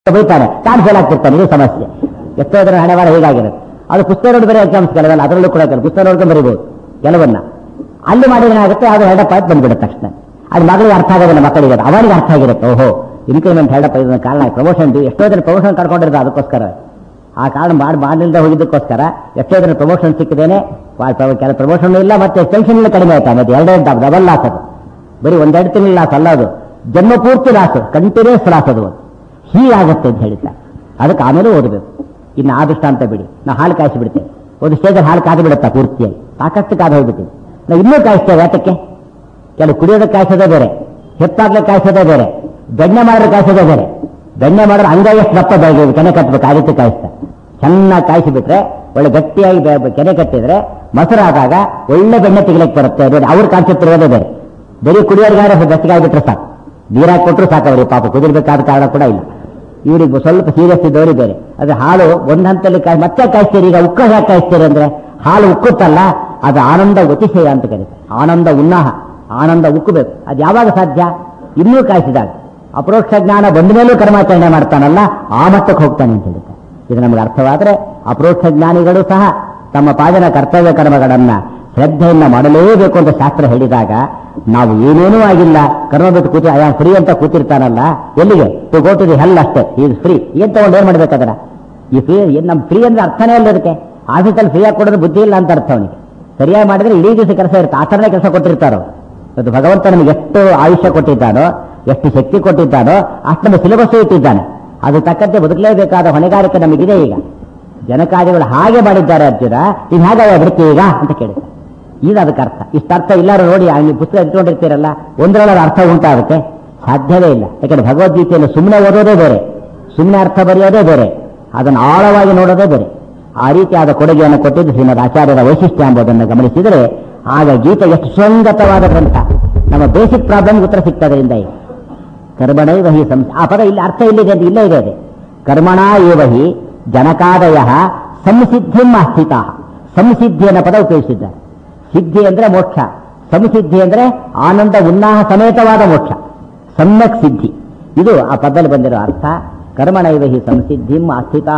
ಬೈತಾನೆ ತಾನು ಫೇಲ್ ಆಗ್ತಿರ್ತಾನೆ ಇದು ಸಮಸ್ಯೆ ಎಷ್ಟೋ ಜನ ಹಣೆ ಬಾರ ಹೀಗಾಗಿರುತ್ತೆ ಅದು ಪುಸ್ತಕ ನೋಡಿ ಬರೀ ಎಕ್ಸಾಮ್ಸ್ ಕೆಲವಲ್ಲ ಅದರಲ್ಲೂ ಕೂಡ ಕೆಲವು ಪುಸ್ತಕ ನೋಡ್ಕೊಂಡು ಬರೀಬಹುದು ಕೆಲವನ್ನ ಅಲ್ಲಿ ಮಾಡಿದ್ರೆ ಏನಾಗುತ್ತೆ ಅದು ಹೆಡಪ್ ಆಯ್ತು ಬಂದ್ಬಿಡುತ್ತೆ ತಕ್ಷಣ ಅದು ಮಗಳಿಗೆ ಅರ್ಥ ಆಗೋದಿಲ್ಲ ಮಕ್ಕಳಿಗೆ ಅದು ಅವನಿಗೆ ಅರ್ಥ ಆಗಿರುತ್ತೆ ಓಹೋ ಇನ್ಕ್ರಿಮೆಂಟ್ ಹೆಡಪ್ ಇದನ್ನ ಕಾರಣ ಪ್ರಮೋಷನ್ ಎಷ್ಟೋ ಜನ ಪ್ರಮೋಷನ್ ಕಳ್ಕೊಂಡಿರೋದು ಅದಕ್ಕೋಸ್ಕರ ಆ ಕಾರಣ ಮಾಡಿ ಮಾಡಲಿಲ್ಲದೆ ಹೋಗಿದ್ದಕ್ಕೋಸ್ಕರ ಎಷ್ಟೋ ಜನ ಪ್ರಮೋಷನ್ ಸಿಕ್ಕಿದ್ದೇನೆ ಕೆಲ ಪ್ರಮೋಷನ್ ಇಲ್ಲ ಮತ್ತೆ ಟೆನ್ಷನ್ ಇಲ್ಲ ಕಡಿಮೆ ಆಯ್ತಾ ಮತ್ತೆ ಎರಡೇ ಡಬಲ್ ಲಾಸ್ ಅದು ಬರೀ ಒಂದೆರಡು ತಿಂಗಳು ಲಾಸ್ ಅಲ್ಲ ಅದು ಜನ್ಮ ಪೂರ್ತಿ ಲಾಸ್ ಕಂಟಿನ್ಯೂಸ್ ಲಾಸ್ ಅದು ಹೀಗಾಗುತ್ತೆ ಅಂತ ಹೇಳ್ತಾರೆ ಅದಕ್ಕೆ ಆಮೇಲೆ ಓದಬೇಕು ಇನ್ನು ಆ ದೃಷ್ಟಾಂತ ಬಿಡಿ ನಾವು ಹಾಲು ಕಾಯಿಸಿ ಬಿಡ್ತೇವೆ ಒಂದು ಸ್ಟೇಜಲ್ಲಿ ಹಾಲು ಕಾದು ಬಿಡುತ್ತಾ ಪೂರ್ತಿಯಾಗಿ ಸಾಕಷ್ಟು ಕಾದು ಹೋಗ್ಬಿಟ್ಟಿದೆ ನಾವು ಇನ್ನೂ ಕಾಯಿಸ್ತೇವೆ ಯಾತಕ್ಕೆ ಕೆಲವು ಕುಡಿಯೋದಕ್ಕೆ ಕಾಯಿಸೋದೇ ಬೇರೆ ಹೆತ್ತಾಗ್ಲಿಕ್ಕೆ ಕಾಯಿಸೋದೇ ಬೇರೆ ಬೆಣ್ಣೆ ಮಾಡಿದ್ರೆ ಕಾಯಿಸೋದೇ ಬೇರೆ ಬೆಣ್ಣೆ ಮಾಡಿದ್ರೆ ಅಂಗೈ ಎಷ್ಟು ದಪ್ಪ ಬೆಳಗ್ಗೆ ಕೆನೆ ಕಟ್ಟಬೇಕು ಆ ರೀತಿ ಕಾಯಿಸ್ತಾರೆ ಚೆನ್ನಾಗಿ ಕಾಯಿಸಿಬಿಟ್ರೆ ಒಳ್ಳೆ ಗಟ್ಟಿಯಾಗಿ ಬೆ- ಕೆನೆ ಕಟ್ಟಿದ್ರೆ ಮೊಸರಾದಾಗ ಒಳ್ಳೆ ಬೆಣ್ಣೆ ತೆಗಿಲಿಕ್ಕೆ ಬರುತ್ತೆ ನೋಡಿ ಅವ್ರ ಕಾನ್ಸೆಪ್ಟ್ ಇರೋದೇ ಬೇರೆ ಬರೀ ಕುಡಿಯೋರ್ಗಾದ್ರೆ ಗಟ್ಟಿಗೆ ಆಗಿಬಿಟ್ರೆ ಸಾಕು ನೀರಾಗಿ ಕೊಟ್ಟರು ಸಾಕು ಅವ್ರಿಗೆ ಪಾಪ ಕುದಿರ್ಬೇಕಾದ ಕಾರಣ ಕೂಡ ಇಲ್ಲ ಇವ್ರಿಗೆ ಸ್ವಲ್ಪ ಸೀರಿಯಸ್ ಇದ್ದವರು ಬೇರೆ ಅದು ಹಾಲು ಒಂದ್ ಹಂತದಲ್ಲಿ ಕಾಯಿ ಮತ್ತೆ ಕಾಯಿಸ್ತೀರಿ ಈಗ ಉಕ್ಕ ಯಾಕೆ ಕಾಯಿಸ್ತೀರಿ ಅಂದ್ರೆ ಹಾಲು ಉಕ್ಕುತ್ತಲ್ಲ ಅದು ಆನಂದ ಅತಿಶಯ ಅಂತ ಕರೀತಾರೆ ಆನಂದ ಉನ್ನಾಹ ಆನಂದ ಉಕ್ಕಬೇಕು ಅದು ಯಾವಾಗ ಸಾಧ್ಯ ಇನ್ನೂ ಕಾಯಿಸಿದಾಗ ಅಪರೋಕ್ಷ ಜ್ಞಾನ ಬಂದ ಮೇಲೂ ಕರ್ಮಾಚರಣೆ ಮಾಡ್ತಾನಲ್ಲ ಆ ಮಟ್ಟಕ್ಕೆ ಹೋಗ್ತಾನೆ ಅಂತ ಹೇಳ್ತಾರೆ ಇದು ನಮಗೆ ಅರ್ಥವಾದ್ರೆ ಅಪರೋಕ್ಷ ಜ್ಞಾನಿಗಳು ಸಹ ತಮ್ಮ ಪಾದನ ಕರ್ತವ್ಯ ಕರ್ಮಗಳನ್ನ ಶ್ರದ್ಧೆಯಿಂದ ಮಾಡಲೇಬೇಕು ಅಂತ ಶಾಸ್ತ್ರ ಹೇಳಿದಾಗ ನಾವು ಏನೇನೂ ಆಗಿಲ್ಲ ಕರ್ಮ ಬಿಟ್ಟು ಕೂತಿ ಅಯ್ಯ ಫ್ರೀ ಅಂತ ಕೂತಿರ್ತಾನಲ್ಲ ಎಲ್ಲಿಗೆ to go to the hell ಅಷ್ಟೇ ಈಸ್ ಫ್ರೀ ಏನ್ ತಗೊಂಡು ಏನ್ ಮಾಡ್ಬೇಕಾದ್ರೆ ಈ ಫ್ರೀ ಏನ್ ನಮ್ ಫ್ರೀ ಅಂದ್ರೆ ಅರ್ಥನೇ ಇಲ್ಲ ಅದಕ್ಕೆ ಆಫೀಸಲ್ಲಿ ಫ್ರೀಯಾಗಿ ಕೊಡೋದು ಬುದ್ಧಿ ಇಲ್ಲ ಅಂತ ಅರ್ಥ ಅವನಿಗೆ ಸರಿಯಾಗಿ ಮಾಡಿದ್ರೆ ಇಡೀ ದಿವಸ ಕೆಲಸ ಇರುತ್ತೆ ಆ ಥರನೇ ಕೆಲಸ ಕೊಟ್ಟಿರ್ತಾರೋ ಅದು ಭಗವಂತ ನಮಗೆ ಎಷ್ಟು ಆಯುಷ್ಯ ಕೊಟ್ಟಿದ್ದಾನೋ ಎಷ್ಟು ಶಕ್ತಿ ಕೊಟ್ಟಿದ್ದಾನೋ ಅಷ್ಟು ನಮ್ಮ ಸಿಲೆಬಸ್ ಇಟ್ಟಿದ್ದಾನೆ ಅದು ತಕ್ಕಂತೆ ಬದುಕಲೇಬೇಕಾದ ಹೊಣೆಗಾರಿಕೆ ನಮಗಿದೆ ಈಗ ಜನಕಾರ್ಯಗಳು ಹಾಗೆ ಮಾಡಿದ್ದಾರೆ ಅರ್ಜುನ ಇದು ಹೇಗೆ ಬಿಡ್ತೀವಿ ಈಗ ಅಂತ ಕೇಳಿದ್ದಾರೆ ಇದು ಅದಕ್ಕೆ ಅರ್ಥ ಇಷ್ಟು ಅರ್ಥ ಇಲ್ಲಾರು ನೋಡಿ ಆ ನೀವು ಪುಸ್ತಕ ಇಟ್ಕೊಂಡಿರ್ತೀರಲ್ಲ ಒಂದರೊಳಗೆ ಅರ್ಥ ಉಂಟಾಗುತ್ತೆ ಸಾಧ್ಯವೇ ಇಲ್ಲ ಯಾಕಂದ್ರೆ ಭಗವದ್ಗೀತೆಯನ್ನು ಸುಮ್ಮನೆ ಓದೋದೇ ಬೇರೆ ಸುಮ್ಮನೆ ಅರ್ಥ ಬರೆಯೋದೇ ಬೇರೆ ಅದನ್ನು ಆಳವಾಗಿ ನೋಡೋದೇ ಬೇರೆ ಆ ರೀತಿಯಾದ ಕೊಡುಗೆಯನ್ನು ಕೊಟ್ಟಿದ್ದು ಶ್ರೀಮದ್ ಆಚಾರ್ಯರ ವೈಶಿಷ್ಟ್ಯ ಎಂಬುದನ್ನು ಗಮನಿಸಿದರೆ ಆಗ ಗೀತೆ ಎಷ್ಟು ಸುಸಂಗತವಾದ ಗ್ರಂಥ ನಮ್ಮ ಬೇಸಿಕ್ ಪ್ರಾಬ್ಲಮ್ ಉತ್ತರ ಸಿಗ್ತದರಿಂದ ಈಗ ಕರ್ಮಣೈವ ಹಿ ಸಂಸ ಆ ಪದ ಇಲ್ಲಿ ಅರ್ಥ ಇಲ್ಲಿದೆ ಅಂತ ಇಲ್ಲೇ ಇದೆ ಅದು ಕರ್ಮಣ ಏವ ಹಿ ಜನಕಾದಯ ಸಂಸಿದ್ಧಿಂ ಅಸ್ಥಿತ ಸಂಸಿದ್ಧಿ ಅನ್ನೋ ಪದ ಉಪಯೋಗಿಸಿದ್ದಾರೆ ಸಿದ್ಧಿ ಅಂದ್ರೆ ಮೋಕ್ಷ ಸಂಸಿದ್ಧಿ ಅಂದ್ರೆ ಆನಂದ ಉನ್ನಾಹ ಸಮೇತವಾದ ಮೋಕ್ಷ ಸಮ್ಯಕ್ ಸಿದ್ಧಿ ಇದು ಆ ಪದದಲ್ಲಿ ಬಂದಿರೋ ಅರ್ಥ ಕರ್ಮಣೈವ ಹಿ ಸಂಸಿದ್ಧಿಂ ಅಸ್ಥಿತಾ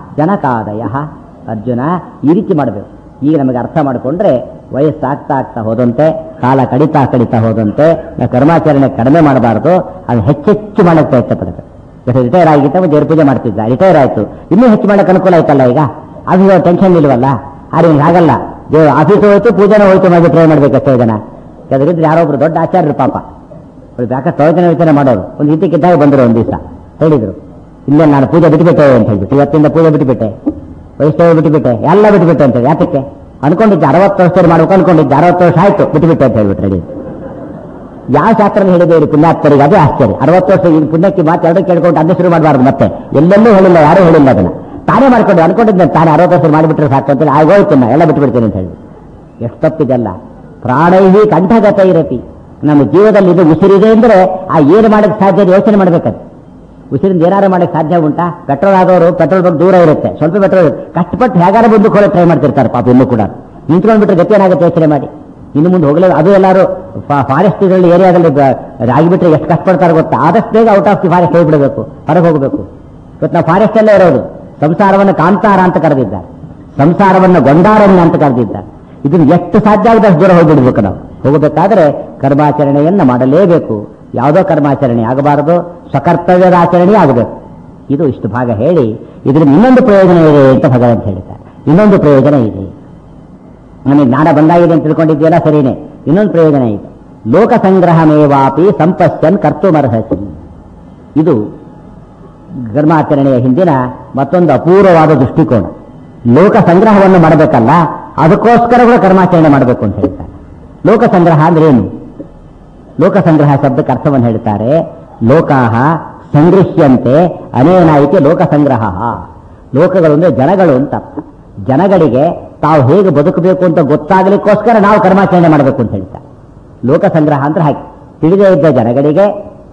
ಜನಕಾದಯ ಅರ್ಜುನ ಈ ರೀತಿ ಮಾಡಬೇಕು ಈಗ ನಮಗೆ ಅರ್ಥ ಮಾಡಿಕೊಂಡ್ರೆ ವಯಸ್ಸಾಗ್ತಾ ಆಗ್ತಾ ಹೋದಂತೆ ಕಾಲ ಕಡಿತಾ ಕಡಿತಾ ಹೋದಂತೆ ನಾವು ಕರ್ಮಾಚರಣೆ ಕಡಿಮೆ ಮಾಡಬಾರದು ಅದು ಹೆಚ್ಚೆಚ್ಚು ಮಾಡಕ್ಕೆ ಪ್ರಯತ್ನ ಪಡಬೇಕು ಇವತ್ತು ರಿಟೈರ್ ಆಗಿದ್ದ ದೇವ್ರ ಪೂಜೆ ಮಾಡ್ತಿದ್ದ ರಿಟೈರ್ ಆಯ್ತು ಇನ್ನೂ ಹೆಚ್ಚು ಮಾಡಕ್ಕೆ ಅನುಕೂಲ ಆಯ್ತಲ್ಲ ಈಗ ಅದು ಟೆನ್ಷನ್ ಇಲ್ವಲ್ಲ ಆದ್ರೆ ಹಿಂಗೆ ಹಾಗಲ್ಲ ದೇವ್ರ ಆಫೀಸ್ ಹೋಯ್ತು ಪೂಜೆನೂ ಹೋಯ್ತು ಮಾಡಿ ಟ್ರೈ ಮಾಡ್ಬೇಕು ಎಷ್ಟೋ ಜನ ಅದರಿಂದ ಯಾರೋ ಒಬ್ರು ದೊಡ್ಡ ಆಚಾರ್ಯರು ಪಾಪ ಅವ್ರು ಯಾಕೆ ಪ್ರವಚನ ವಿಚಾರ ಮಾಡೋರು ಒಂದು ಇದ್ದಕ್ಕಿದ್ದಾಗ ಬಂದರು ಒಂದು ದಿವಸ ಹೇಳಿದ್ರು ಇಲ್ಲೇ ನಾನು ಪೂಜೆ ಬಿಟ್ಟುಬಿಟ್ಟೆ ಅಂತ ಹೇಳ್ಬಿಟ್ಟು ಇವತ್ತಿಂದ ಪೂಜೆ ಬಿಟ್ಟುಬಿಟ್ಟೆ ವೈಷ್ಣವ ಬಿಟ್ಟುಬಿಟ್ಟೆ ಎಲ್ಲ ಬಿಟ್ಟುಬಿಟ್ಟೆ ಅಂತ ಯಾತಕ್ಕೆ ಅನ್ಕೊಂಡಿದ್ದೆ ಅರವತ್ತು ವರ್ಷದಲ್ಲಿ ಮಾಡ್ಬೇಕು ಅನ್ಕೊಂಡಿದ್ದೆ ಅರವತ್ತು ವರ್ಷ ಆಯ್ತು ಬಿಟ್ಟುಬಿಟ್ಟೆ ಅಂತ ಹೇಳ್ಬಿಟ್ಟು ರೆಡಿ ಯಾವ ಶಾಸ್ತ್ರ ಹೇಳಿದೆ ಇವ್ರು ಪುಣ್ಯಾತ್ಮರಿಗೆ ಅದೇ ಆಶ್ಚರ್ಯ ಅರವತ್ತು ವರ್ಷ ಈ ಪುಣ್ಯಕ್ಕೆ ಮಾತು ಎರಡು ಕೇಳ್ಕೊಂಡು ಅದನ್ನ ಶುರು ಮಾಡಬಾರ್ದು ಮತ್ತೆ ಎಲ್ಲೆಲ್ಲೂ ಹೇಳಿಲ್ಲ ಯಾರೂ ಹೇಳಿಲ್ಲ ಅದನ್ನ ತಾನೇ ಮಾಡ್ಕೊಂಡು ಅನ್ಕೊಂಡಿದ್ದೆ ತಾನೇ ಅರವತ್ತು ವರ್ಷ ಮಾಡಿಬಿಟ್ರೆ ಸಾಕು ಅಂತೇಳಿ ಆಗೋಯ್ತು ನಾ ಎಲ್ಲ ಬಿಟ್ಟುಬಿಡ್ತೀನಿ ಅಂತ ಹೇಳಿ ಎಷ್ಟು ತಪ್ಪಿದೆಲ್ಲ ಪ್ರಾಣೈಹಿ ಕಂಠಗತ ಇರತಿ ನಮ್ಮ ಜೀವದಲ್ಲಿ ಇದು ಉಸಿರಿದೆ ಅಂದ್ರೆ ಆ ಏನು ಮಾಡಕ್ಕೆ ಸಾಧ್ಯ ಇದೆ ಯೋಚನೆ ಮಾಡ್ಬೇಕದು ಉಸಿರಿಂದ ಏನಾರು ಮಾಡಕ್ಕೆ ಸಾಧ್ಯ ಉಂಟಾ ಪೆಟ್ರೋಲ್ ಆದವರು ಪೆಟ್ರೋಲ್ ಬಂಕ್ ದೂರ ಇರುತ್ತೆ ಸ್ವಲ್ಪ ಪೆಟ್ರೋಲ್ ಕಷ್ಟಪಟ್ಟು ಹೇಗಾರ ಬಂದು ಕೂಡ ಟ್ರೈ ಮಾಡ್ತಿರ್ತಾರೆ ಪಾಪ ಇನ್ನೂ ಕೂಡ ನಿಂತ್ಕೊಂಡ್ಬಿಟ್ರೆ ಗತಿ ಏನಾಗುತ್ತೆ ಯೋಚನೆ ಮಾಡಿ ಇನ್ನು ಮುಂದೆ ಹೋಗಲೇ ಅದು ಎಲ್ಲರೂ ಫಾರೆಸ್ಟ್ ಇದರಲ್ಲಿ ಏರಿಯಾದಲ್ಲಿ ಆಗಿಬಿಟ್ರೆ ಎಷ್ಟು ಕಷ್ಟಪಡ್ತಾರೆ ಗೊತ್ತಾ ಆದಷ್ಟು ಬೇಗ ಔಟ್ ಆಫ್ ದಿ ಫಾರೆಸ್ಟ್ ಹೋಗ್ಬಿಡಬೇಕು ಹೊರಗೆ ಹೋಗಬೇಕು ಇವತ್ತು ನಾವು ಫಾರೆಸ್ಟ್ ಅಲ್ಲೇ ಇರೋದು ಸಂಸಾರವನ್ನು ಕಾಂತಾರ ಅಂತ ಕರೆದಿದ್ದಾರೆ ಸಂಸಾರವನ್ನು ಗೊಂಡಾರಣ್ಯ ಅಂತ ಕರೆದಿದ್ದಾರೆ ಇದನ್ನು ಎಷ್ಟು ಸಾಧ್ಯ ಆಗುತ್ತೆ ಅಷ್ಟು ದೂರ ಹೋಗ್ಬಿಡ್ಬೇಕು ನಾವು ಹೋಗಬೇಕಾದ್ರೆ ಕರ್ಮಾಚರಣೆಯನ್ನ ಮಾಡಲೇಬೇಕು ಯಾವುದೋ ಕರ್ಮಾಚರಣೆ ಆಗಬಾರದು ಸ್ವಕರ್ತವ್ಯದ ಆಚರಣೆ ಆಗಬೇಕು ಇದು ಇಷ್ಟು ಭಾಗ ಹೇಳಿ ಇದರಿಂದ ಇನ್ನೊಂದು ಪ್ರಯೋಜನ ಇದೆ ಅಂತ ಭಗವಂತ ಹೇಳ್ತಾರೆ ಇನ್ನೊಂದು ಪ್ರಯೋಜನ ಇದೆ ನನಗೆ ಜ್ಞಾನ ಬಂದಾಗಿದೆ ಅಂತ ತಿಳ್ಕೊಂಡಿದ್ದೀರಾ ಸರಿನೇ ಇನ್ನೊಂದು ಪ್ರಯೋಜನ ಇದೆ ಲೋಕ ಸಂಗ್ರಹಮೇವಾಪಿ ಸಂಪಶ್ಯನ್ ಕರ್ತುಮರ್ಹಸಿ ಇದು ಕರ್ಮಾಚರಣೆಯ ಹಿಂದಿನ ಮತ್ತೊಂದು ಅಪೂರ್ವವಾದ ದೃಷ್ಟಿಕೋನ ಲೋಕ ಸಂಗ್ರಹವನ್ನು ಮಾಡಬೇಕಲ್ಲ ಅದಕ್ಕೋಸ್ಕರ ಕೂಡ ಕರ್ಮಾಚರಣೆ ಮಾಡಬೇಕು ಅಂತ ಹೇಳ್ತಾರೆ ಲೋಕ ಸಂಗ್ರಹ ಅಂದ್ರೆ ಏನು ಲೋಕ ಸಂಗ್ರಹ ಶಬ್ದಕ್ಕೆ ಅರ್ಥವನ್ನು ಹೇಳ್ತಾರೆ ಲೋಕಾಹ ಸಂಗೃಹ್ಯಂತೆ ಅನೇನಾಯಿತು ಲೋಕ ಸಂಗ್ರಹ ಲೋಕಗಳು ಅಂದ್ರೆ ಜನಗಳು ಅಂತ ಅರ್ಥ ಜನಗಳಿಗೆ ತಾವು ಹೇಗೆ ಬದುಕಬೇಕು ಅಂತ ಗೊತ್ತಾಗಲಿಕ್ಕೋಸ್ಕರ ನಾವು ಕರ್ಮಾಚರಣೆ ಮಾಡಬೇಕು ಅಂತ ಹೇಳ್ತಾರೆ ಲೋಕ ಸಂಗ್ರಹ ಅಂದ್ರೆ ಹಾಗೆ ತಿಳಿದೇ ಇದ್ದ ಜನಗಳಿಗೆ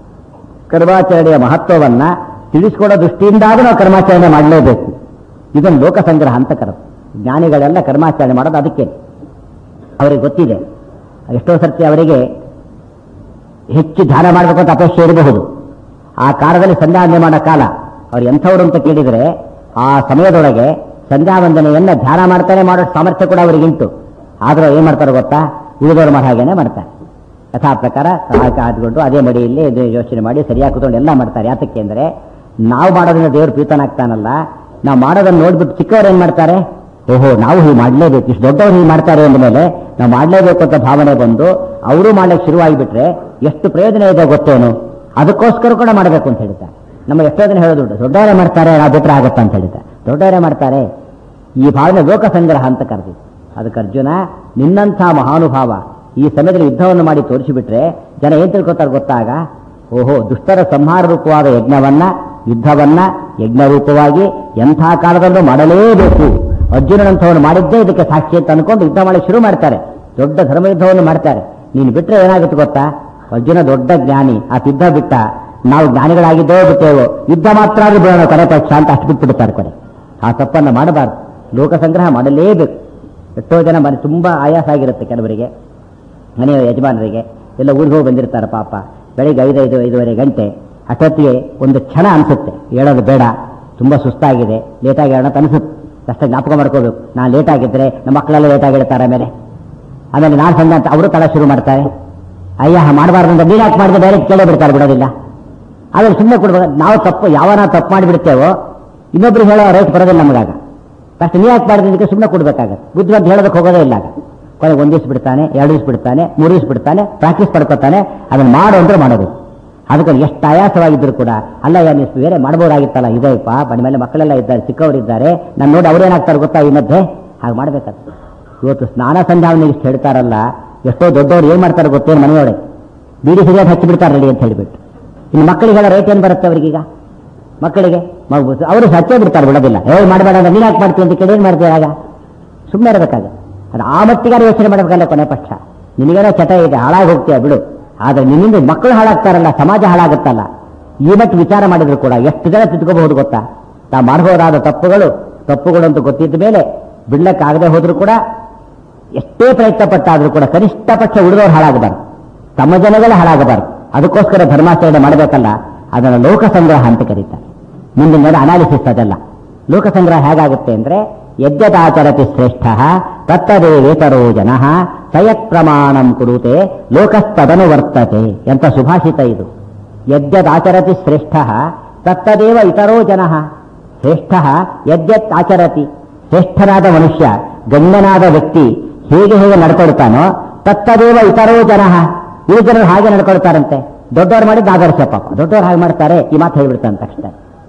ಕರ್ಮಾಚರಣೆಯ ಮಹತ್ವವನ್ನ ತಿಳಿಸ್ಕೊಡೋ ದೃಷ್ಟಿಯಿಂದಾದ್ರೂ ನಾವು ಕರ್ಮಾಚರಣೆ ಮಾಡಲೇಬೇಕು ಇದನ್ನು ಲೋಕ ಸಂಗ್ರಹ ಅಂತ ಕರೆದು ಜ್ಞಾನಿಗಳೆಲ್ಲ ಕರ್ಮಾಚರಣೆ ಮಾಡೋದು ಅದಕ್ಕೆ ಅವರಿಗೆ ಗೊತ್ತಿದೆ ಎಷ್ಟೋ ಸರ್ತಿ ಅವರಿಗೆ ಹೆಚ್ಚು ಧ್ಯಾನ ಮಾಡಬೇಕು ಅಂತ ಅಪೇಕ್ಷೆ ಇರಬಹುದು ಆ ಕಾಲದಲ್ಲಿ ಸಂಧಾನ ಮಾಡೋ ಕಾಲ ಅವ್ರು ಎಂಥವ್ರು ಅಂತ ಕೇಳಿದರೆ ಆ ಸಮಯದೊಳಗೆ ಸಂಧ್ಯಾ ವಂದನೆಯನ್ನ ಧ್ಯಾನ ಮಾಡ್ತಾನೆ ಮಾಡೋ ಸಾಮರ್ಥ್ಯ ಕೂಡ ಅವರಿಗುಂಟು ಆದ್ರೂ ಏನ್ ಮಾಡ್ತಾರೆ ಗೊತ್ತಾ ಉಳಿದವರು ಮಾಡೋ ಹಾಗೇನೆ ಮಾಡ್ತಾರೆ ಯಥಾ ಪ್ರಕಾರ ಕಾದ್ಕೊಂಡು ಅದೇ ಮಡಿಯಲ್ಲಿ ಇದು ಯೋಚನೆ ಮಾಡಿ ಸರಿಯಾಗಿ ಕೂತ್ಕೊಂಡು ಎಲ್ಲ ಮಾಡ್ತಾರೆ ಯಾತಕ್ಕೆ ಅಂದ್ರೆ ನಾವು ಮಾಡೋದ್ರಿಂದ ದೇವರು ಪ್ರೀತನಾಗ್ತಾನಲ್ಲ ನಾವು ಮಾಡೋದನ್ನ ನೋಡ್ಬಿಟ್ಟು ಚಿಕ್ಕವ್ರು ಏನ್ ಮಾಡ್ತಾರೆ ಓಹೋ ನಾವು ಹೀಗೆ ಮಾಡಲೇಬೇಕು ಇಷ್ಟು ದೊಡ್ಡವ್ರು ಹೀಗೆ ಮಾಡ್ತಾರೆ ಅಂದಮೇಲೆ ನಾವು ಮಾಡಲೇಬೇಕು ಅಂತ ಭಾವನೆ ಬಂದು ಅವರು ಮಾಡ್ಲಿಕ್ಕೆ ಶುರುವಾಗಿಬಿಟ್ರೆ ಎಷ್ಟು ಪ್ರಯೋಜನ ಇದೆ ಗೊತ್ತೇನು ಅದಕ್ಕೋಸ್ಕರ ಕೂಡ ಮಾಡಬೇಕು ಅಂತ ಹೇಳ್ತಾರೆ ನಮ್ಮ ಎಷ್ಟೋ ಜನ ಹೇಳೋದುಂಟು ದೊಡ್ಡವರೇ ಮಾಡ್ತಾರೆ ನಾವು ಬಿಟ್ಟರೆ ಆಗುತ್ತಾ ಅಂತ ಹೇಳ್ತಾರೆ ದೊಡ್ಡವರೇ ಮಾಡ್ತಾರೆ ಈ ಭಾವನೆ ಲೋಕ ಸಂಗ್ರಹ ಅಂತ ಕರೆದಿತ್ತು ಅದಕ್ಕೆ ಅರ್ಜುನ ನಿನ್ನಂಥ ಮಹಾನುಭಾವ ಈ ಸಮಯದಲ್ಲಿ ಯುದ್ಧವನ್ನು ಮಾಡಿ ತೋರಿಸಿಬಿಟ್ರೆ ಜನ ಏನ್ ತಿಳ್ಕೊತಾರೆ ಗೊತ್ತಾಗ ಓಹೋ ದುಷ್ಟರ ಸಂಹಾರ ರೂಪವಾದ ಯಜ್ಞವನ್ನ ಯುದ್ಧವನ್ನ ಯಜ್ಞ ರೂಪವಾಗಿ ಎಂಥ ಕಾಲದಲ್ಲೂ ಮಾಡಲೇಬೇಕು ಅರ್ಜುನನಂಥವನು ಮಾಡಿದ್ದೇ ಇದಕ್ಕೆ ಸಾಕ್ಷಿ ಅಂತ ಅನ್ಕೊಂಡು ಯುದ್ಧ ಮಾಡಿ ಶುರು ಮಾಡ್ತಾರೆ ದೊಡ್ಡ ಧರ್ಮ ಯುದ್ಧವನ್ನು ಮಾಡ್ತಾರೆ ನೀನು ಬಿಟ್ರೆ ಏನಾಗುತ್ತೆ ಗೊತ್ತಾ ಅರ್ಜುನ ದೊಡ್ಡ ಜ್ಞಾನಿ ಆ ಯುದ್ಧ ಬಿಟ್ಟ ನಾವು ಜ್ಞಾನಿಗಳಾಗಿದ್ದೋ ಬಿಟ್ಟೇವೋ ಯುದ್ಧ ಮಾತ್ರ ಆದ್ರೂ ಬಿಡೋಣ ಕೊನೆ ಪಕ್ಷ ಅಂತ ಅಷ್ಟು ಬಿಟ್ಬಿಡ್ತಾರೆ ಕೊನೆ ಆ ತಪ್ಪನ್ನು ಮಾಡಬಾರ್ದು ಲೋಕ ಸಂಗ್ರಹ ಮಾಡಲೇಬೇಕು ಎಷ್ಟೋ ಜನ ಮನೆ ತುಂಬಾ ಆಯಾಸ ಆಗಿರುತ್ತೆ ಕೆಲವರಿಗೆ ಮನೆಯ ಯಜಮಾನರಿಗೆ ಎಲ್ಲ ಊರಿಗೆ ಹೋಗಿ ಬಂದಿರ್ತಾರೆ ಪಾಪ ಬೆಳಿಗ್ಗೆ ಐದೈದು ಐದೂವರೆ ಗಂಟೆ ಅಷ್ಟೊತ್ತಿಗೆ ಒಂದು ಕ್ಷಣ ಅನಿಸುತ್ತೆ ಹೇಳೋದು ಬೇಡ ತುಂಬಾ ಸುಸ್ತಾಗಿದೆ ಲೇಟಾಗಿ ಹೇಳೋಣ ಅಂತ ಅನಿಸುತ್ತೆ ಅಷ್ಟೇ ಜ್ಞಾಪಕ ಮಾಡ್ಕೋಬೇಕು ನಾನು ಲೇಟ್ ಆಗಿದ್ರೆ ನಮ್ಮ ಮಕ್ಕಳೆಲ್ಲ ಲೇಟಾಗಿ ಹೇಳ್ತಾರೆ ಆಮೇಲೆ ಆಮೇಲೆ ನಾನು ಸಂಜೆ ಅಂತ ಅವರು ತಡ ಶುರು ಮಾಡ್ತಾರೆ ಅಯ್ಯ ಮಾಡಬಾರ್ದು ಅಂತ ನೀನು ಯಾಕೆ ಮಾಡಿದ್ರೆ ಡೈರೆಕ್ಟ್ ಕೇಳೇ ಬಿಡ್ತಾರೆ ಬಿಡೋದಿಲ್ಲ ಆದ್ರೆ ಸುಮ್ಮನೆ ಕೊಡ್ಬೇಕು ನಾವು ತಪ್ಪು ಯಾವನ ತಪ್ಪು ಮಾಡಿಬಿಡ್ತೇವೋ ಇನ್ನೊಬ್ರಿಗೆ ಹೇಳೋ ರೈಟ್ ಬರೋದಿಲ್ಲ ನಮಗಾಗ ಫಸ್ಟ್ ನೀ ಯಾಕೆ ಮಾಡಿದ್ದಕ್ಕೆ ಸುಮ್ಮನೆ ಕೊಡ್ಬೇಕಾಗತ್ತೆ ಬುದ್ಧಿವಂತ ಹೇಳೋದಕ್ಕೆ ಹೋಗೋದೇ ಇಲ್ಲ ಆಗ ಕೊನೆಗೆ ಒಂದ್ ದಿವ್ಸ ಬಿಡ್ತಾನೆ ಎರಡು ದಿವ್ಸ ಬಿಡ್ತಾನೆ ಮೂರು ದಿವ್ಸ ಬಿಡ್ತಾನೆ ಪ್ರಾಕ್ಟೀಸ್ ಪಡ್ಕೊತಾನೆ ಅದನ್ನ ಮಾಡು ಅಂದ್ರೆ ಮಾಡೋದು ಅದಕ್ಕೆ ಎಷ್ಟು ಆಯಾಸವಾಗಿದ್ರು ಕೂಡ ಅಲ್ಲ ಯಾ ನೀವು ಬೇರೆ ಮಾಡ್ಬೋದಾಗಿತ್ತಲ್ಲ ಇದೆಯಪ್ಪ ಬಡ ಮೇಲೆ ಮಕ್ಕಳೆಲ್ಲ ಇದ್ದಾರೆ ಚಿಕ್ಕವರಿದ್ದಾರೆ ನಾನು ನೋಡಿ ಅವ್ರೇನಾಗ್ತಾರೆ ಗೊತ್ತಾ ಈ ಮಧ್ಯೆ ಹಾಗೆ ಮಾಡ್ಬೇಕಾಗ್ತದೆ ಇವತ್ತು ಸ್ನಾನ ಸಂಧ್ಯಾವನೆ ಇಷ್ಟು ಹೇಳ್ತಾರಲ್ಲ ಎಷ್ಟೋ ದೊಡ್ಡವ್ರು ಏನ್ ಮಾಡ್ತಾರೆ ಗೊತ್ತೇನು ಮನೆಯೊಳಗೆ ಬೀಡಿ ಸಿಗರೇಟ್ ಹಚ್ಚಿ ಬಿಡ್ತಾರೆ ರೆಡಿ ಅಂತ ಹೇಳ್ಬಿಟ್ಟು ಇನ್ನು ಮಕ್ಕಳಿಗೆಲ್ಲ ರೇಟ್ ಏನ್ ಬರುತ್ತೆ ಅವರಿಗೀಗ ಮಕ್ಕಳಿಗೆ ಮಗು- ಅವರು ಹಚ್ಚೇ ಬಿಡ್ತಾರೆ ಬಿಡೋದಿಲ್ಲ ಏ ಮಾಡಬೇಡ ಅಂದ್ರೆ ನೀನ್ ಯಾಕೆ ಮಾಡ್ತೀವಿ ಅಂತ ಕೇಳಿ ಏನ್ ಮಾಡ್ತೀವಿ ಆಗ ಸುಮ್ಮನೆ ಇರಬೇಕಾಗ ಅದು ಆ ಮಟ್ಟಿಗಾರ ಯೋಚನೆ ಮಾಡಬೇಕಲ್ಲ ಕೊನೆ ಪಕ್ಷ ನಿನಗೇನೋ ಚಟ ಇದೆ ಹಾಳಾಗಿ ಹೋಗ್ತೀಯ ಬಿಡು ಆದ್ರೆ ನಿನ್ನಿಂದ ಮಕ್ಕಳು ಹಾಳಾಗ್ತಾರಲ್ಲ ಸಮಾಜ ಹಾಳಾಗುತ್ತಲ್ಲ ಈ ಮಟ್ಟು ವಿಚಾರ ಮಾಡಿದ್ರು ಕೂಡ ಎಷ್ಟು ಜನ ತಿದ್ಕೋಬಹುದು ಗೊತ್ತಾ ತಾ ಮಾಡಬಹುದಾದ ತಪ್ಪುಗಳು ತಪ್ಪುಗಳು ಅಂತ ಗೊತ್ತಿದ್ದ ಮೇಲೆ ಬಿಡ್ಲಕ್ಕಾಗದೆ ಹೋದ್ರು ಕೂಡ ಎಷ್ಟೇ ಪ್ರಯತ್ನ ಪಟ್ಟಾದ್ರೂ ಕೂಡ ಕನಿಷ್ಠ ಪಕ್ಷ ಉಳಿದವರು ಹಾಳಾಗಬಾರ್ದು ತಮ್ಮ ಜನಗಳೇ ಹಾಳಾಗಬಾರ್ದು ಅದಕ್ಕೋಸ್ಕರ ಧರ್ಮಾಚರಣೆ ಮಾಡಬೇಕಲ್ಲ ಅದನ್ನು ಲೋಕ ಸಂಗ್ರಹ ಅಂತ ಕರೀತಾರೆ ಮುಂದಿನ ಅನಾಲಿಸಿಸ್ ಅದಲ್ಲ ಲೋಕ ಸಂಗ್ರಹ ಹೇಗಾಗುತ್ತೆ ಅಂದ್ರೆ ಯದ್ಯದಾಚರತಿ ಶ್ರೇಷ್ಠ ತತ್ತದೇವೇತರೋ ಜನ ಸಯತ್ ಪ್ರಮಾಣಂ ಕುರುತೆ ಲೋಕಸ್ತದನು ವರ್ತತೆ ಎಂತ ಸುಭಾಷಿತ ಇದು ಯದ್ಯದಾಚರತಿ ಶ್ರೇಷ್ಠ ತತ್ತದೇವ ಇತರೋ ಜನ ಶ್ರೇಷ್ಠ ಯದ್ಯತ್ ಆಚರತಿ ಶ್ರೇಷ್ಠನಾದ ಮನುಷ್ಯ ಗಣ್ಯನಾದ ವ್ಯಕ್ತಿ ಹೇಗೆ ಹೇಗೆ ನಡ್ಕೊಳ್ತಾನೋ ತತ್ತದೇವ ಇತರೋ ಜನ ಈ ಜನರು ಹಾಗೆ ನಡ್ಕೊಳ್ತಾರಂತೆ ದೊಡ್ಡವ್ರು ಮಾಡಿದ್ದು ಆದರ್ಶ ಪಾಪ ದೊಡ್ಡವ್ರು ಹಾಗೆ ಮಾಡ್ತಾರೆ ಈ ಮಾತು ಹೇಳ್ಬಿಡ್ತಾನೆ ತಕ್ಷಣ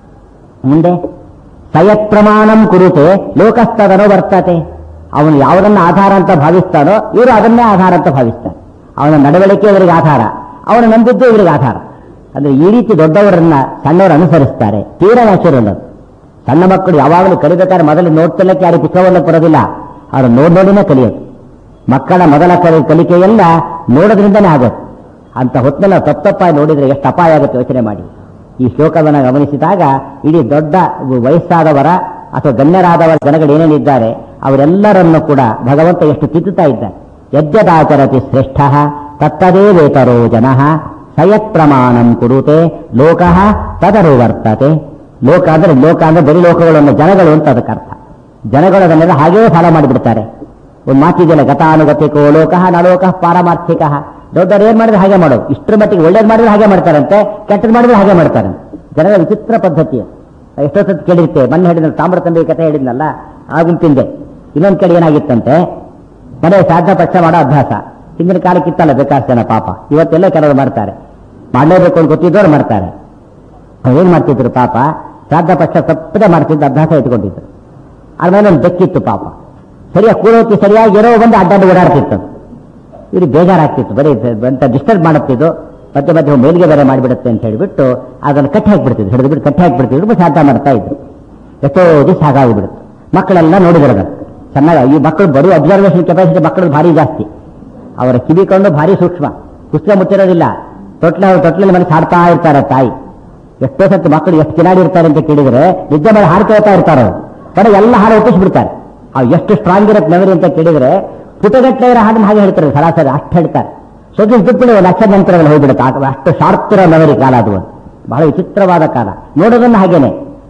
ಮುಂದೆ ಸಯತ್ ಪ್ರಮಾಣಂ ಕುರುತೆ ಲೋಕಸ್ತದನು ವರ್ತತೆ ಅವನು ಯಾವುದನ್ನ ಆಧಾರ ಅಂತ ಭಾವಿಸ್ತಾನೋ ಇವರು ಅದನ್ನೇ ಆಧಾರ ಅಂತ ಭಾವಿಸ್ತಾರೆ ಅವನ ನಡವಳಿಕೆ ಇವರಿಗೆ ಆಧಾರ ಅವನು ನಂಬಿದ್ದು ಇವರಿಗೆ ಆಧಾರ ಅಂದ್ರೆ ಈ ರೀತಿ ದೊಡ್ಡವರನ್ನ ಸಣ್ಣವರು ಅನುಸರಿಸ್ತಾರೆ ತೀರಾ ನ್ಯಾಚುರಲ್ ಅದು ಸಣ್ಣ ಮಕ್ಕಳು ಯಾವಾಗಲೂ ಕಲಿಬೇಕಾದ್ರೆ ಮೊದಲು ನೋಡ್ತಿಲ್ಲಕ್ಕೆ ಯಾರು ಪುಸ್ತಕವನ್ನು ಕೊಡೋದಿಲ್ಲ ಅವರು ನೋಡ್ ನೋಡಿನೇ ಕಲಿಯೋದು ಮಕ್ಕಳ ಮೊದಲ ಕಲಿ ಕಲಿಕೆಯೆಲ್ಲ ನೋಡೋದ್ರಿಂದನೇ ಆಗೋದು ಅಂತ ಹೊತ್ತಲ್ಲಿ ನಾವು ತಪ್ಪಪ್ಪಾಗಿ ನೋಡಿದ್ರೆ ಎಷ್ಟು ಅಪಾಯ ಆಗುತ್ತೆ ಯೋಚನೆ ಮಾಡಿ ಈ ಶ್ಲೋಕವನ್ನು ಗಮನಿಸಿದಾಗ ಇಡೀ ದೊಡ್ಡ ವಯಸ್ಸಾದವರ ಅಥವಾ ಗಣ್ಯರಾದವರ ಜನಗಳು ಏನೇನಿದ್ದಾರೆ ಅವರೆಲ್ಲರನ್ನು ಕೂಡ ಭಗವಂತ ಎಷ್ಟು ತಿದ್ದುತ್ತಾ ಇದ್ದಾರೆ ಯದ್ಯದಾಚರತಿ ಶ್ರೇಷ್ಠ ತತ್ತದೇವೇತರೋ ಜನ ಸಯತ್ ಪ್ರಮಾಣಂ ಕುರುತೆ ಲೋಕ ತದರು ವರ್ತತೆ ಲೋಕ ಅಂದ್ರೆ ಲೋಕ ಅಂದ್ರೆ ಬರೀ ಲೋಕಗಳನ್ನು ಜನಗಳು ಅಂತ ಅದಕ್ಕೆ ಅರ್ಥ ಜನಗಳು ಅದನ್ನೆಲ್ಲ ಹಾಗೇ ಫಾಲೋ ಮಾಡಿಬಿಡ್ತಾರೆ ಒಂದು ಮಾತಿದೆಯಲ್ಲ ಗತಾನುಗತಿಕೋ ಲೋಕ ನಲೋಕ ಪಾರಮಾರ್ಥಿಕ ದೊಡ್ಡವರು ಏನ್ ಮಾಡಿದ್ರೆ ಹಾಗೆ ಮಾಡೋದು ಇಷ್ಟರ ಮಟ್ಟಿಗೆ ಒಳ್ಳೇದು ಮಾಡಿದ್ರೆ ಹಾಗೆ ಮಾಡ್ತಾರಂತೆ ಕೆಟ್ಟದ್ದು ಮಾಡಿದ್ರೆ ಹಾಗೆ ಮಾಡ್ತಾರಂತೆ ಜನಗಳ ವಿಚಿತ್ರ ಪದ್ಧತಿ ಅದು. ಎಷ್ಟೋ ಸತಿ ಕೇಳಿರ್ತೇವೆ ಮೊನ್ನೆ ಹೇಳಿದ ತಾಮ್ರತಂಬಿ ಕಥೆ ಹೇಳಿದ್ನಲ್ಲ ಆ ಗುಂಪಿಂದೆ ಇನ್ನೊಂದ್ ಕಡೆ ಏನಾಗಿತ್ತಂತೆ ಮನೆ ಶ್ರಾದ್ದ ಪಕ್ಷ ಮಾಡೋ ಅಭ್ಯಾಸ ಹಿಂದಿನ ಕಾಲಕ್ಕೆ ಇತ್ತಲ್ಲ ಬೇಕಾದಷ್ಟು ಜನ ಪಾಪ ಇವತ್ತೆಲ್ಲ ಕೆಲವರು ಮಾಡ್ತಾರೆ ಮಾಡಲೇಬೇಕು ಅಂತ ಗೊತ್ತಿದ್ದವ್ರು ಮಾಡ್ತಾರೆ ಅವ್ರು ಏನ್ ಮಾಡ್ತಿದ್ರು ಪಾಪ ಶ್ರಾದ್ದ ಪಕ್ಷ ತಪ್ಪದೆ ಮಾಡ್ತಿದ್ದ ಅಭ್ಯಾಸ ಇಟ್ಕೊಂಡಿದ್ರು ಆದ್ಮೇಲೆ ಒಂದು ಬೆಕ್ಕಿತ್ತು ಪಾಪ ಸರಿಯಾಗಿ ಕೂಡೋತಿ ಸರಿಯಾಗಿ ಇರೋ ಬಂದು ಅಡ್ಡಾಡಿ ಓಡಾಡ್ತಿತ್ತು ಇವ್ರಿಗೆ ಬೇಜಾರಾಗ್ತಿತ್ತು ಬರೀ ಅಂತ ಡಿಸ್ಟರ್ಬ್ ಮಾಡುತ್ತಿದ್ದು ಮತ್ತೆ ಮತ್ತೆ ಮೇಲ್ಗೆ ಬೇರೆ ಮಾಡಿಬಿಡುತ್ತೆ ಅಂತ ಹೇಳಿಬಿಟ್ಟು ಅದನ್ನು ಕಟ್ಟಿ ಹಾಕ್ಬಿಡ್ತಿದ್ರು ಹಿಡಿದು ಬಿಟ್ಟು ಕಟ್ಟಿ ಹಾಕ್ಬಿಡ್ತಿದ್ರು ಶ್ರಾದ್ದ ಮಾಡ್ತಾ ಇದ್ರು ಎಷ್ಟೋ ದಿವಸ ಹಾಗಾಗ್ಬಿಡುತ್ತೆ ಮಕ್ಕಳೆಲ್ಲ ನೋಡಿದ್ರು ಅದನ್ನು ಚೆನ್ನಾಗಿ ಈ ಮಕ್ಕಳು ಬರೀ ಅಬ್ಸರ್ವೇಷನ್ ಕೆಪಾಸಿಟಿ ಮಕ್ಕಳು ಭಾರಿ ಜಾಸ್ತಿ ಅವರ ಕಿವಿ ಕೊಂಡು ಭಾರಿ ಸೂಕ್ಷ್ಮ ಪುಸ್ತಕ ಮುಚ್ಚಿರೋದಿಲ್ಲ ತೊಟ್ಲ ತೊಟ್ಲಲ್ಲಿ ಮನೆ ಹಾಡ್ತಾ ಇರ್ತಾರೆ ತಾಯಿ ಎಷ್ಟೋ ಸತ್ತು ಮಕ್ಕಳು ಎಷ್ಟು ಕಿಲಾಡಿ ಇರ್ತಾರೆ ಅಂತ ಕೇಳಿದ್ರೆ ನಿದ್ದೆ ಮೇಲೆ ಹಾಡು ಕೇಳ್ತಾ ಇರ್ತಾರೆ ಅವರು ಕಡೆ ಎಲ್ಲ ಹಾಡು ಒಪ್ಪಿಸ್ಬಿಡ್ತಾರೆ ಅವು ಎಷ್ಟು ಸ್ಟ್ರಾಂಗ್ ಇರುತ್ತೆ ಮೆಮರಿ ಅಂತ ಕೇಳಿದ್ರೆ ಪುಟಗಟ್ಟಲೆ ಇರೋ ಹಾಡನ್ನ ಹಾಗೆ ಹೇಳ್ತಾರೆ ಸರಾಸರಿ ಅಷ್ಟು ಹೇಳ್ತಾರೆ ಸೋಕಿಸ್ ಬಿಟ್ಬಿಡಿ ಒಂದು ಲಕ್ಷ ನಂತರ ಹೋಗ್ಬಿಡುತ್ತೆ ಆ- ಅಷ್ಟು ಶಾರ್ಪ್ ಇರೋ ಮೆಮರಿ ಕಾಲ ಅದು ಒಂದು. ಬಹಳ ವಿಚಿತ್ರವಾದ ಕಾಲ ನೋಡೋದನ್ನ ಹಾಗೇನೆ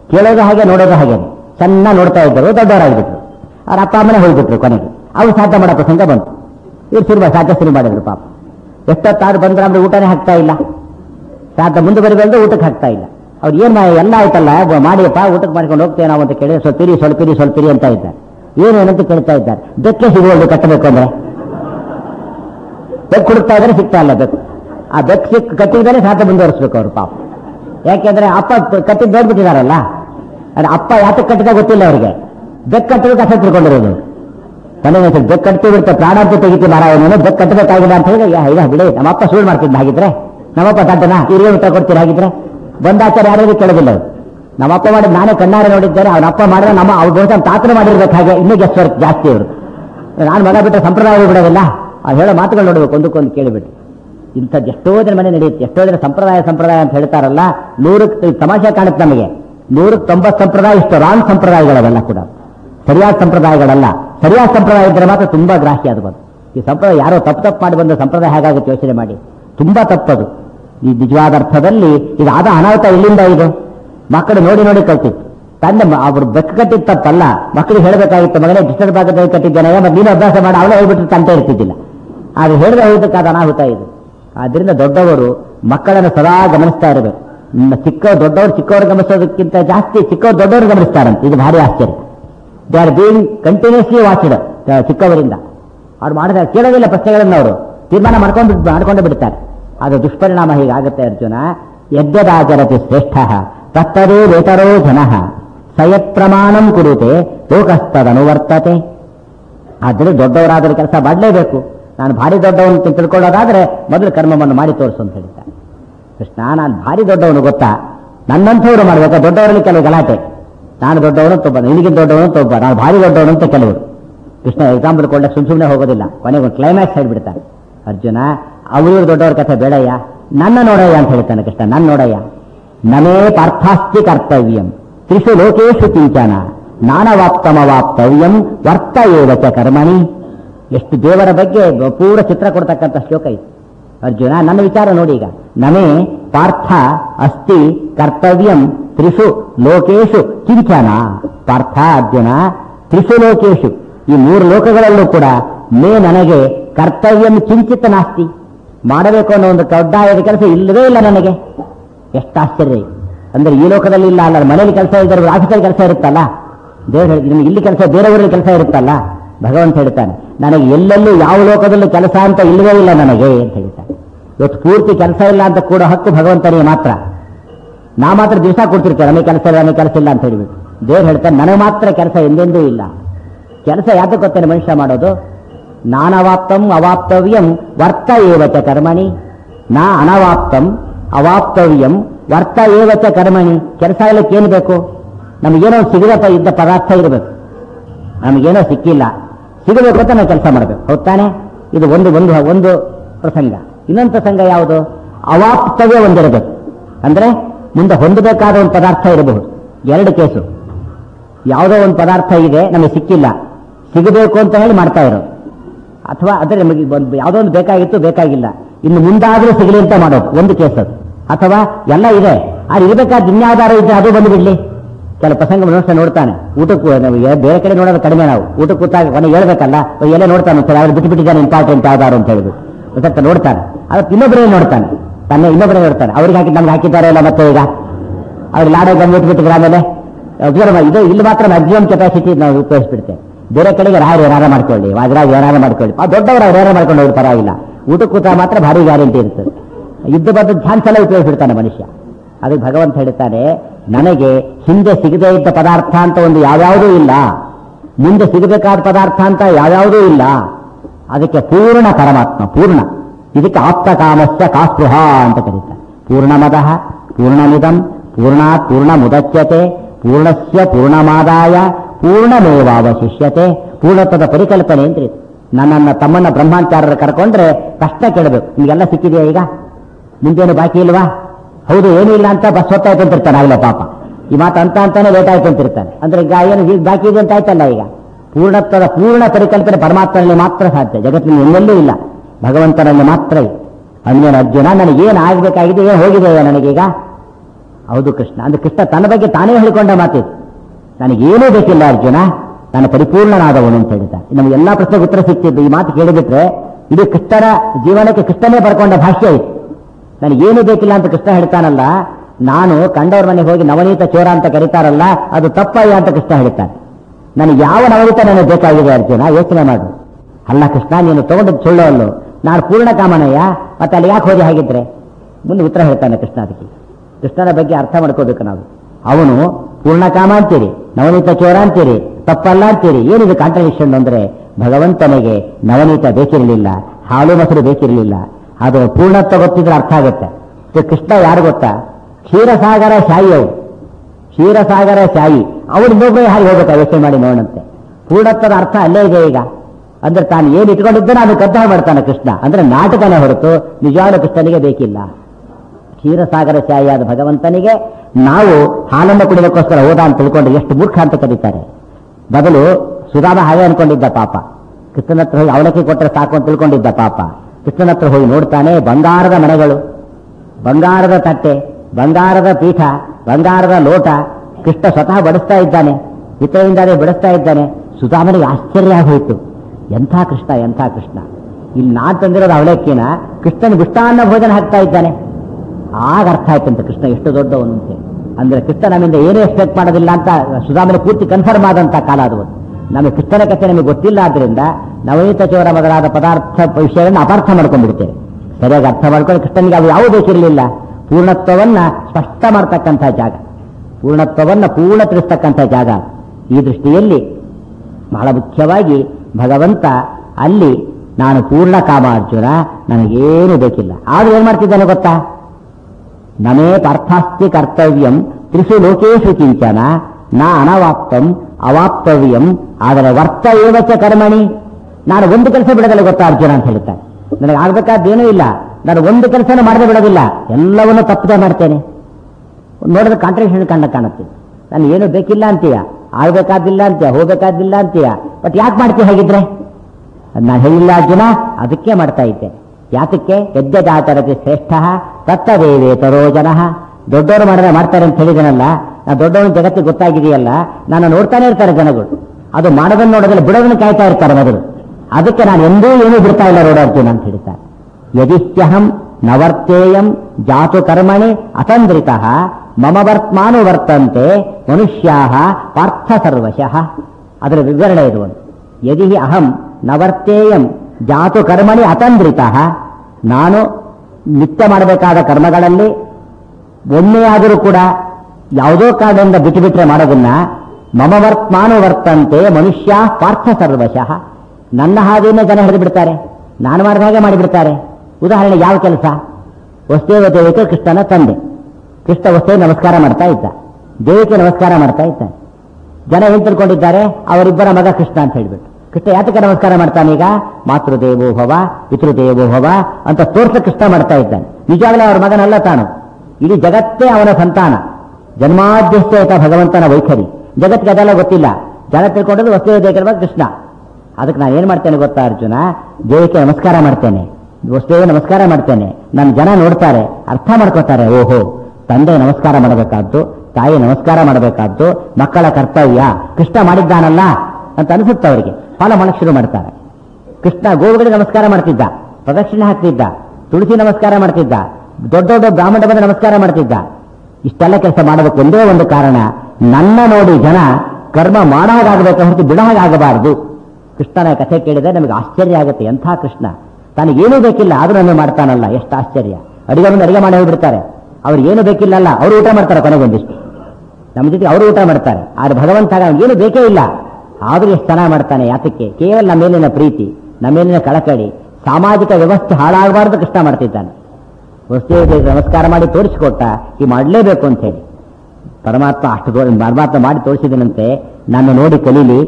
ಕೇಳೋದು ಹಾಗೆ ನೋಡೋದು ಹಾಗೆ ಚೆನ್ನಾಗಿ ನೋಡ್ತಾ ಇದ್ದರು ದೊಡ್ಡವರಾಗಿಬಿಟ್ರು ಅವ್ರ ಅಪ್ಪ ಅಮ್ಮನೇ ಹೋಗ್ಬಿಟ್ರು ಕೊನೆಗೆ ಅವ್ರು ಸಾಧ್ಯ ಮಾಡೋ ಪ್ರಸಂಗ ಬಂತು ಇವ್ರು ಶುರು ಸಾಧ್ಯ ಶುರು ಮಾಡಿದ್ರು ಪಾಪ ಎಷ್ಟೊತ್ತಾದ್ರು ಬಂದ್ರೆ ಅಂದ್ರೆ ಊಟನೇ ಹಾಕ್ತಾ ಇಲ್ಲ ಸಾಧ್ಯ ಮುಂದೆ ಬರಬಲ್ದು ಊಟಕ್ಕೆ ಹಾಕ್ತಾ ಇಲ್ಲ ಅವ್ರು ಏನ್ ಮಾ- ಎಲ್ಲ ಆಯ್ತಲ್ಲ ಬ- ಮಾಡಿಯಪ್ಪ ಊಟಕ್ಕೆ ಮಾಡ್ಕೊಂಡು ಹೋಗ್ತೇವೆ ನಾವು ಅಂತ ಕೇಳಿ ಸ್ವಲ್ಪಿರಿ ಸ್ವಲ್ಪಿರಿ ಸ್ವಲ್ಪಿರಿ ಅಂತ ಇದ್ದಾರೆ ಏನೇನಂತ ಕೇಳ್ತಾ ಇದ್ದಾರೆ ಬೆಕ್ಕೆ ಸಿಗುವಲ್ದು ಕಟ್ಟಬೇಕು ಅಂದ್ರೆ ಬೆಕ್ಕು ಹುಡುಕ್ತಾ ಇದ್ರೆ ಸಿಗ್ತಾ ಇಲ್ಲ ಬೆಕ್ಕು ಆ ಬೆಕ್ಕು ಸಿಕ್ ಕಟ್ಟಿದ್ರೆ ಸಾಧ್ಯ ಮುಂದುವರಿಸ್ಬೇಕು ಅವ್ರು ಪಾಪ ಯಾಕೆಂದ್ರೆ ಅಪ್ಪ ತ- ಕಟ್ಟಿದ್ ನೋಡ್ಬಿಟ್ಟಿದಾರಲ್ಲ ಅದ್ರ ಅಪ್ಪ ಯಾತಕ್ಕೆ ಕಟ್ಟಿದ ಗೊತ್ತಿಲ್ಲ ಅವ್ರಿಗೆ ಬೆಕ್ಕು ಕಟ್ಟಿದ ಕಸ ತಿಳ್ಕೊಂಡಿರೋದು ಮನೆಗೆ ಬೆಕ್ಕು ಕಟ್ತಿ ಬಿಡ್ತಾ ಪ್ರಾಣ ಅಂತ ತೆಗಿತಿ ಮಾರಾಯನ ಬೆಕ್ಕು ಕಟ್ಟಬೇಕಾಗಿಲ್ಲ ಅಂತ ಹೇಳಿ ಯಾ, ಇಲ್ಲ ಬಿಡಿ ನಮ್ಮಪ್ಪ ಸುಳ್ಳು ಮಾಡ್ತಿದ್ದ ಹಾಗಿದ್ರೆ ನಮ್ಮಪ್ಪ ಕಟ್ಟನ ಹಿರಿಯ ಊಟ ಕೊಡ್ತೀರ ಹಾಗಿದ್ರೆ ಬಂದಾಚಾರ ಯಾರಿಗೂ ಕೇಳೋದಿಲ್ಲ ಅವ್ರು. ನಮ್ಮಪ್ಪ ಮಾಡಿದ್ ನಾನೇ ಕಣ್ಣಾರೆ ನೋಡಿದ್ದೇನೆ ಅವ್ರ ಅಪ್ಪ ಮಾಡಿದ್ರೆ ನಮ್ಮ ಅವ್ರ ಬಹುಶಃ ತಾತನ ಮಾಡಿರ್ಬೇಕು ಹಾಗೆ ಇನ್ನೂ ಗೆಸ್ಟ್ ವರ್ಕ್ ಜಾಸ್ತಿ ಅವರು ನಾನು ಮಗ ಬಿಟ್ಟರೆ ಸಂಪ್ರದಾಯ ಬಿಡೋದಿಲ್ಲ ಅವ್ರು ಹೇಳೋ ಮಾತುಗಳು ನೋಡ್ಬೇಕು ಒಂದಕ್ಕೊಂದು ಕೇಳಿಬಿಟ್ಟು ಇಂಥದ್ದು ಎಷ್ಟೋ ಜನ ಮನೆ ನಡೆಯುತ್ತೆ ಎಷ್ಟೋ ಜನ ಸಂಪ್ರದಾಯ ಸಂಪ್ರದಾಯ ಅಂತ ಹೇಳ್ತಾರಲ್ಲ ನೂರಕ್ಕೆ ತಮಾಷೆ ಕಾಣುತ್ತೆ ನಮಗೆ ನೂರಕ್ಕೆ ತೊಂಬತ್ತು ಸಂಪ್ರದಾಯ ಇಷ್ಟು ರಾಂಗ್ ಸಂಪ್ರದಾಯಗಳವೆಲ್ಲ ಕೂಡ ಸರಿಯಾದ ಸಂಪ್ರದಾಯಗಳಲ್ಲ ಸರಿಯಾದ ಸಂಪ್ರದಾಯ ಇದ್ದರೆ ಮಾತ್ರ ತುಂಬಾ ಗ್ರಾಹ್ಯ ಅದು ಬಂದು ಈ ಸಂಪ್ರದಾಯ ಯಾರೋ ತಪ್ಪು ತಪ್ಪು ಮಾಡಿ ಬಂದ ಸಂಪ್ರದಾಯ ಹೇಗಾಗುತ್ತೆ ಯೋಚನೆ ಮಾಡಿ ತುಂಬಾ ತಪ್ಪದು ಈ ನಿಜವಾದ ಅರ್ಥದಲ್ಲಿ ಇದು ಆದ ಅನಾಹುತ ಎಲ್ಲಿಂದ ಇದು ಮಕ್ಕಳು ನೋಡಿ ನೋಡಿ ಕಲ್ತಿತ್ತು ತಂದೆ ಮ- ಅವ್ರು ಬೆಕ್ಕು ಕಟ್ಟಿದ್ ತಪ್ಪಲ್ಲ ಮಕ್ಕಳಿಗೆ ಹೇಳಬೇಕಾಗಿತ್ತು ಮಗನೇ ಡಿಸ್ಟರ್ಬ್ ಆಗದೆ ಕಟ್ಟಿದ್ದೇನೆ ಮತ್ತೆ ನೀನು ಅಭ್ಯಾಸ ಮಾಡಿ ಅವಳೇ ಹೇಳ್ಬಿಟ್ಟು ತಂಟೆ ಇರ್ತಿದ್ದಿಲ್ಲ ಆದ್ರೆ ಹೇಳಿದ್ರೆ ಹೋದಕ್ಕಾದ ಅನಾಹುತ ಇದು ಆದ್ರಿಂದ ದೊಡ್ಡವರು ಮಕ್ಕಳನ್ನು ಸದಾ ಗಮನಿಸ್ತಾ ಇರಬೇಕು ಮ್, ಚಿಕ್ಕ ದೊಡ್ಡವರು ಚಿಕ್ಕವರು ಗಮನಿಸೋದಕ್ಕಿಂತ ಜಾಸ್ತಿ ಚಿಕ್ಕವರು ದೊಡ್ಡವರು ಗಮನಿಸ್ತಾರಂತೆ ಇದು ಭಾರಿ ಆಶ್ಚರ್ಯ they are being continuously watched ಚಿಕ್ಕವರಿಂದ ಅವ್ರು ಮಾಡಿದ ಕೇಳೋದಿಲ್ಲ ಪ್ರಶ್ನೆಗಳನ್ನು ಅವರು ತೀರ್ಮಾನ ಮಾಡ್ಕೊಂಡು ಮಾಡ್ಕೊಂಡೇ ಬಿಡ್ತಾರೆ ಅದು ದುಷ್ಪರಿಣಾಮ ಹೀಗಾಗುತ್ತೆ ಅರ್ಜುನ ಯದ್ಯದಾಚರತಿ ಶ್ರೇಷ್ಠ ತತ್ತದೇ ವೇತರೋ ಜನ ಸಯತ್ ಪ್ರಮಾಣಂ ಕುರುತೆ ಲೋಕಸ್ತದನುವರ್ತತೆ ಆದರೆ ದೊಡ್ಡವರಾದರೆ ಕೆಲಸ ಮಾಡಲೇಬೇಕು ನಾನು ಭಾರಿ ದೊಡ್ಡವನು ಅಂತ ತಿಳ್ಕೊಳ್ಳೋದಾದ್ರೆ ಮೊದಲು ಕರ್ಮವನ್ನು ಮಾಡಿ ತೋರಿಸು ಅಂತ ಹೇಳ್ತಾರೆ ಕೃಷ್ಣ ನಾನು ಭಾರಿ ದೊಡ್ಡವನು ಗೊತ್ತಾ ನನ್ನಂಥವ್ರು ಮಾಡ್ಬೇಕಾ ದೊಡ್ಡವರಲ್ಲಿ ಕೆಲವು ಗಲಾಟೆ ನಾನು ದೊಡ್ಡವನು ಅಂತ ಒಬ್ಬ ನಿನಗಿಂತ ದೊಡ್ಡವನು ಅಂತ ಒಬ್ಬ ನಾನು ಭಾರಿ ದೊಡ್ಡವನು ಅಂತ ಕೆಲವರು ಕೃಷ್ಣ ಎಕ್ಸಾಂಪಲ್ ಕೊಂಡ ಸುಮ್ ಸುಮ್ಮನೆ ಹೋಗೋದಿಲ್ಲ ಕೊನೆಗೆ ಒಂದು ಕ್ಲೈಮ್ಯಾಕ್ಸ್ ಹೇಳ್ಬಿಡ್ತಾನೆ ಅರ್ಜುನ ಅವರು ದೊಡ್ಡವರ ಕಥೆ ಬೇಡಯ್ಯ ನನ್ನ ನೋಡಯ್ಯ ಅಂತ ಹೇಳ್ತಾನೆ ಕೃಷ್ಣ ನನ್ನ ನೋಡಯ್ಯ ನಮೇ ಪಾರ್ಥಾಸ್ತಿ ಕರ್ತವ್ಯಂ ತ್ರಿಷು ಲೋಕೇಶು ಕಿಂಚನ ನಾನವಾಪ್ತಮವಾಪ್ತವ್ಯಂ ವರ್ತ ಏವಚ ಕರ್ಮಣಿ ಎಷ್ಟು ದೇವರ ಬಗ್ಗೆ ಪೂರ ಚಿತ್ರ ಕೊಡ್ತಕ್ಕಂಥ ಶ್ಲೋಕ ಇದು ಅರ್ಜುನ ನನ್ನ ವಿಚಾರ ನೋಡಿ ಈಗ ನಮೇ ಪಾರ್ಥ ಅಸ್ತಿ ಕರ್ತವ್ಯಂ ತ್ರಿಷು ಲೋಕೇಶು ಕಿಂಚನ ಪಾರ್ಥ ಅರ್ಜುನ ತ್ರಿಷು ಲೋಕೇಶು ಈ ಮೂರು ಲೋಕಗಳಲ್ಲೂ ಕೂಡ ಮೇ ನನಗೆ ಕರ್ತವ್ಯಂ ಕಿಂಚಿತ್ ನಾಸ್ತಿ ಮಾಡಬೇಕು ಅನ್ನೋ ಒಂದು ಕಡ್ಡಾಯದ ಕೆಲಸ ಇಲ್ಲವೇ ಇಲ್ಲ ನನಗೆ ಎಷ್ಟು ಆಶ್ಚರ್ಯ ಇದು. ಅಂದ್ರೆ ಈ ಲೋಕದಲ್ಲಿ ಇಲ್ಲ ಅಲ್ಲ ಮನೇಲಿ ಕೆಲಸ ಇದ್ದಾರೆ ಆಫೀಸಲ್ಲಿ ಕೆಲಸ ಇರುತ್ತಲ್ಲ ದೇವರು ಹೇಳಿ ನಿಮ್ಗೆ ಇಲ್ಲಿ ಕೆಲಸ ಬೇರೆ ಊರಲ್ಲಿ ಕೆಲಸ ಇರುತ್ತಲ್ಲ ಭಗವಂತ ಹೇಳ್ತಾನೆ ನನಗೆ ಎಲ್ಲೆಲ್ಲೂ ಯಾವ ಲೋಕದಲ್ಲೂ ಕೆಲಸ ಅಂತ ಇಲ್ಲವೇ ಇಲ್ಲ ನನಗೆ ಅಂತ ಹೇಳ್ತಾನೆ ಇವತ್ತು ಪೂರ್ತಿ ಕೆಲಸ ಇಲ್ಲ ಅಂತ ಕೂಡ ಹಕ್ಕು ಭಗವಂತನಿಗೆ ಮಾತ್ರ ನಾ ಮಾತ್ರ ದಿವಸ ಕೊಡ್ತಿರ್ತೇವೆ ನಮಗೆ ಕೆಲಸ ಇಲ್ಲ ನಮಗೆ ಕೆಲಸ ಇಲ್ಲ ಅಂತ ಹೇಳಿಬಿಟ್ಟು ದೇವ್ರು ಹೇಳ್ತಾನೆ ನನಗೆ ಮಾತ್ರ ಕೆಲಸ ಎಂದೆಂದೂ ಇಲ್ಲ ಕೆಲಸ ಯಾತಕ್ಕೆ ಗೊತ್ತೇನೆ ಮನುಷ್ಯ ಮಾಡೋದು ನಾನವಾಪ್ತಂ ಅವಾಪ್ತವ್ಯಂ ವರ್ತ ಏವಚ ಕರ್ಮಣಿ ನಾ ಅನವಾಪ್ತಂ ಅವಾಪ್ತವ್ಯಂ ವರ್ತ ಏವಚ ಕರ್ಮಣಿ ಕೆಲಸ ಇಲ್ಲಕ್ಕೆ ಏನು ಬೇಕು ನಮಗೇನೋ ಸಿಗದ ಇದ್ದ ಪದಾರ್ಥ ಇರಬೇಕು ನಮಗೇನೋ ಸಿಕ್ಕಿಲ್ಲ ಸಿಗಬೇಕು ಅಂತ ನಾವು ಕೆಲಸ ಮಾಡಬೇಕು ಹೌದಾನೆ ಇದು ಒಂದು ಒಂದು ಒಂದು ಪ್ರಸಂಗ ಇನ್ನೊಂದು ಪ್ರಸಂಗ ಯಾವುದು ಅವಾಪ್ತವೇ ಒಂದಿರಬೇಕು ಅಂದ್ರೆ ಮುಂದೆ ಹೊಂದಬೇಕಾದ ಒಂದು ಪದಾರ್ಥ ಇರಬಹುದು ಎರಡು ಕೇಸು ಯಾವುದೋ ಒಂದು ಪದಾರ್ಥ ಇದೆ ನಮಗೆ ಸಿಕ್ಕಿಲ್ಲ ಸಿಗಬೇಕು ಅಂತ ಹೇಳಿ ಮಾಡ್ತಾ ಇರೋದು ಅಥವಾ ಅದೇ ನಮಗೆ ಒಂದು ಯಾವುದೋ ಒಂದು ಬೇಕಾಗಿತ್ತು ಬೇಕಾಗಿಲ್ಲ ಇನ್ನು ಮುಂದಾದ್ರೂ ಸಿಗಲಿ ಅಂತ ಮಾಡೋದು ಒಂದು ಕೇಸ್ ಅದು ಅಥವಾ ಎಲ್ಲ ಇದೆ ಅದು ಇರಬೇಕಾದ ಇನ್ಯಾವುದಾರು ಇದ್ರೆ ಅದು ಬಂದು ಬಿಡ್ಲಿ ಕೆಲ ಪ್ರಸಂಗ ಮನುಷ್ಯ ನೋಡ್ತಾನೆ ಊಟಕ್ಕೂ ನಾವು ಏ- ಬೇರೆ ಕಡೆ ನೋಡೋದು ಕಡಿಮೆ ನಾವು ಊಟಕ್ಕೆ ಕೂತಾಗ ಕೊನೆ ಹೇಳ್ಬೇಕಲ್ಲ ಅವ್ ಎಲ್ಲ ನೋಡ್ತಾನೆ ಒಂದ್ಸಲ ಅವ್ರು ಬಿಟ್ಟು ಬಿಟ್ಟಿದ್ದಾನೆ ಇಂಪಾರ್ಟೆಂಟ್ ಯಾವ್ದಾರು ಅಂತ ಹೇಳ್ಬಿಟ್ಟು ಒಂದ್ಸಲ ನೋಡ್ತಾನೆ ಅದಕ್ಕೆ ಇನ್ನೊಬ್ಬರೇ ನೋಡ್ತಾನೆ ತನ್ನ ಇನ್ನೊಬ್ಬರೇ ನೋಡ್ತಾನೆ ಅವ್ರಿಗೆ ಹಾಕಿ ನಮ್ಗೆ ಹಾಕಿದ್ದಾರೆ ಇಲ್ಲ ಮತ್ತೆ ಈಗ ಅವ್ರು ಲಾಡೋ ಗಂಬಿಟ್ಟು ಬಿಟ್ಟಿದ್ರೆ ಆಮೇಲೆ ಅಬ್ಸರ್ವ್ ಮಾಡಿ ಇದು ಇಲ್ಲಿ ಮಾತ್ರ ಮ್ಯಾಕ್ಸಿಮಮ್ ಕೆಪಾಸಿಟಿ ನಾವು ಉಪಯೋಗಿಸ್ಬಿಡ್ತೇವೆ ಬೇರೆ ಕಡೆಗೆ ರಾಯರು ಏನಾರ ಮಾಡ್ಕೊಳ್ಳಿ ವಾಜರಾಜ್ ಏನಾರ ಮಾಡ್ಕೊಳ್ಳಿ ಆ ದೊಡ್ಡವರು ಅವ್ರು ಏನಾರ ಮಾಡ್ಕೊಂಡು ಹೋಗಿ ಪರವಾಗಿಲ್ಲ ಊಟಕ್ಕೆ ಕೂತ ಮಾತ್ರ ಭಾರಿ ಗ್ಯಾರಂಟಿ ಇರ್ತದೆ ಯುದ್ಧ ಬದ್ಧ ಚಾನ್ಸ್ ಎಲ್ಲ ಉಪಯೋಗಿಸ್ಬಿಡ್ತಾನೆ ಮನುಷ್ಯ ಅದಕ್ಕೆ ಭಗವಂತ ಹೇಳ್ತಾನೆ ನನಗೆ ಹಿಂದೆ ಸಿಗದೇ ಇದ್ದ ಪದಾರ್ಥ ಅಂತ ಒಂದು ಯಾವ್ಯಾವುದೂ ಇಲ್ಲ ಮುಂದೆ ಸಿಗಬೇಕಾದ ಪದಾರ್ಥ ಅಂತ ಯಾವ್ಯಾವುದೂ ಇಲ್ಲ ಅದಕ್ಕೆ ಪೂರ್ಣ ಪರಮಾತ್ಮ ಪೂರ್ಣ ಇದಕ್ಕೆ ಆಪ್ತ ಕಾಮಸ್ಯ ಕಾಸ್ಪೃಹ ಅಂತ ಕರೀತಾರೆ ಪೂರ್ಣಮದಃ ಪೂರ್ಣಮಿದಂ ಪೂರ್ಣಾತ್ ಪೂರ್ಣ ಮುದಚ್ಯತೆ ಪೂರ್ಣಸ್ಯ ಪೂರ್ಣಮಾದಾಯ ಪೂರ್ಣಮೇವಾವಶಿಷ್ಯತೆ ಪೂರ್ಣತ್ವದ ಪರಿಕಲ್ಪನೆ ಅಂತ ಇದು. ನನ್ನನ್ನ ತಮ್ಮನ್ನ ಬ್ರಹ್ಮಾಚಾರ್ಯರ ಕರ್ಕೊಂಡ್ರೆ ಕಷ್ಟ ಕೇಳಬೇಕು ನಿಮಗೆಲ್ಲ ಸಿಕ್ಕಿದೆಯಾ ಈಗ ಮುಂದೇನು ಬಾಕಿ ಇಲ್ವಾ ಹೌದು ಏನೂ ಇಲ್ಲ ಅಂತ ಬಸ್ ಹೊತ್ತಾಯ್ತು ಅಂತಿರ್ತಾನೆ ಆಗಲೇ ಪಾಪ ಈ ಮಾತು ಅಂತ ಅಂತಾನೆ ಲೇಟ್ ಆಯ್ತು ಅಂತಿರ್ತಾನೆ ಅಂದ್ರೆ ಈಗ ಏನು ಈಗ ಬಾಕಿ ಇದೆ ಅಂತ ಆಯ್ತಲ್ಲ ಈಗ ಪೂರ್ಣತ್ವದ ಪೂರ್ಣ ಪರಿಕಲ್ಪನೆ ಪರಮಾತ್ಮನಲ್ಲಿ ಮಾತ್ರ ಸಾಧ್ಯ ಜಗತ್ತಿನಲ್ಲಿ ಎಲ್ಲೆಲ್ಲೂ ಇಲ್ಲ ಭಗವಂತನಲ್ಲಿ ಮಾತ್ರ ಇದೆ ಅಂದ್ಮೇಲೆ ಅರ್ಜುನ ನನಗೇನು ಆಗಬೇಕಾಗಿದೆ ಏನು ಹೋಗಿದೆಯಾ ನನಗೀಗ ಹೌದು ಕೃಷ್ಣ ಅಂದ್ರೆ ಕೃಷ್ಣ ತನ್ನ ಬಗ್ಗೆ ತಾನೇ ಹೇಳಿಕೊಂಡ ಮಾತಿತ್ತು ನನಗೇನೂ ಬೇಕಿಲ್ಲ ಅರ್ಜುನ ನಾನು ಪರಿಪೂರ್ಣನಾದವನು ಅಂತ ಹೇಳಿದ ನಮ್ಗೆ ಎಲ್ಲಾ ಪ್ರಶ್ನೆಗೆ ಉತ್ತರ ಸಿಕ್ತಿದ್ದು ಈ ಮಾತು ಕೇಳಿಬಿಟ್ರೆ ಇಡೀ ಕೃಷ್ಣನ ಜೀವನಕ್ಕೆ ಕೃಷ್ಣನೇ ಬರ್ಕೊಂಡ ಭಾಷ್ಯ ಇತ್ತು ನನಗೇನು ಬೇಕಿಲ್ಲ ಅಂತ ಕೃಷ್ಣ ಹೇಳ್ತಾನಲ್ಲ ನಾನು ಕಂಡವ್ರ ಮನೆಗೆ ಹೋಗಿ ನವನೀತ ಚೋರ ಅಂತ ಕರೀತಾರಲ್ಲ ಅದು ತಪ್ಪಯ್ಯ ಅಂತ ಕೃಷ್ಣ ಹೇಳ್ತಾನೆ ನನಗೆ ಯಾವ ನವನೀತ ನನಗೆ ಬೇಕಾಗಿದೆ ಅರ್ಜುನ ಯೋಚನೆ ಮಾಡು ಅಲ್ಲ ಕೃಷ್ಣ ನೀನು ತಗೊಂಡದ್ದು ಸುಳ್ಳು ಅಲ್ಲು ನಾನು ಪೂರ್ಣ ಕಾಮನಯ್ಯ ಮತ್ತೆ ಅಲ್ಲಿ ಯಾಕೆ ಹೋದೆ ಹಾಗಿದ್ರೆ ಮುಂದೆ ಉತ್ತರ ಹೇಳ್ತಾನೆ ಕೃಷ್ಣ ಅದಕ್ಕೆ ಕೃಷ್ಣನ ಬಗ್ಗೆ ಅರ್ಥ ಮಾಡ್ಕೋಬೇಕು ನಾವು ಅವನು ಪೂರ್ಣ ಕಾಮ ಅಂತೀರಿ ನವನೀತ ಚೋರ ಅಂತೀರಿ ತಪ್ಪಲ್ಲ ಅಂತೀರಿ ಏನಿದು ಕಾಂಟ್ರಡಿಕ್ಷನ್ ಅಂದ್ರೆ ಭಗವಂತನಿಗೆ ನವನೀತ ಬೇಕಿರಲಿಲ್ಲ ಹಾಲು ಮೊಸರು ಬೇಕಿರಲಿಲ್ಲ ಅದು ಪೂರ್ಣತ್ವ ಗೊತ್ತಿದ್ರೆ ಅರ್ಥ ಆಗುತ್ತೆ ಇದು ಕೃಷ್ಣ ಯಾರು ಗೊತ್ತಾ ಕ್ಷೀರಸಾಗರ ಶಾಯಿ ಅವು ಕ್ಷೀರಸಾಗರ ಶಾಯಿ ಅವನು ಇನ್ನೊಬ್ಬರೇ ಹಾಗೆ ಹೋಗ್ಬೇಕು ಯೋಚನೆ ಮಾಡಿ ನೋಡಂತೆ ಪೂರ್ಣತ್ವದ ಅರ್ಥ ಅಲ್ಲೇ ಇದೆ ಈಗ ಅಂದ್ರೆ ತಾನು ಏನು ಇಟ್ಕೊಂಡಿದ್ದಾನೆ ಅದು ಕದ್ದ ಮಾಡ್ತಾನೆ ಕೃಷ್ಣ ಅಂದ್ರೆ ನಾಟಕನೇ ಹೊರತು ನಿಜವಾದ ಕೃಷ್ಣನಿಗೆ ಬೇಕಿಲ್ಲ ಕ್ಷೀರಸಾಗರ ಶಾಯಿಯಾದ ಭಗವಂತನಿಗೆ ನಾವು ಹಾಲನ್ನು ಕುಡಿಯೋಕ್ಕೋಸ್ಕರ ಹೋದ ಅಂತ ತಿಳ್ಕೊಂಡು ಎಷ್ಟು ಮೂರ್ಖ ಅಂತ ಕರೀತಾರೆ ಬದಲು ಸುಧಾಮ ಹಾಗೆ ಅನ್ಕೊಂಡಿದ್ದ ಪಾಪ ಕೃಷ್ಣನ ಹತ್ರ ಹೋಗಿ ಅವಲಕ್ಕಿ ಕೊಟ್ಟರೆ ಸಾಕು ಅಂತ ತಿಳ್ಕೊಂಡಿದ್ದ ಪಾಪ ಕೃಷ್ಣನ ಹತ್ರ ಹೋಗಿ ನೋಡ್ತಾನೆ ಬಂಗಾರದ ಮನೆಗಳು ಬಂಗಾರದ ತಟ್ಟೆ ಬಂಗಾರದ ಪೀಠ ಬಂಗಾರದ ಲೋಟ ಕೃಷ್ಣ ಸ್ವತಃ ಬಡಿಸ್ತಾ ಇದ್ದಾನೆ ಹಿತೆಯಿಂದಾನೆ ಬಿಡಿಸ್ತಾ ಇದ್ದಾನೆ ಸುಧಾಮನಿಗೆ ಆಶ್ಚರ್ಯ ಆಗೋಯ್ತು ಎಂಥ ಕೃಷ್ಣ ಎಂಥ ಕೃಷ್ಣ ಇಲ್ಲಿ ನಾನ್ ತಂದಿರೋದು ಅವಲಕ್ಕಿನ ಕೃಷ್ಣನ ಗುಷ್ಟಾನ್ನ ಭೋಜನ ಹಾಕ್ತಾ ಇದ್ದಾನೆ ಆಗ ಅರ್ಥ ಆಯ್ತಂತೆ ಕೃಷ್ಣ ಎಷ್ಟು ದೊಡ್ಡವನು ಅಂತ ಅಂದ್ರೆ ಕೃಷ್ಣ ನಮ್ಮಿಂದ ಏನೂ ಎಕ್ಸ್ಪೆಕ್ಟ್ ಮಾಡೋದಿಲ್ಲ ಅಂತ ಸುಧಾಮನೆ ಪೂರ್ತಿ ಕನ್ಫರ್ಮ್ ಆದಂತ ಕಾಲ ಅದು ನಮಗೆ ಕೃಷ್ಣನ ಕಥೆ ನಮಗೆ ಗೊತ್ತಿಲ್ಲ ಆದ್ರಿಂದ ನವನೀತ ಚೋರ ಮೊದಲಾದ ಪದಾರ್ಥ ವಿಷಯವನ್ನು ಅಪಾರ್ಥ ಮಾಡ್ಕೊಂಡ್ಬಿಡ್ತೇವೆ ಸರಿಯಾಗಿ ಅರ್ಥ ಮಾಡ್ಕೊಂಡು ಕೃಷ್ಣನಿಗೆ ಅವು ಯಾವ ಬೇಕಿರಲಿಲ್ಲ ಪೂರ್ಣತ್ವವನ್ನ ಸ್ಪಷ್ಟ ಮಾಡ್ತಕ್ಕಂಥ ಜಾಗ ಪೂರ್ಣತ್ವವನ್ನ ಪೂರ್ಣ ತಿಳಿಸ್ತಕ್ಕಂಥ ಜಾಗ ಈ ದೃಷ್ಟಿಯಲ್ಲಿ ಬಹಳ ಮುಖ್ಯವಾಗಿ ಭಗವಂತ ಅಲ್ಲಿ ನಾನು ಪೂರ್ಣ ಕಾಮ ಅರ್ಜುನ ನನಗೇನು ಬೇಕಿಲ್ಲ ಆದ್ರೂ ಏನ್ ಮಾಡ್ತಿದ್ದಾನೆ ಗೊತ್ತಾ ನಮೇ ಪಾರ್ಥಾಸ್ತಿ ಕರ್ತವ್ಯಂ ತ್ರಿಸು ಲೋಕೇಶು ಕಿಂಚನ ನಾ ಅನವಾಪ್ತಂ ಅವಾಪ್ತವ್ಯಂ ಆದರೆ ವರ್ತ ಏವಚ ಕರ್ಮಣಿ ನಾನು ಒಂದು ಕೆಲಸ ಬಿಡೋದಿಲ್ಲ ಗೊತ್ತಾ ಅರ್ಜುನ ಅಂತ ಹೇಳ್ತಾನೆ ನನಗೆ ಆಗ್ಬೇಕಾದ್ದೇನೂ ಇಲ್ಲ ನಾನು ಒಂದು ಕೆಲಸನೂ ಮಾಡದೆ ಬಿಡೋದಿಲ್ಲ ಎಲ್ಲವನ್ನೂ ತಪ್ಪದೆ ಮಾಡ್ತೇನೆ ನೋಡಿದ್ರೆ ಕಾಂಟ್ರಾಕ್ಷನ್ ಕಂಡ ಕಾಣುತ್ತೆ ನಾನು ಏನು ಬೇಕಿಲ್ಲ ಅಂತೀಯ ಆಗ್ಬೇಕಾದಿಲ್ಲ ಅಂತೀಯ ಹೋಗ್ಬೇಕಾದಿಲ್ಲ ಅಂತೀಯ ಬಟ್ ಯಾಕೆ ಮಾಡ್ತೀಯ ಹಾಗಿದ್ರೆ ನಾನು ಹೇಳಿಲ್ಲ ಅರ್ಜುನ ಅದಕ್ಕೆ ಮಾಡ್ತಾ ಇದ್ದೆ ಯಾತಕ್ಕೆ ಯಜ್ಞಜಾತರತಿ ಶ್ರೇಷ್ಠ ತತ್ತದೇವೇತರೋ ಜನ ದೊಡ್ಡವರು ಮಾಡಿದ್ರೆ ಮಾಡ್ತಾರೆ ಅಂತ ಹೇಳಿದನಲ್ಲ ನಾ ದೊಡ್ಡವನ ಜಗತ್ತಿಗೆ ಗೊತ್ತಾಗಿದೆಯಲ್ಲ ನಾನು ನೋಡ್ತಾನೆ ಇರ್ತಾರೆ ಜನಗಳು ಅದು ಮಾಡೋದನ್ನ ನೋಡೋದಿಲ್ಲ ಬಿಡೋದನ್ನ ಕಾಯ್ತಾ ಇರ್ತಾರೆ ಮೊದಲು ಅದಕ್ಕೆ ನಾನು ಎಂದೂ ಏನೂ ಬಿಡ್ತಾ ಇಲ್ಲ ನೋಡು ಅರ್ಜುನ ಅಂತ ಹೇಳ್ತಾರೆ ಯದಿತ್ಯಹಂ ನವರ್ತೇಯಂ ಜಾತು ಕರ್ಮಣಿ ಅತಂದ್ರಿತ ಮಮ ವರ್ತ್ಮಾನು ವರ್ತಂತೆ ಮನುಷ್ಯಾ ಪಾರ್ಥ ಸರ್ವಶಃ ಅದರ ವಿವರಣೆ ಇದು ಒಂದು ಯದಿ ಅಹಂ ನವರ್ತೇಯಂ ಜಾತು ಕರ್ಮಣಿ ಅತಂದ್ರಿತ ನಾನು ನಿತ್ಯ ಮಾಡಬೇಕಾದ ಕರ್ಮಗಳಲ್ಲಿ ಒಮ್ಮೆಯಾದರೂ ಕೂಡ ಯಾವುದೋ ಕಾರಣದಿಂದ ಬಿಟ್ಟು ಬಿಟ್ಟರೆ ಮಾಡೋದನ್ನ ಮಮ ವರ್ತ್ಮಾನು ವರ್ತಂತೆ ಮನುಷ್ಯ ಪಾರ್ಥ ಸರ್ವಶಃ ನನ್ನ ಹಾದಿಯನ್ನೇ ಜನ ಹಿಡಿದು ಬಿಡ್ತಾರೆ ನಾನು ಮಾಡಿದ ಹಾಗೆ ಮಾಡಿಬಿಡ್ತಾರೆ ಉದಾಹರಣೆ ಯಾವ ಕೆಲಸ ವಸ್ತೇವ ದೇವಿಕೆ ಕೃಷ್ಣನ ತಂದೆ ಕೃಷ್ಣ ವಸ್ತೇವ ನಮಸ್ಕಾರ ಮಾಡ್ತಾ ಇದ್ದ ದೇವಿಕೆ ನಮಸ್ಕಾರ ಮಾಡ್ತಾ ಇದ್ದಾನೆ ಜನ ಏನ್ ತಿಳ್ಕೊಂಡಿದ್ದಾರೆ ಅವರಿಬ್ಬರ ಮಗ ಕೃಷ್ಣ ಅಂತ ಹೇಳ್ಬಿಟ್ಟು ಕೃಷ್ಣ ಯಾತಕ್ಕೆ ನಮಸ್ಕಾರ ಮಾಡ್ತಾನೆ ಈಗ ಮಾತೃದೇವೋ ಭವ ಪಿತೃದೇವೋ ಭವ ಅಂತ ತೋರ್ಸ ಕೃಷ್ಣ ಮಾಡ್ತಾ ಇದ್ದಾನೆ ನಿಜವಾಗಲೂ ಅವ್ರ ಮಗನಲ್ಲ ತಾನು ಇಡೀ ಜಗತ್ತೇ ಅವನ ಸಂತಾನ ಜನ್ಮಾದ್ಯಶ್ಚೇತ ಭಗವಂತನ ವೈಖರಿ ಜಗತ್ತಿಗೆ ಅದೆಲ್ಲ ಗೊತ್ತಿಲ್ಲ ಜನ ತಿಳ್ಕೊಂಡದ್ದು ವಸ್ತುವ ದೇವರ ಕೃಷ್ಣ ಅದಕ್ಕೆ ನಾನು ಏನ್ ಮಾಡ್ತೇನೆ ಗೊತ್ತಾ ಅರ್ಜುನ ದೇವಕ್ಕೆ ನಮಸ್ಕಾರ ಮಾಡ್ತೇನೆ ವಸ್ತುವಿಗೆ ನಮಸ್ಕಾರ ಮಾಡ್ತೇನೆ ನನ್ನ ಜನ ನೋಡ್ತಾರೆ ಅರ್ಥ ಮಾಡ್ಕೋತಾರೆ ಓಹೋ ತಂದೆ ನಮಸ್ಕಾರ ಮಾಡಬೇಕಾದ್ದು ತಾಯಿ ನಮಸ್ಕಾರ ಮಾಡಬೇಕಾದ್ದು ಮಕ್ಕಳ ಕರ್ತವ್ಯ ಕೃಷ್ಣ ಮಾಡಿದ್ದಾನಲ್ಲ ಅಂತ ಅನಿಸುತ್ತೆ ಅವರಿಗೆ ಫಾಲೋ ಮಾಡಕ್ ಶುರು ಮಾಡ್ತಾರೆ ಕೃಷ್ಣ ಗೋವುಗಳಿಗೆ ನಮಸ್ಕಾರ ಮಾಡ್ತಿದ್ದ ಪ್ರದಕ್ಷಿಣೆ ಹಾಕ್ತಿದ್ದ ತುಳಸಿ ನಮಸ್ಕಾರ ಮಾಡ್ತಿದ್ದ ದೊಡ್ಡ ದೊಡ್ಡ ಬ್ರಾಹ್ಮಣ ಬಂದ ನಮಸ್ಕಾರ ಮಾಡ್ತಿದ್ದ ಇಷ್ಟೆಲ್ಲ ಕೆಲಸ ಮಾಡಬೇಕು ಒಂದೇ ಒಂದು ಕಾರಣ ನನ್ನ ನೋಡಿ ಜನ ಕರ್ಮ ಮಾಡೋ ಹಾಗಾಗಬೇಕು ಹೊರತು ಬಿಡೋ ಹಾಗಾಗಬಾರದು ಕೃಷ್ಣನ ಕಥೆ ಕೇಳಿದ್ರೆ ನಮಗೆ ಆಶ್ಚರ್ಯ ಆಗುತ್ತೆ ಎಂಥ ಕೃಷ್ಣ ತನಗೇನೂ ಬೇಕಿಲ್ಲ ಆದ್ರೂ ನಮಗೆ ಮಾಡ್ತಾನಲ್ಲ ಎಷ್ಟು ಆಶ್ಚರ್ಯ ಅಡಿಗೆ ಮುಂದೆ ಅಡಿಗೆ ಮಾಡಿ ಹೋಗ್ಬಿಡ್ತಾರೆ ಅವ್ರು ಏನು ಬೇಕಿಲ್ಲಲ್ಲ ಅವರು ಊಟ ಮಾಡ್ತಾರೆ ಕೊನೆಗೊಂದಿಷ್ಟು ನಮ್ಮ ಜೊತೆ ಅವರು ಊಟ ಮಾಡ್ತಾರೆ ಆದ್ರೆ ಭಗವಂತ ಏನು ಬೇಕೇ ಇಲ್ಲ ಆದ್ರೂ ಎಷ್ಟು ಚೆನ್ನಾಗಿ ಮಾಡ್ತಾನೆ ಯಾತಕ್ಕೆ ಕೇವಲ ನಮ್ಮ ಮೇಲಿನ ಪ್ರೀತಿ ನಮ್ಮ ಮೇಲಿನ ಕಳಕಳಿ ಸಾಮಾಜಿಕ ವ್ಯವಸ್ಥೆ ಹಾಳಾಗಬಾರ್ದು ಕೃಷ್ಣ ಮಾಡ್ತಿದ್ದಾನೆ ವಸ್ತುವಿಗೆ ನಮಸ್ಕಾರ ಮಾಡಿ ತೋರಿಸಿಕೊಟ್ಟ ಈ ಮಾಡಲೇಬೇಕು ಅಂತ ಹೇಳಿ ಪರಮಾತ್ಮ ಅಷ್ಟು ತೋರಿ ಪರಮಾತ್ಮ ಮಾಡಿ ತೋರಿಸಿದನಂತೆ ನನ್ನ ನೋಡಿ ಕಲೀಲಿ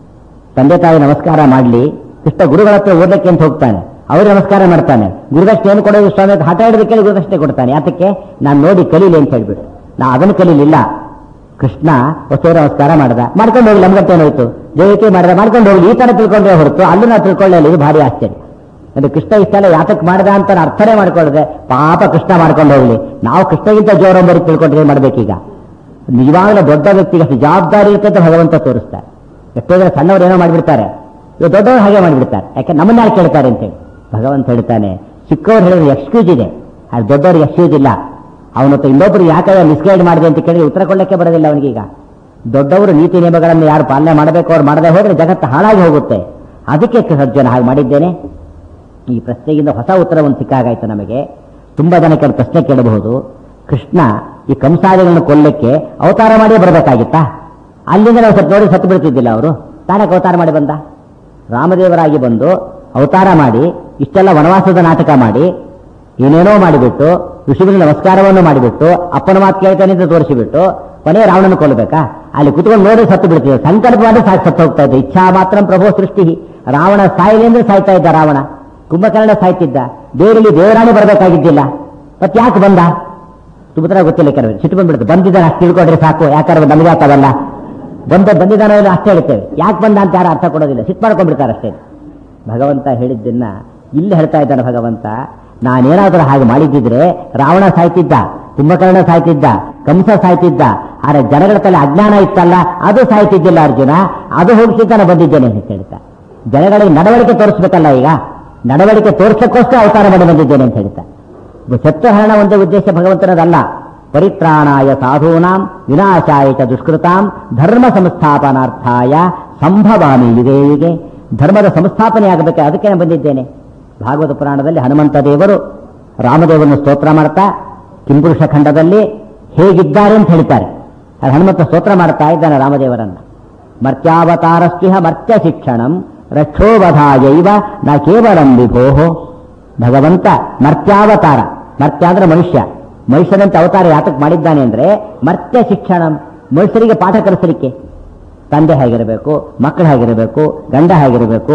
ತಂದೆ ತಾಯಿ ನಮಸ್ಕಾರ ಮಾಡಲಿ ಕೃಷ್ಣ ಗುರುಗಳ ಹತ್ರ ಓದಕ್ಕೆ ಅಂತ ಹೋಗ್ತಾನೆ ಅವ್ರಿಗೆ ನಮಸ್ಕಾರ ಮಾಡ್ತಾನೆ ಗುರುದಕ್ಷಿಣೆ ಏನು ಕೊಡೋದು ಸ್ವಾಮಿ ಅಂತ ಹಠ ಹಿಡಿದು ಕೇಳಿ ಗುರುದಕ್ಷಿಣೆ ಕೊಡ್ತಾನೆ ಯಾತಕ್ಕೆ ನಾನು ನೋಡಿ ಕಲೀಲಿ ಅಂತ ಹೇಳ್ಬಿಟ್ಟು ನಾ ಅದನ್ನು ಕಲೀಲಿಲ್ಲ ಕೃಷ್ಣ ವಸ್ತುವ ನಮಸ್ಕಾರ ಮಾಡ್ದ ಮಾಡ್ಕೊಂಡು ಹೋಗಿ ನಮ್ಗಂತ ಏನಾಯ್ತು ದೇವಿಕೆ ಮಾಡಿದ ಮಾಡ್ಕೊಂಡು ಹೋಗಿ ಈ ತರ ತಿಳ್ಕೊಂಡ್ರೆ ಹೊರತು ಅಲ್ಲೂ ನಾವು ತಿಳ್ಕೊಳ್ಳಲಿಲ್ಲ ಇದು ಭಾರಿ ಆಶ್ಚರ್ಯ ಅಂದ್ರೆ ಕೃಷ್ಣ ಇಷ್ಟೆಲ್ಲ ಯಾತಕ್ ಮಾಡ್ದ ಅಂತ ಅರ್ಥನೇ ಮಾಡ್ಕೊಳ್ಳದೆ ಪಾಪ ಕೃಷ್ಣ ಮಾಡ್ಕೊಂಡು ಹೋಗ್ಲಿ ನಾವು ಕೃಷ್ಣಗಿಂತ ಜೋರಂಬರಿ ತಿಳ್ಕೊಂಡ್ರೆ ಏನ್ ಮಾಡ್ಬೇಕೀಗ ನಿಜವಾಗ್ಲೂ ದೊಡ್ಡ ವ್ಯಕ್ತಿಗೆ ಅಷ್ಟು ಜವಾಬ್ದಾರಿ ಇರುತ್ತೆ ಅಂತ ಭಗವಂತ ತೋರಿಸ್ತಾರೆ ಎಷ್ಟೋ ಜನ ಸಣ್ಣವ್ರು ಏನೋ ಮಾಡಿಬಿಡ್ತಾರೆ ಇವಾಗ ದೊಡ್ಡವರು ಹಾಗೆ ಮಾಡಿಬಿಡ್ತಾರೆ ಯಾಕೆ ನಮ್ಮನ್ನ ಯಾರು ಕೇಳ್ತಾರೆ ಅಂತೇಳಿ ಭಗವಂತ ಹೇಳ್ತಾನೆ ಚಿಕ್ಕವ್ರು ಹೇಳಿದ್ರೆ ಎಕ್ಸ್ಕ್ಯೂಸ್ ಇದೆ ಅದು ದೊಡ್ಡವ್ರಿಗೆ ಎಕ್ಸ್ಕ್ಯೂಸ್ ಇಲ್ಲ ಅವನತ್ತು ಇನ್ನೊಬ್ರು ಯಾಕೆ ಮಿಸ್ಗೈಡ್ ಮಾಡಿದೆ ಅಂತ ಕೇಳಿದ್ರೆ ಉತ್ತರ ಕೊಡಲಿಕ್ಕೆ ಬರೋದಿಲ್ಲ ಅವನಿಗೀಗ ದೊಡ್ಡವರು ನೀತಿ ನಿಯಮಗಳನ್ನು ಯಾರು ಪಾಲನೆ ಮಾಡಬೇಕು ಅವ್ರು ಮಾಡದೆ ಹೋದ್ರೆ ಜಗತ್ತು ಹಾಳಾಗಿ ಹೋಗುತ್ತೆ ಅದಕ್ಕೆ ಸಜ್ಜನ ಹಾಗೆ ಮಾಡಿದ್ದೇನೆ ಈ ಪ್ರಶ್ನೆಗಿಂತ ಹೊಸ ಉತ್ತರವನ್ನು ಸಿಕ್ಕಾಗಾಯ್ತು ನಮಗೆ ತುಂಬಾ ಜನ ಕೆಲವು ಪ್ರಶ್ನೆ ಕೇಳಬಹುದು ಕೃಷ್ಣ ಈ ಕಂಸಾದಿಗಳನ್ನು ಕೊಲ್ಲಕ್ಕೆ ಅವತಾರ ಮಾಡಿ ಬರಬೇಕಾಗಿತ್ತಾ ಅಲ್ಲಿಂದ ನಾವು ಸ್ವಲ್ಪ ನೋಡಿ ಸತ್ತು ಬಿಡ್ತಿದ್ದಿಲ್ಲ ಅವರು ತಾನಕ್ಕೆ ಅವತಾರ ಮಾಡಿ ಬಂದ ರಾಮದೇವರಾಗಿ ಬಂದು ಅವತಾರ ಮಾಡಿ ಇಷ್ಟೆಲ್ಲ ವನವಾಸದ ನಾಟಕ ಮಾಡಿ ಏನೇನೋ ಮಾಡಿಬಿಟ್ಟು ಋಷಿಗಳಿಗೆ ನಮಸ್ಕಾರವನ್ನು ಮಾಡಿಬಿಟ್ಟು ಅಪ್ಪನ ಮಾತು ಕೇಳ್ತಾನೆ ಅಂತ ತೋರಿಸಿಬಿಟ್ಟು ಕೊನೆ ರಾವಣನ ಕೊಲ್ಲಬೇಕಾ ಅಲ್ಲಿ ಕುತ್ಕೊಂಡು ನೋಡಿ ಸತ್ತು ಬಿಡ್ತಿದ್ದೆ ಸಂಕಲ್ಪ ಮಾಡಿ ಸಾಕು ಸತ್ತು ಹೋಗ್ತಾ ಇದ್ದ ಇಚ್ಛಾ ಮಾತ್ರ ಪ್ರಭೋ ಸೃಷ್ಟಿ ರಾವಣ ಸಾಯಿಲಿ ಅಂದ್ರೆ ಸಾಯ್ತಾ ಇದ್ದ ರಾವಣ ಕುಂಭಕರ್ಣ ಸಾಯ್ತಿದ್ದ ದೇವರಲ್ಲಿ ದೇವರಾಣಿ ಬರಬೇಕಾಗಿದ್ದಿಲ್ಲ ಮತ್ತೆ ಯಾಕೆ ಬಂದ ಸುಭದ್ರ ಗೊತ್ತಿಲ್ಲ ಕೆಲವರು ಸಿಟ್ಟು ಬಂದ್ಬಿಡುತ್ತೆ ಬಂದಿದ್ದಾನೆ ಅಷ್ಟು ತಿಳ್ಕೊಂಡ್ರೆ ಸಾಕು ಯಾಕಂದ್ರೆ ನಮಗೆ ಆಗ್ತದಲ್ಲ ಬಂದ ಬಂದಿದ್ದಾನೆ ಅನ್ನೋದು ಅಷ್ಟೇ ಹೇಳ್ತೇವೆ ಯಾಕೆ ಬಂದ ಅಂತ ಯಾರು ಅರ್ಥ ಕೊಡೋದಿಲ್ಲ ಸಿಟ್ಟು ಮಾಡ್ಕೊಂಡ್ಬಿಡ್ತಾರೆ ಅಷ್ಟೇ ಭಗವಂತ ಹೇಳಿದ್ದನ್ನ ಇಲ್ಲಿ ಹೇಳ್ತಾ ಇದ್ದಾನೆ ಭಗವಂತ ನಾನೇನಾದರೂ ಹಾಗೆ ಮಾಡಿದ್ದಿದ್ರೆ ರಾವಣ ಸಾಯ್ತಿದ್ದ ಕುಂಭಕರ್ಣ ಸಾಯ್ತಿದ್ದ ಕಂಸ ಸಾಯ್ತಿದ್ದ ಆದ್ರೆ ಜನಗಳ ತಲೆ ಅಜ್ಞಾನ ಇತ್ತಲ್ಲ ಅದು ಸಾಯ್ತಿದ್ದಿಲ್ಲ ಅರ್ಜುನ ಅದು ಹೋಗಿಸಿದ್ದ ನಾನು ಬಂದಿದ್ದೇನೆ ಅಂತ ಹೇಳ್ತಾ ಜನಗಳಿಗೆ ನಡವಳಿಕೆ ತೋರಿಸ್ಬೇಕಲ್ಲ ಈಗ ನಡವಳಿಕೆ ತೋರ್ಸಕ್ಕೋಸ್ಕರ ಅವತಾರ ಮಾಡಿ ಬಂದಿದ್ದೇನೆ ಅಂತ ಹೇಳ್ತಾ ಸತ್ಯಹರಣ ಒಂದೇ ಉದ್ದೇಶ ಭಗವಂತನದಲ್ಲ ಪರಿತ್ರಾಣಾಯ ಸಾಧೂನಾಂ ವಿನಾಶಾಯ ಚ ದುಷ್ಕೃತಾಂ ಧರ್ಮ ಸಂಸ್ಥಾಪನಾರ್ಥಾಯ ಸಂಭವಾಮಿ ಯುಗೇ ಯುಗೆ ಧರ್ಮದ ಸಂಸ್ಥಾಪನೆ ಆಗಬೇಕು ಅದಕ್ಕೆ ನಾನು ಬಂದಿದ್ದೇನೆ ಭಾಗವತ ಪುರಾಣದಲ್ಲಿ ಹನುಮಂತ ದೇವರು ರಾಮದೇವರನ್ನು ಸ್ತೋತ್ರ ಮಾಡ್ತಾ ಕಿಂಪುರುಷ ಖಂಡದಲ್ಲಿ ಹೇಗಿದ್ದಾರೆ ಅಂತ ಹೇಳ್ತಾರೆ ಅದು ಹನುಮಂತ ಸ್ತೋತ್ರ ಮಾಡ್ತಾ ಇದ್ದಾನೆ ರಾಮದೇವರನ್ನ ಮರ್ತ್ಯಾವತಾರಸ್ತಿಹ ಮರ್ತ್ಯ ಶಿಕ್ಷಣಂ ರಕ್ಷೋವಧಾಯೈವ ನ ಕೇವಲಂ ವಿಭೋಹೋ ಭಗವಂತ ಮರ್ತ್ಯಾವತಾರ ಮರ್ತ್ಯ ಅಂದ್ರೆ ಮನುಷ್ಯ ಮನುಷ್ಯನಂತ ಅವತಾರ ಯಾತಕ್ ಮಾಡಿದ್ದಾನೆ ಅಂದ್ರೆ ಮರ್ತ್ಯ ಶಿಕ್ಷಣಂ ಮನುಷ್ಯರಿಗೆ ಪಾಠ ಕಲಿಸಲಿಕ್ಕೆ ತಂದೆ ಹೇಗಿರಬೇಕು ಮಕ್ಕಳು ಹೇಗಿರಬೇಕು ಗಂಡ ಹೇಗಿರಬೇಕು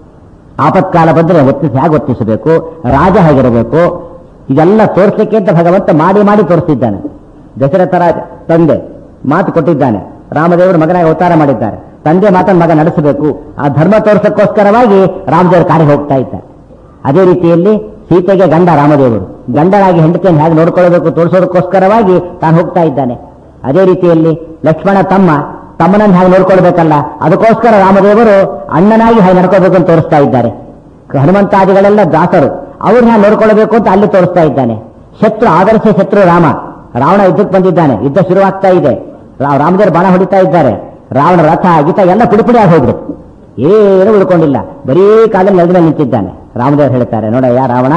ಆಪತ್ಕಾಲ ಬಂದರೆ ಒತ್ತಿಸಿ ಹೇಗೆ ಒತ್ತಿಸಬೇಕು ರಾಜ ಹೇಗಿರಬೇಕು ಇದೆಲ್ಲ ತೋರಿಸಲಿಕ್ಕೆ ಅಂತ ಭಗವಂತ ಮಾಡಿ ಮಾಡಿ ತೋರಿಸಿದ್ದಾನೆ ದಶರಥ ರಾಜ ತಂದೆ ಮಾತು ಕೊಟ್ಟಿದ್ದಾನೆ ರಾಮದೇವರು ಮಗನಾಗಿ ಅವತಾರ ಮಾಡಿದ್ದಾರೆ ತಂದೆ ಮಾತನ್ನು ಮಗ ನಡೆಸಬೇಕು ಆ ಧರ್ಮ ತೋರಿಸಕ್ಕೋಸ್ಕರವಾಗಿ ರಾಮದೇವರು ಕಾರ್ಯ ಹೋಗ್ತಾ ಇದ್ದಾರೆ ಅದೇ ರೀತಿಯಲ್ಲಿ ಸೀತೆಗೆ ಗಂಡ ರಾಮದೇವರು ಗಂಡನಾಗಿ ಹೆಂಡತಿಯನ್ನು ಹೇಗೆ ನೋಡ್ಕೊಳ್ಬೇಕು ತೋರಿಸೋದಕ್ಕೋಸ್ಕರವಾಗಿ ತಾನು ಹೋಗ್ತಾ ಇದ್ದಾನೆ ಅದೇ ರೀತಿಯಲ್ಲಿ ಲಕ್ಷ್ಮಣ ತಮ್ಮ ತಮ್ಮನನ್ನು ಹೇಗೆ ನೋಡ್ಕೊಳ್ಬೇಕಲ್ಲ ಅದಕ್ಕೋಸ್ಕರ ರಾಮದೇವರು ಅಣ್ಣನಾಗಿ ಹೇಗೆ ನಡ್ಕೋಬೇಕು ಅಂತ ತೋರಿಸ್ತಾ ಇದ್ದಾರೆ ಹನುಮಂತಾದಿಗಳೆಲ್ಲ ದಾಸರು ಅವ್ರನ್ನ ಹೇಗೆ ನೋಡ್ಕೊಳ್ಬೇಕು ಅಂತ ಅಲ್ಲಿ ತೋರಿಸ್ತಾ ಇದ್ದಾನೆ ಶತ್ರು ಆದರ್ಶ ಶತ್ರು ರಾಮ ರಾವಣ ಯುದ್ಧಕ್ಕೆ ಬಂದಿದ್ದಾನೆ ಯುದ್ಧ ಶುರುವಾಗ್ತಾ ಇದೆ ರಾ- ರಾಮದೇವರು ಬಾಣ ಹೊಡಿತಾ ಇದ್ದಾರೆ ರಾವಣ ರಥ ಗೀತ ಎಲ್ಲ ಪುಡಿ ಪುಡಿ ಆಗಿ ಹೋಗ್ಬಿಡುತ್ತೆ ಏನು ಉಳ್ಕೊಂಡಿಲ್ಲ ಬರೀ ಕಾಲದಲ್ಲಿ ನೆಲದ ಮೇಲೆ ನಿಂತಿದ್ದಾನೆ ರಾಮದೇವರು ಹೇಳ್ತಾರೆ ನೋಡಯ್ಯ ರಾವಣ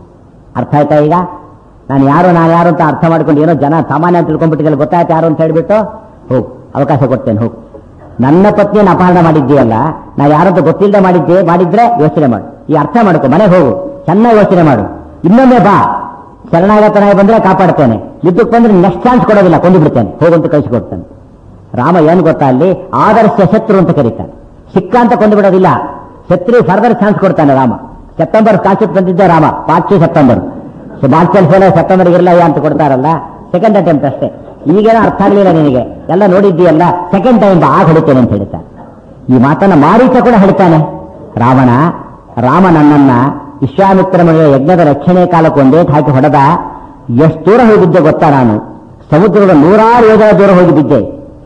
ಅರ್ಥ ಆಯ್ತಾ ಈಗ ನಾನು ಯಾರು ನಾನು ಯಾರು ಅಂತ ಅರ್ಥ ಮಾಡ್ಕೊಂಡು ಏನೋ ಜನ ಸಾಮಾನ್ಯ ಅಂತ ತಿಳ್ಕೊಂಡ್ಬಿಟ್ಟಿದ್ದಲ್ಲ ಗೊತ್ತಾಯ್ತು ಯಾರು ಅಂತ ಹೇಳ್ಬಿಟ್ಟು ಹೋಗು ಅವಕಾಶ ಕೊಡ್ತೇನೆ ಹೋಗು ನನ್ನ ಪತ್ನಿಯನ್ನು ಅಪಹರಣ ಮಾಡಿದ್ದೀಯಲ್ಲ ನಾ ಯಾರಂತ ಗೊತ್ತಿಲ್ಲದೆ ಮಾಡಿದ್ದೆ ಮಾಡಿದ್ರೆ ಯೋಚನೆ ಮಾಡು ಈ ಅರ್ಥ ಮಾಡ್ಕೊ ಮನೆಗೆ ಹೋಗು ಚೆನ್ನಾಗಿ ಯೋಚನೆ ಮಾಡು ಇನ್ನೊಮ್ಮೆ ಬಾ ಶರಣಾಗತನಾಗಿ ಬಂದ್ರೆ ಕಾಪಾಡ್ತೇನೆ ಯುದ್ಧಕ್ಕೆ ಬಂದ್ರೆ ನೆಕ್ಸ್ಟ್ ಚಾನ್ಸ್ ಕೊಡೋದಿಲ್ಲ ಕೊಂದು ಬಿಡ್ತೇನೆ ಹೋಗಂತ ಕಳಿಸಿಕೊಡ್ತೇನೆ ರಾಮ ಏನು ಗೊತ್ತಾ ಅಲ್ಲಿ ಆದರ್ಶ ಶತ್ರು ಅಂತ ಕರೀತಾನೆ ಸಿಕ್ಕ ಅಂತ ಕೊಂದು ಬಿಡೋದಿಲ್ಲ ಶತ್ರು ಫರ್ದರ್ ಚಾನ್ಸ್ ಕೊಡ್ತಾನೆ ರಾಮ ಸೆಪ್ಟೆಂಬರ್ ಕಾನ್ಸೆಪ್ಟ್ ಬಂದಿದ್ದೆ ರಾಮ ಪಾರ್ಟ್ ಸೆಪ್ಟೆಂಬರ್ ಸೊ ಮಾರ್ಚಲ್ ಫೇಲ್ ಸೆಪ್ಟೆಂಬರ್ ಇರಲ್ಲ ಅಂತ ಕೊಡ್ತಾರಲ್ಲ ಸೆಕೆಂಡ್ ಅಟೆಂಪ್ಟ್ ಅಷ್ಟೇ ಈಗೇನೋ ಅರ್ಥ ಆಗಲಿಲ್ಲ ನಿನಗೆ ಎಲ್ಲ ನೋಡಿದ್ದೀಯಲ್ಲ ಸೆಕೆಂಡ್ ಟೈಮ್ ಆಗ ಹೊಡಿತೇನೆ ಅಂತ ಹೇಳ್ತಾನೆ ಈ ಮಾತನ್ನ ಮಾರೀಚ ಕೂಡ ಹೇಳ್ತಾನೆ ರಾವಣ ರಾಮ ನನ್ನನ್ನ ವಿಶ್ವಾಮಿತ್ರ ಮುನಿಯ ಯಜ್ಞದ ರಕ್ಷಣೆ ಕಾಲಕ್ಕೆ ಒಂದೇ ಹಾಕಿ ಹೊಡೆದ ಎಷ್ಟು ದೂರ ಹೋಗಿದ್ದೆ ಗೊತ್ತಾ ನಾನು ಸಮುದ್ರದ ನೂರಾರು ಯೋಜನ ದೂರ ಹೋಗಿ ಬಿದ್ದೆ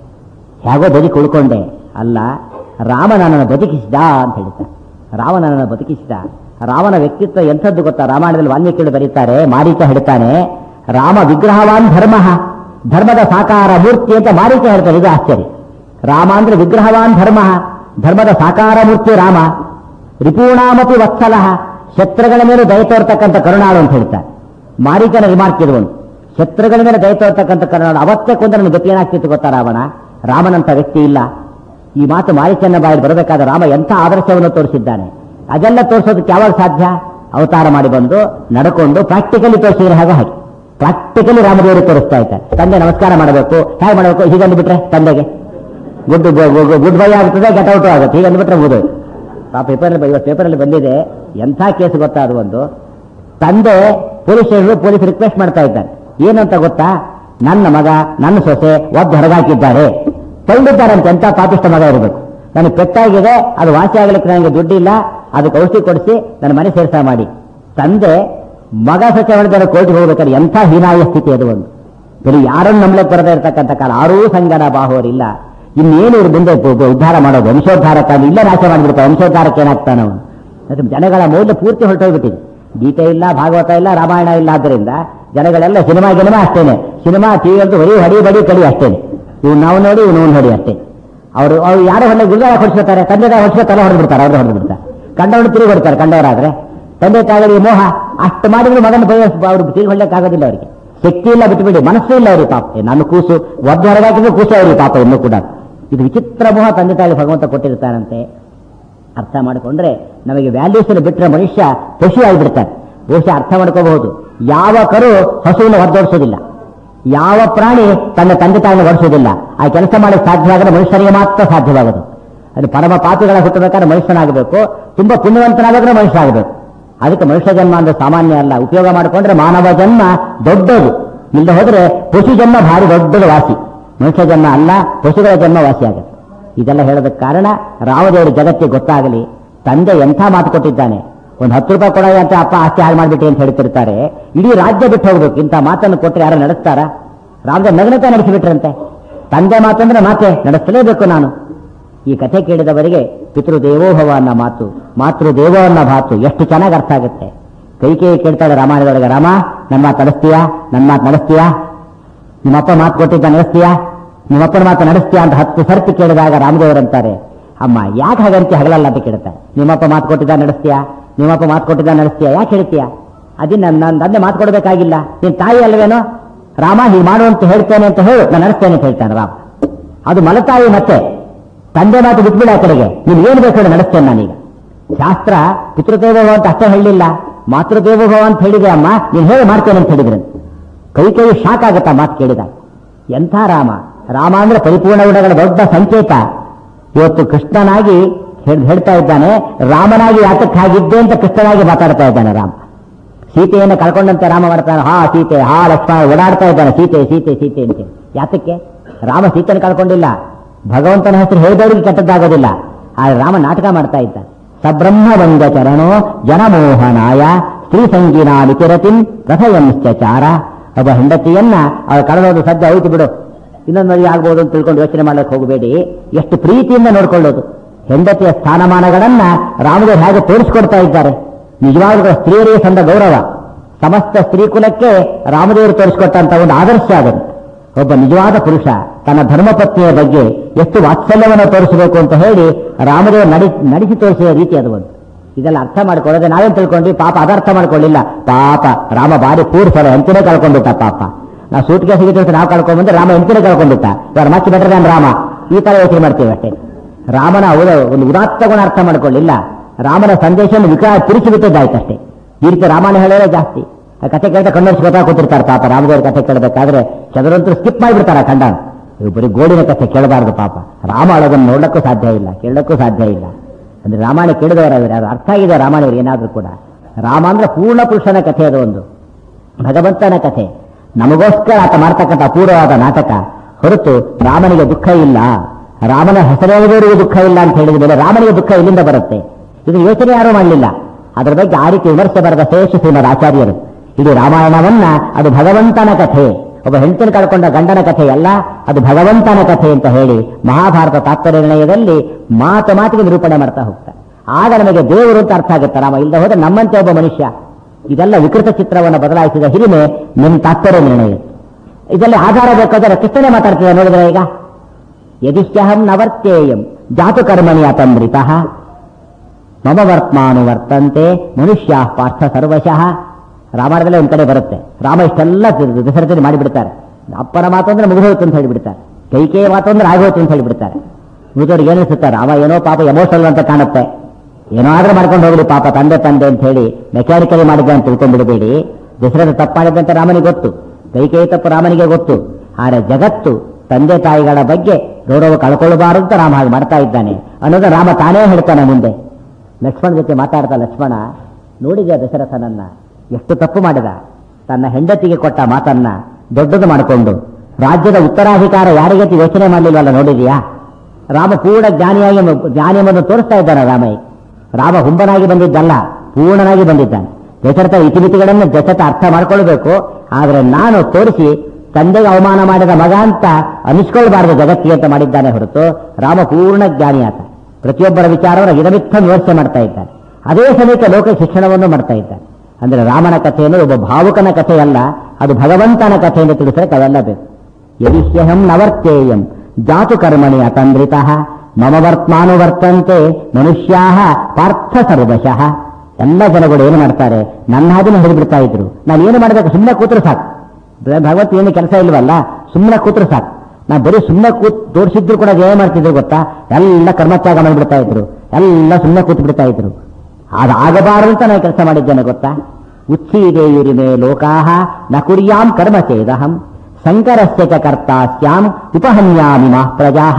ಹೇಗೋ ಬದುಕಿ ಉಳ್ಕೊಂಡೆ ಅಲ್ಲ ರಾಮ ನನ್ನನ್ನು ಬದುಕಿಸಿದ ಅಂತ ಹೇಳ್ತಾರೆ ರಾಮ ನನ್ನನ್ನು ಬದುಕಿಸಿದ ರಾಮನ ವ್ಯಕ್ತಿತ್ವ ಎಂಥದ್ದು ಗೊತ್ತಾ ರಾಮಾಯಣದಲ್ಲಿ ವಾಲ್ಮೀಕಿಗಳು ಬರೀತಾರೆ ಮಾರೀಚ ಹೇಳ್ತಾನೆ ರಾಮ ವಿಗ್ರಹವಾನ್ ಧರ್ಮ ಧರ್ಮದ ಸಾಕಾರ ಮೂರ್ತಿ ಅಂತ ಮಾರೀಚ ಹೇಳ್ತಾರೆ ಇದು ಆಶ್ಚರ್ಯ ರಾಮ ಅಂದ್ರೆ ವಿಗ್ರಹವಾನ್ ಧರ್ಮ ಧರ್ಮದ ಸಾಕಾರ ಮೂರ್ತಿ ರಾಮ ರಿಪೂಣಾಮಪಿ ವತ್ಸಲ ಶತ್ರುಗಳ ಮೇಲೆ ದಯ ತೋರ್ತಕ್ಕಂಥ ಕರುಣಾಳು ಅಂತ ಹೇಳ್ತಾರೆ ಮಾರೀಚನ ರಿಮಾರ್ಕ್ ಇದು ಒಂದು ಶತ್ರುಗಳ ಮೇಲೆ ದಯ ತೋರ್ತಕ್ಕಂಥ ಕರುಣಾಳು ಅವತ್ತೇ ಕೊಂದ ನನ್ನ ಗತಿ ಏನಾಗ್ತಿತ್ತು ಗೊತ್ತಾ ರಾವಣ ರಾಮನಂತ ವ್ಯಕ್ತಿ ಇಲ್ಲ ಈ ಮಾತು ಮಾರೀಚನ ಬಾಯಲ್ಲಿ ಬರಬೇಕಾದ ರಾಮ ಎಂಥ ಆದರ್ಶವನ್ನು ತೋರಿಸಿದ್ದಾನೆ ಅದೆಲ್ಲ ತೋರಿಸೋದಕ್ಕೆ ಯಾವಾಗ ಸಾಧ್ಯ ಅವತಾರ ಮಾಡಿ ಬಂದು ನಡ್ಕೊಂಡು ಪ್ರಾಕ್ಟಿಕಲಿ ತೋರಿಸಿದ್ರೆ ಹಾಗೆ ಹಾಗೆ ಪ್ರಾಕ್ಟಿಕಲಿ ರಾಮದೇವರು ತೋರಿಸ್ತಾ ಇದ್ದಾರೆ ತಂದೆ ನಮಸ್ಕಾರ ಮಾಡಬೇಕು ಹೇಗೆ ಮಾಡಬೇಕು ಹೀಗಂದು ಬಿಟ್ರೆ ತಂದೆಗೆ ಗುಡ್ ಗುಡ್ ಬೈ ಆಗ್ತದೆ ಗೆಟ್ ಔಟ್ ಆಗುತ್ತೆ ಹೀಗೆ ಅಂದ್ಬಿಟ್ರೆ ಮುಗಿದು ಆ ಪೇಪರಲ್ಲಿ ಇವತ್ತು ಪೇಪರಲ್ಲಿ ಬಂದಿದೆ ಎಂಥ ಕೇಸ್ ಗೊತ್ತಾ ಅದು ಒಂದು ತಂದೆ ಪೊಲೀಸ್ ಸ್ಟೇಷನ್ ಪೊಲೀಸ್ ರಿಕ್ವೆಸ್ಟ್ ಮಾಡ್ತಾ ಇದ್ದಾರೆ ಏನಂತ ಗೊತ್ತಾ ನನ್ನ ಮಗ ನನ್ನ ಸೊಸೆ ಒದ್ದು ಹೊರಗಾಕಿದ್ದಾರೆ ತಳ್ಳಿದ್ದಾರಂತೆ ಎಂತ ಪಾಪಿಷ್ಟ ಮಗ ಇರಬೇಕು ನನಗೆ ಪೆಟ್ಟಾಗಿದೆ ಅದು ವಾಸಿ ಆಗ್ಲಿಕ್ಕೆ ನನಗೆ ದುಡ್ಡಿಲ್ಲ ಅದಕ್ಕೆ ಔಷಧಿ ಕೊಡಿಸಿ ನನ್ನ ಮನೆ ಸೇರ್ಸ ಮಾಡಿ ತಂದೆ ಮಗ ಸಚಿವರ ಕೋರ್ಟಿಗೆ ಹೋಗ್ಬೇಕಾದ್ರೆ ಎಂಥ ಹೀನಾಯ ಸ್ಥಿತಿ ಅದು ಒಂದು ಬರೀ ಯಾರನ್ನು ನಂಬಲಕ್ಕೆ ಬರದೇ ಇರತಕ್ಕಂಥ ಕಾಲ ಆರೂ ಸಂಗಡ ಬಾಹುವರಿಲ್ಲ ಇನ್ನೇನು ಇವ್ರು ಮುಂದೆ ಉ- ಉ- ಉದ್ಧಾರ ಮಾಡೋದು ವಂಶೋದ್ಧಾರಕ್ಕಾಗಿ ಇಲ್ಲ ನಾಶ ಮಾಡಿಬಿಡ್ತಾರೆ ವಂಶೋದ್ಧಾರಕ್ಕೆ ಏನಾಗ್ತಾನೆ ಅವನು ಅದು ಜನಗಳ ಮೌಲ್ಯ ಪೂರ್ತಿ ಹೊರಟೋಗ್ಬಿಟ್ಟಿದೆ ಗೀತೆ ಇಲ್ಲ ಭಾಗವತ ಇಲ್ಲ ರಾಮಾಯಣ ಇಲ್ಲ ಆದ್ದರಿಂದ ಜನಗಳೆಲ್ಲ ಸಿನಿಮಾ ಗಿನಿಮಾ ಅಷ್ಟೇನೆ ಸಿನಿಮಾ ಟಿವಿ ಅಂತೂ ಹೊಡಿ ಹೊಡಿ ಬಡಿ ಕಡಿ ಅಷ್ಟೇನೆ ಇವ್ ನಾವು ನೋಡಿ ಇವ್ ನೋಡಿ ಅಷ್ಟೇ ಅವರು ಅವ್ರು ಯಾರೋ ಹೊರಗೆ ಗುರುಗಾರ ಹೊಡಿಸ್ಕೊತಾರೆ ತಂದೆ ತಾಯಿ ಹೊಡಿಸ್ಕೊ ತಲೆ ಹೊಡೆದು ಬಿಡ್ತಾರೆ ಅವ್ರು ಹೊಡೆದು ಬಿಡ್ತಾರೆ ಕಂಡವರು ತಿರುಗಿ ಹೊಡ್ತಾರೆ ಕಂಡವರಾದ್ರೆ ತಂದೆ ತಾಯಿಗಳಿಗೆ ಮೋಹ ಅಷ್ಟು ಮಾಡಿದ್ರು ಮಗನ ಬಯ ಅವ್ರು ತಿರುಗಿ ಹೊಡ್ಲಿಕ್ಕಾಗೋದಿಲ್ಲ ಅವರಿಗೆ ಶಕ್ತಿ ಇಲ್ಲ ಬಿಟ್ಟುಬಿಡಿ ಮನಸ್ಸು ಇಲ್ಲ ಅವ್ರಿಗೆ ಪಾಪ ಏ, ನನ್ನ ಕೂಸು ಒದ್ದು ಹೊರಗಾಕಿದ್ರು ಕೂಸು ಅವ್ರಿಗೆ ಪಾಪ ಇನ್ನೂ ಕೂಡ ಇದು ವಿಚಿತ್ರ ಮೋಹ ತಂದೆ ತಾಯಿ ಭಗವಂತ ಕೊಟ್ಟಿರ್ತಾನಂತೆ ಅರ್ಥ ಮಾಡಿಕೊಂಡ್ರೆ ನಮಗೆ ವ್ಯಾಲ್ಯೂಸ್ ಬಿಟ್ಟರೆ ಮನುಷ್ಯ ಪಶು ಆಗಿಬಿಡ್ತಾನೆ ಬಹುಶಃ ಅರ್ಥ ಮಾಡ್ಕೋಬಹುದು ಯಾವ ಕರು ಹಸುವನ್ನು ಹೊರದೋಡಿಸೋದಿಲ್ಲ ಯಾವ ಪ್ರಾಣಿ ತನ್ನ ತಂದೆ ತಾಯಿಯನ್ನು ಹೊಡಿಸೋದಿಲ್ಲ ಆ ಕೆಲಸ ಮಾಡಕ್ಕೆ ಸಾಧ್ಯವಾಗದೆ ಮನುಷ್ಯನಿಗೆ ಮಾತ್ರ ಸಾಧ್ಯವಾಗೋದು ಅದು ಪರಮ ಪಾಪಿಗಳ ಹುಟ್ಟಬೇಕಾದ್ರೆ ಮನುಷ್ಯನಾಗಬೇಕು ತುಂಬಾ ಪುಣ್ಯವಂತನಾಗಿದ್ರೆ ಮನುಷ್ಯ ಆಗಬೇಕು ಅದಕ್ಕೆ ಮನುಷ್ಯ ಜನ್ಮ ಅಂದ್ರೆ ಸಾಮಾನ್ಯ ಅಲ್ಲ ಉಪಯೋಗ ಮಾಡಿಕೊಂಡ್ರೆ ಮಾನವ ಜನ್ಮ ದೊಡ್ಡದು ಇಲ್ಲದೆ ಹೋದ್ರೆ ಪಶು ಜನ್ಮ ಭಾರಿ ದೊಡ್ಡದು ವಾಸಿ ಮನುಷ್ಯ ಜನ್ಮ ಅಲ್ಲ ಪಶುಗಳ ಜನ್ಮ ವಾಸಿ ಆಗುತ್ತೆ ಇದೆಲ್ಲ ಹೇಳೋದಕ್ಕೆ ಕಾರಣ ರಾಮದೇವರು ಜಗತ್ತಿಗೆ ಗೊತ್ತಾಗಲಿ ತಂದೆ ಎಂಥ ಮಾತು ಕೊಟ್ಟಿದ್ದಾನೆ ಒಂದು ಹತ್ತು ರೂಪಾಯಿ ಕೊಡೋದು ಅಂತ ಅಪ್ಪ ಆಸ್ತಿ ಹಾಳು ಮಾಡಿಬಿಟ್ಟಿ ಅಂತ ಹೇಳ್ತಿರ್ತಾರೆ ಇಡೀ ರಾಜ್ಯ ಬಿಟ್ಟು ಹೋಗ್ಬೇಕು ಇಂಥ ಮಾತನ್ನು ಕೊಟ್ಟರೆ ಯಾರು ನಡೆಸ್ತಾರಾ ರಾಮದೇವ್ ನಗ್ನತೆ ನಡೆಸಿಬಿಟ್ರಂತೆ ತಂದೆ ಮಾತಂದ್ರೆ ಮಾತೆ ನಡೆಸಲೇಬೇಕು ನಾನು ಈ ಕಥೆ ಕೇಳಿದವರಿಗೆ ಪಿತೃದೇವೋಭವ ಅನ್ನೋ ಮಾತು ಮಾತೃದೇವೋ ಅನ್ನೋ ಮಾತು ಎಷ್ಟು ಚೆನ್ನಾಗಿ ಅರ್ಥ ಆಗುತ್ತೆ ಕೈಕೇಯಿ ಕೇಳ್ತಾಳೆ ರಾಮಾಯಣದೊಳಗೆ ರಾಮ ನನ್ನ ಮಾತು ನಡೆಸ್ತೀಯಾ ನನ್ನ ಮಾತು ನಡೆಸ್ತೀಯಾ ನಿಮ್ಮಪ್ಪ ಮಾತು ಕೊಟ್ಟಿದ್ದ ನಡೆಸ್ತೀಯಾ ನಿಮ್ಮಪ್ಪನ ಮಾತು ನಡೆಸ್ತೀಯಾ ಅಂತ ಹತ್ತು ಸರ್ತಿ ಕೇಳಿದಾಗ ರಾಮದೇವರಂತಾರೆ ಅಮ್ಮ ಯಾಕೆ ಹಾಗಂತ ಹಗಲಲ್ಲ ಅಂತ ಕೇಳ್ತಾರೆ ನಿಮ್ಮಪ್ಪ ಮಾತು ಕೊಟ್ಟಿದ್ದ ನಡೆಸ್ತೀಯಾ ನಿಮ್ಮಪ್ಪ ಮಾತು ಕೊಟ್ಟಿದ್ದ ನಡೆಸ್ತೀಯಾ ಯಾಕೆ ಹೇಳ್ತೀಯಾ ಅದಿನ್ನ ನನ್ನ ತಂದೆ ಮಾತು ಕೊಡಬೇಕಾಗಿಲ್ಲ ನಿನ್ ತಾಯಿ ಅಲ್ವೇನೋ ರಾಮ ಹೀಗೆ ಮಾಡು ಅಂತ ಹೇಳ್ತೇನೆ ಅಂತ ಹೇಳು ನಾನು ನಡೆಸ್ತೇನೆ ಅಂತ ಹೇಳ್ತಾನೆ ರಾಮ ಅದು ಮಲತಾಯಿ ಮತ್ತೆ ತಂದೆ ಮಾತು ಬಿಟ್ಬಿಡ ಆ ಕಡೆಗೆ ನೀನು ಏನು ಬೇಕು ಹೇಳು ನಡೆಸ್ತೇನೆ ನಾನೀಗ ಶಾಸ್ತ್ರ ಪಿತೃದೇವೋಭವ ಅಂತ ಅಷ್ಟೇ ಹೇಳಲಿಲ್ಲ ಮಾತೃದೇವೋಭವ ಅಂತ ಹೇಳಿದೆ ಅಮ್ಮ ನೀನು ಹೇಳಿ ಮಾಡ್ತೇನೆ ಅಂತ ಹೇಳಿದ್ರೆ ಕೈ ಕೈ ಶಾಕ್ ಆಗುತ್ತಾ ಮಾತು ಕೇಳಿದಾಗ ಎಂಥ ರಾಮ ರಾಮ ಅಂದ್ರೆ ಪರಿಪೂರ್ಣ ಗುಣಗಳ ದೊಡ್ಡ ಸಂಕೇತ ಇವತ್ತು ಕೃಷ್ಣನಾಗಿ ಹೇಳ್- ಹೇಳ್ತಾ ಇದ್ದಾನೆ ರಾಮನಾಗಿ ಯಾತಕ್ಕೆ ಹಾಗಿದ್ದೆ ಅಂತ ಕೃಷ್ಣನಾಗಿ ಮಾತಾಡ್ತಾ ಇದ್ದಾನೆ ರಾಮ ಸೀತೆಯನ್ನು ಕಳ್ಕೊಂಡಂತೆ ರಾಮ ಮಾಡ್ತಾನೆ ಹಾ ಸೀತೆ ಹಾ ಲಕ್ಷ್ಮಣ ಓಡಾಡ್ತಾ ಇದ್ದಾನೆ ಸೀತೆ ಸೀತೆ ಸೀತೆ ಅಂತ ಯಾತಕ್ಕೆ ರಾಮ ಸೀತೆಯನ್ನು ಕಳ್ಕೊಂಡಿಲ್ಲ ಭಗವಂತನ ಹೆಸರು ಹೇಳಿದವರಿಗೆ ಕೆಟ್ಟದ್ದಾಗೋದಿಲ್ಲ ಆ ರಾಮ ನಾಟಕ ಮಾಡ್ತಾ ಇದ್ದ ಸಬ್ರಹ್ಮ ಬಂದ ಚರಣೋ ಜನಮೋಹನಾಯ ಸ್ತ್ರೀ ಸಂಗೀನಾ ವಿತಿರತಿಂ ಪ್ರಥಯಂಶ್ಚಾರ ಒಬ್ಬ ಹೆಂಡತಿಯನ್ನ ಅವಳು ಕಳೆದೋದು ಸದ್ಯ ಹೋಯ್ತು ಬಿಡು ಇನ್ನೊಂದು ಮದುವೆ ಆಗ್ಬೋದು ಅಂತ ತಿಳ್ಕೊಂಡು ಯೋಚನೆ ಮಾಡಕ್ಕೆ ಹೋಗಬೇಡಿ ಎಷ್ಟು ಪ್ರೀತಿಯಿಂದ ನೋಡ್ಕೊಳ್ಳೋದು ಹೆಂಡತಿಯ ಸ್ಥಾನಮಾನಗಳನ್ನ ರಾಮದೇವ್ ಹೇಗೆ ತೋರಿಸ್ಕೊಡ್ತಾ ಇದ್ದಾರೆ ನಿಜವಾಗ್ಲೂ ಸ್ತ್ರೀಯರಿಗೆ ಸಂದ ಗೌರವ ಸಮಸ್ತ ಸ್ತ್ರೀ ಕುಲಕ್ಕೆ ರಾಮದೇವರು ತೋರಿಸಿಕೊಟ್ಟಂತ ಒಂದು ಆದರ್ಶ ಅದನ್ನು ಒಬ್ಬ ನಿಜವಾದ ಪುರುಷ ತನ್ನ ಧರ್ಮಪತ್ನಿಯ ಬಗ್ಗೆ ಎಷ್ಟು ವಾತ್ಸಲ್ಯವನ್ನು ತೋರಿಸಬೇಕು ಅಂತ ಹೇಳಿ ರಾಮದೇವರು ನಡಿ ನಡೆಸಿ ತೋರಿಸಿದ ರೀತಿ ಅದು ಒಂದು ಇದೆಲ್ಲ ಅರ್ಥ ಮಾಡ್ಕೊಳ್ಳೋದೆ ನಾವೇನ್ ತಿಳ್ಕೊಂಡ್ವಿ ಪಾಪ ಅದರ್ಥ ಮಾಡ್ಕೊಳ್ಳಿಲ್ಲ ಪಾಪ ರಾಮ ಬಾರಿ ಪೂರ್ಸಲ ಎಂತಿನೇ ಕಳ್ಕೊಂಡ್ಬಿಟ್ಟ ಪಾಪ ನಾವು ಸೂಟ್ ಕೇಸ್ ಸಿಗುತ್ತೆ ನಾವು ಕಳ್ಕೊಂಡ್ಬಂದ್ರೆ ರಾಮ ಎಂತಿನೇ ಕಳ್ಕೊಂಡ್ಬಿಟ್ಟ ಇವಾಗ ಮಚ್ ಬೆಟರ್ ನಾನು ರಾಮ ಈ ತರ ಯೋಚನೆ ಮಾಡ್ತೀವಿ ಅಷ್ಟೇ ರಾಮನ ಅವರ ಒಂದು ಉದಾತ್ತ ಗುಣ ಅರ್ಥ ಮಾಡ್ಕೊಳ್ಳಿಲ್ಲ ರಾಮನ ಸಂದೇಶವನ್ನು ವಿಕಾರ ತಿರುಚಿ ಬಿಟ್ಟಿದ್ದಾಯ್ತಷ್ಟೇ ಈ ರೀತಿ ರಾಮಾಯಣ ಹೇಳೋದೇ ಜಾಸ್ತಿ ಆ ಕಥೆ ಕೇಳ್ತಾ ಕಣ್ಣರ್ಸಿ ಗೊತ್ತಾ ಕೂತಿರ್ತಾರೆ ಪಾಪ ರಾಮದೇವ್ರ ಕಥೆ ಕೇಳಬೇಕಾದ್ರೆ ಚದರಂತರು ಸ್ಕಿಪ್ ಮಾಡಿಬಿಡ್ತಾರ ಖಂಡನ ಇವು ಬರೀ ಗೋಡಿನ ಕಥೆ ಕೇಳಬಾರ್ದು ಪಾಪ ರಾಮ ಅಳೋದನ್ನು ನೋಡಕ್ಕೂ ಸಾಧ್ಯ ಇಲ್ಲ ಕೇಳಕ್ಕೂ ಸಾಧ್ಯ ಇಲ್ಲ ಅಂದ್ರೆ ರಾಮಾಯಣ ಕೇಳಿದವರು ಅವರು ಯಾರು ಅರ್ಥ ಆಗಿದೆ ರಾಮಾಯಣ ಏನಾದ್ರೂ ಕೂಡ ರಾಮ ಅಂದ್ರೆ ಪೂರ್ಣ ಪುರುಷನ ಕಥೆ ಅದು ಒಂದು ಭಗವಂತನ ಕಥೆ ನಮಗೋಸ್ಕರ ಆತ ಮಾಡ್ತಕ್ಕಂಥ ಅಪೂರ್ವವಾದ ನಾಟಕ ಹೊರತು ರಾಮನಿಗೆ ದುಃಖ ಇಲ್ಲ ರಾಮನ ಹೆಸರೇವರಿಗೆ ದುಃಖ ಇಲ್ಲ ಅಂತ ಹೇಳಿದ ಮೇಲೆ ರಾಮನಿಗೆ ದುಃಖ ಇಲ್ಲಿಂದ ಬರುತ್ತೆ ಇದು ಯೋಚನೆ ಯಾರೂ ಮಾಡಲಿಲ್ಲ ಅದರ ಬಗ್ಗೆ ಆ ರೀತಿ ವಿಮರ್ಶೆ ಬರೆದ ಶ್ರೇಷ್ಠ ಶ್ರೀಮದ್ ಆಚಾರ್ಯರು ಇಡೀ ರಾಮಾಯಣವನ್ನ ಅದು ಭಗವಂತನ ಕಥೆ ಒಬ್ಬ ಹೆಂಡತಿನ ಕಳ್ಕೊಂಡ ಗಂಡನ ಕಥೆ ಅಲ್ಲ ಅದು ಭಗವಂತನ ಕಥೆ ಅಂತ ಹೇಳಿ ಮಹಾಭಾರತ ತಾತ್ಪರ್ಯ ನಿರ್ಣಯದಲ್ಲಿ ಮಾತು ಮಾತಿಗೆ ನಿರೂಪಣೆ ಮಾಡ್ತಾ ಹೋಗ್ತಾರೆ ಆಗ ನಮಗೆ ದೇವರು ಅಂತ ಅರ್ಥ ಆಗುತ್ತೆ ರಾಮ ಇಲ್ಲದೆ ಹೋದ್ರೆ ನಮ್ಮಂತೆ ಒಬ್ಬ ಮನುಷ್ಯ ಇದೆಲ್ಲ ವಿಕೃತ ಚಿತ್ರವನ್ನು ಬದಲಾಯಿಸಿದ ಹಿರಿಮೆ ನಿಮ್ಮ ತಾತ್ಪರ್ಯ ನಿರ್ಣಯ ಇದೆಲ್ಲ ಆಧಾರ ಬೇಕಾದ್ರೆ ಕೃಷ್ಣನೇ ಮಾತಾಡ್ತಿದ್ದ ನೋಡಿದ್ರೆ ಈಗ ಯದಿಶ್ಯಹಂ ನವರ್ತೇಯಂ ಜಾತು ಕರ್ಮಣಿ ಅತಂದ್ರಿತ ಮಮ ವರ್ತ್ಮಾನು ವರ್ತಂತೆ ಮನುಷ್ಯ ಪಾರ್ಥ ಸರ್ವಶಃ ರಾಮಾಯಣದಲ್ಲೇ ಒಂದ್ ಕಡೆ ಬರುತ್ತೆ ರಾಮ ಇಷ್ಟೆಲ್ಲ ವಿಸರ್ಜನೆ ಮಾಡಿಬಿಡ್ತಾರೆ ಅಪ್ಪನ ಮಾತು ಅಂದ್ರೆ ಮುಗಿದೋಯ್ತು ಅಂತ ಹೇಳಿಬಿಡ್ತಾರೆ ಕೈಕೇಯ ಮಾತು ಅಂದ್ರೆ ಆಗೋಯ್ತು ಅಂತ ಹೇಳಿಬಿಡ್ತಾರೆ ಮುಗಿದವ್ರಿಗೆ ಏನಿಸುತ್ತೆ ರಾಮ ಏನೋ ಪಾಪ ಎಮೋಷನಲ್ ಅಂತ ಕಾಣುತ್ತೆ ಏನೋ ಆದ್ರೂ ಮಾಡ್ಕೊಂಡು ಹೋಗ್ಲಿ ಪಾಪ ತಂದೆ ತಂದೆ ಅಂತ ಹೇಳಿ ಮೆಕ್ಯಾನಿಕಲಿ ಮಾಡಿದ್ದೆ ಅಂತ ತಿಳ್ಕೊಂಡ್ಬಿಡಬೇಡಿ ದಶರಥ ತಪ್ಪು ಮಾಡಿದ್ದಂತೆ ರಾಮನಿಗೆ ಗೊತ್ತು ಕೈಕೇಯಿ ತಪ್ಪು ರಾಮನಿಗೆ ಗೊತ್ತು ಆದರೆ ಜಗತ್ತು ತಂದೆ ತಾಯಿಗಳ ಬಗ್ಗೆ ಗೌರವ ಕಳ್ಕೊಳ್ಳಬಾರದು ಅಂತ ರಾಮ ಹಾಗೆ ಮಾಡ್ತಾ ಇದ್ದಾನೆ ಅನ್ನೋದು ರಾಮ ತಾನೇ ಹೇಳ್ತಾನೆ ಮುಂದೆ ಲಕ್ಷ್ಮಣ ಜೊತೆ ಮಾತಾಡ್ತಾ ಲಕ್ಷ್ಮಣ ನೋಡಿದೆ ದಶರಥನನ್ನ ಎಷ್ಟು ತಪ್ಪು ಮಾಡಿದ ತನ್ನ ಹೆಂಡತಿಗೆ ಕೊಟ್ಟ ಮಾತನ್ನ ದೊಡ್ಡದು ಮಾಡಿಕೊಂಡು ರಾಜ್ಯದ ಉತ್ತರಾಧಿಕಾರ ಯಾರಿಗೆ ಅಂತ ಯೋಚನೆ ಮಾಡಲಿಲ್ವಲ್ಲ ನೋಡಿದ್ಯಾ ರಾಮ ಪೂರ್ಣ ಜ್ಞಾನಿಯಾಗಿ ಜ್ಞಾನಿ ಎಂಬುದನ್ನು ತೋರಿಸ್ತಾ ಇದ್ದಾನೆ ರಾಮಯ್ಯ ರಾಮ ಹುಂಬನಾಗಿ ಬಂದಿದ್ದಲ್ಲ ಪೂರ್ಣನಾಗಿ ಬಂದಿದ್ದಾನೆ ದಶರಥ ಇತಿಮಿತಿಗಳನ್ನು ದಶರಥ ಅರ್ಥ ಮಾಡ್ಕೊಳ್ಬೇಕು ಆದರೆ ನಾನು ತೋರಿಸಿ ತಂದೆಗೆ ಅವಮಾನ ಮಾಡಿದ ಮಗ ಅಂತ ಅನಿಸ್ಕೊಳ್ಬಾರದು ಜಗತ್ತಿಗೆ ಅಂತ ಮಾಡಿದ್ದಾನೆ ಹೊರತು ರಾಮ ಪೂರ್ಣ ಜ್ಞಾನಿ ಆತ ಪ್ರತಿಯೊಬ್ಬರ ವಿಚಾರವನ್ನು ಹಿರಮಿತ್ತ ವಿಮರ್ಶೆ ಮಾಡ್ತಾ ಇದ್ದಾನೆ ಅದೇ ಸಮೇತ ಲೋಕ ಶಿಕ್ಷಣವನ್ನು ಮಾಡ್ತಾ ಇದ್ದಾನೆ ಅಂದ್ರೆ ರಾಮನ ಕಥೆಯನ್ನು ಒಬ್ಬ ಭಾವುಕನ ಕಥೆಯಲ್ಲ ಅದು ಭಗವಂತನ ಕಥೆಯನ್ನು ತಿಳಿಸಕ್ಕೆ ಅವೆಲ್ಲ ಬೇಕು ಯದಿಹ್ಯಹಂ ನವರ್ತೇಯಂ ಜಾತು ಕರ್ಮಣಿ ಅತಂದ್ರಿತ ಮಮ ವರ್ತಮಾನುವರ್ತಂತೆ ಮನುಷ್ಯಾ ಪಾರ್ಥ ಸರ್ವಶಃ ಎಲ್ಲ ಜನಗಳು ಏನು ಮಾಡ್ತಾರೆ ನನ್ನ ಹಾದಿನ ಹಿಡಿದ್ಬಿಡ್ತಾ ಇದ್ರು ನಾನು ಏನು ಮಾಡಬೇಕು ಸುಮ್ಮನೆ ಕೂತ್ರೆ ಸಾಕು ಭಗವಂತ ಏನು ಕೆಲಸ ಇಲ್ವಲ್ಲ ಸುಮ್ಮನೆ ಕೂತ್ರೆ ಸಾಕು ನಾನು ಬರೀ ಸುಮ್ಮನೆ ಕೂತ್ ತೋರಿಸಿದ್ರು ಕೂಡ ಏನು ಮಾಡ್ತಿದ್ರು ಗೊತ್ತಾ ಎಲ್ಲ ಕರ್ಮತ್ಯಾಗ ಮಾಡಿಬಿಡ್ತಾ ಇದ್ರು ಎಲ್ಲ ಸುಮ್ಮನೆ ಕೂತ್ ಬಿಡ್ತಾ ಇದ್ರು ಅದು ಆಗಬಾರದು ಅಂತ ನಾನು ಕೆಲಸ ಮಾಡಿದ್ದೇನೆ ಗೊತ್ತಾ ಉಚ್ಛೀದೆ ಯುರಿಮೆ ಲೋಕಾಹ ನ ಕುರ್ಯಾಂ ಕರ್ಮ ಚೇದಹಂ ಸಂಕರಸ್ಯ ಚ ಕರ್ತಾ ಸ್ಯಾಂ ಉಪಹನ್ಯಾಮಿ ಮಾ ಪ್ರಜಾಹ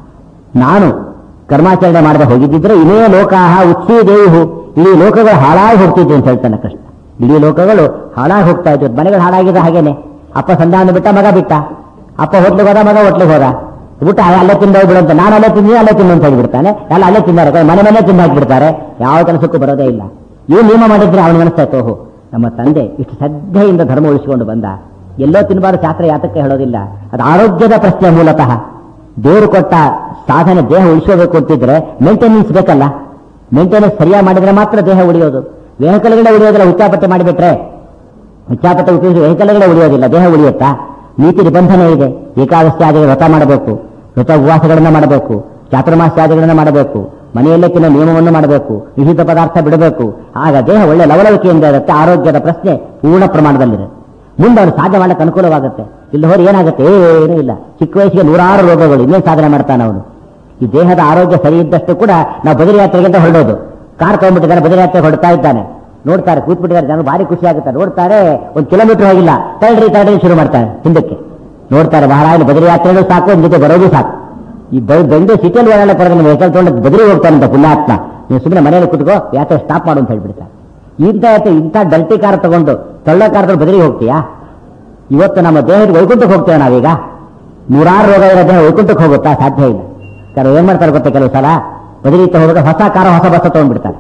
ನಾನು ಕರ್ಮಾಚರಣೆ ಮಾಡದೆ ಹೋಗಿದ್ದಿದ್ರೆ ಇವೇ ಲೋಕಾಹ ಉಚ್ಛೀದೇಯು ಇಡೀ ಲೋಕಗಳು ಹಾಳಾಗಿ ಹೋಗ್ತಿದ್ವು ಅಂತ ಹೇಳ್ತಾನೆ ಕೃಷ್ಣ ಇಡೀ ಲೋಕಗಳು ಹಾಳಾಗಿ ಹೋಗ್ತಾ ಇದ್ವು ಮನೆಗಳು ಹಾಳಾಗಿದೆ ಹಾಗೇನೆ ಅಪ್ಪ ಸಂಧಾನ ಬಿಟ್ಟ ಮಗ ಬಿಟ್ಟ ಅಪ್ಪ ಹೋಟ್ಲಿಗೆ ಹೋದ ಮಗ ಹೋಟ್ಲಿಗೆ ಹೋದ ಊಟ ಅಲ್ಲೇ ತಿಂದು ಹೋಗ್ಬಿಡು ಅಂತ ನಾನು ಅಲ್ಲೇ ತಿಂದಿ ಅಲ್ಲೇ ತಿನ್ನು ಅಂತ ಹೇಳ್ಬಿಡ್ತಾನೆ ಎಲ್ಲ ಅಲ್ಲೇ ತಿಂದಾರೆ ಮನೆ ಮನೆ ತಿಂದು ಹಾಕ್ಬಿಡ್ತಾರೆ ಯಾವ ಕೆಲಸಕ್ಕೂ ಬರೋದೇ ಇಲ್ಲ ಏನು ನಿಯಮ ಮಾಡಿದ್ರೆ ಅವನಿಗೆ ಅನಿಸ್ತಾ ಇತ್ತು ಓಹೋ ನಮ್ಮ ತಂದೆ ಇಷ್ಟು ಶ್ರದ್ಧೆಯಿಂದ ಧರ್ಮ ಉಳಿಸಿಕೊಂಡು ಬಂದ ಎಲ್ಲೋ ತಿನ್ನಬಾರದು ಶಾಸ್ತ್ರ ಯಾತಕ್ಕೆ ಹೇಳೋದಿಲ್ಲ ಅದು ಆರೋಗ್ಯದ ಪ್ರಶ್ನೆ ಮೂಲತಃ ದೇವರು ಕೊಟ್ಟ ಸಾಧನೆ ದೇಹ ಉಳಿಸೋಬೇಕು ಅಂತಿದ್ರೆ ಮೇಂಟೆನೆನ್ಸ್ ಬೇಕಲ್ಲ ಮೇಂಟೆನೆನ್ಸ್ ಸರಿಯಾಗಿ ಮಾಡಿದ್ರೆ ಮಾತ್ರ ದೇಹ ಉಳಿಯೋದು ವೆಹಿಕಲ್ಗಳೇ ಉಳಿಯೋದಿಲ್ಲ ಉಚ್ಚಾಪಟ್ಟೆ ಮಾಡಿಬಿಟ್ರೆ ಉಚ್ಚಾಪಟ್ಟೆ ಉಪಯೋಗಿಸಿ ವೆಹಿಕಲ್ಗಳೇ ಉಳಿಯೋದಿಲ್ಲ ದೇಹ ಉಳಿಯುತ್ತಾ ನೀತಿ ನಿಬಂಧನೆ ಇದೆ ಏಕಾದಶಿಯಾದಿಗಳು ವ್ರತ ಮಾಡಬೇಕು ವ್ರತ ಉಪವಾಸಗಳನ್ನ ಮಾಡಬೇಕು ಚಾತುರ್ಮಾಸ್ಯಾದಿಗಳನ್ನ ಮಾಡಬೇಕು ಮನೆಯಲ್ಲೇ ತಿನ್ನೋ ನಿಯಮವನ್ನು ಮಾಡಬೇಕು ನಿಷಿದ್ಧ ಪದಾರ್ಥ ಬಿಡಬೇಕು ಆಗ ದೇಹ ಒಳ್ಳೆ ಲವಲವಿಕೆಯಿಂದ ಇರುತ್ತೆ ಆರೋಗ್ಯದ ಪ್ರಶ್ನೆ ಪೂರ್ಣ ಪ್ರಮಾಣದಲ್ಲಿದೆ ಮುಂದೆ ಅವನು ಸಾಧನೆ ಮಾಡಕ್ಕೆ ಅನುಕೂಲವಾಗುತ್ತೆ ಇಲ್ಲಿ ಹೋದ್ರೆ ಏನಾಗುತ್ತೆ ಏನೂ ಇಲ್ಲ ಚಿಕ್ಕ ವಯಸ್ಸಿಗೆ ನೂರಾರು ರೋಗಗಳು ಇನ್ನೇನು ಸಾಧನೆ ಮಾಡ್ತಾನೆ ಅವನು ಈ ದೇಹದ ಆರೋಗ್ಯ ಸರಿ ಇದ್ದಷ್ಟು ಕೂಡ ನಾವು ಬದರಿ ಯಾತ್ರೆಗೆ ಅಂತ ಹೊರಡೋದು ಕಾರ್ ತಗೊಂಡ್ಬಿಟ್ಟಿದ್ದಾನೆ ಬದರಿ ಯಾತ್ರೆ ಹೊಡ್ತಾ ಇದ್ದಾನೆ ನೋಡ್ತಾರೆ ಕೂತ್ಬಿಟ್ಟಿದ್ದಾರೆ ಜನ ಭಾರಿ ಖುಷಿ ಆಗುತ್ತೆ ನೋಡ್ತಾರೆ ಒಂದು ಕಿಲೋಮೀಟರ್ ಹೋಗಿಲ್ಲ ತಳ್ಳಿ ತಳ್ಳಿ ಶುರು ಮಾಡ್ತಾರೆ ಹಿಂದಕ್ಕೆ ನೋಡ್ತಾರೆ ಮಹಾರಾಜನ ಬದರಿ ಯಾತ್ರೆನೂ ಸಾಕು ಒಂದ್ ಜೊತೆ ಬರೋದು ಸಾಕು ಈ ಬ- ಬೆಂಗಳೂರು ಸಿಟಿಯಲ್ಲಿ ಓಡಾಡಕ್ಕೆ ಬರೋದು ನೀವು ವೆಹಿಕಲ್ ತಗೊಂಡು ಬದರಿ ಹೋಗ್ತಾನಂತ ಪುಣ್ಯಾತ್ಮ ನೀವು ಸುಮ್ಮನೆ ಮನೆಯಲ್ಲಿ ಕುತ್ಕೋ ಯಾತ್ರೆ ಸ್ಟಾಪ್ ಮಾಡು ಅಂತ ಹೇಳ್ಬಿಡ್ತಾರೆ ಇಂಥ ಯಾತ್ರೆ ಇಂಥ ಡಲ್ಟಿ ಕಾರ್ ತಗೊಂಡು ತಳ್ಳ ಕಾರ್ ತಗೊಂಡು ಬದರಿ ಹೋಗ್ತೀಯಾ ಇವತ್ತು ನಮ್ಮ ದೇಹದ ವೈಕುಂಠಕ್ಕೆ ಹೋಗ್ತೇವೆ ನಾವೀಗ ನೂರಾರು ರೋಗ ಇರೋ ದೇಹ ವೈಕುಂಠಕ್ಕೆ ಹೋಗುತ್ತಾ ಸಾಧ್ಯ ಇಲ್ಲ ಕೆಲವು ಏನ್ ಮಾಡ್ತಾರೆ ಗೊತ್ತಾ ಕೆಲವು ಸಲ ಬದಲಿ ಹೋದಾಗ ಹೊಸ ಕಾರ ಹೊಸ ಬಸ್ ತಗೊಂಡ್ಬಿಡ್ತಾರೆ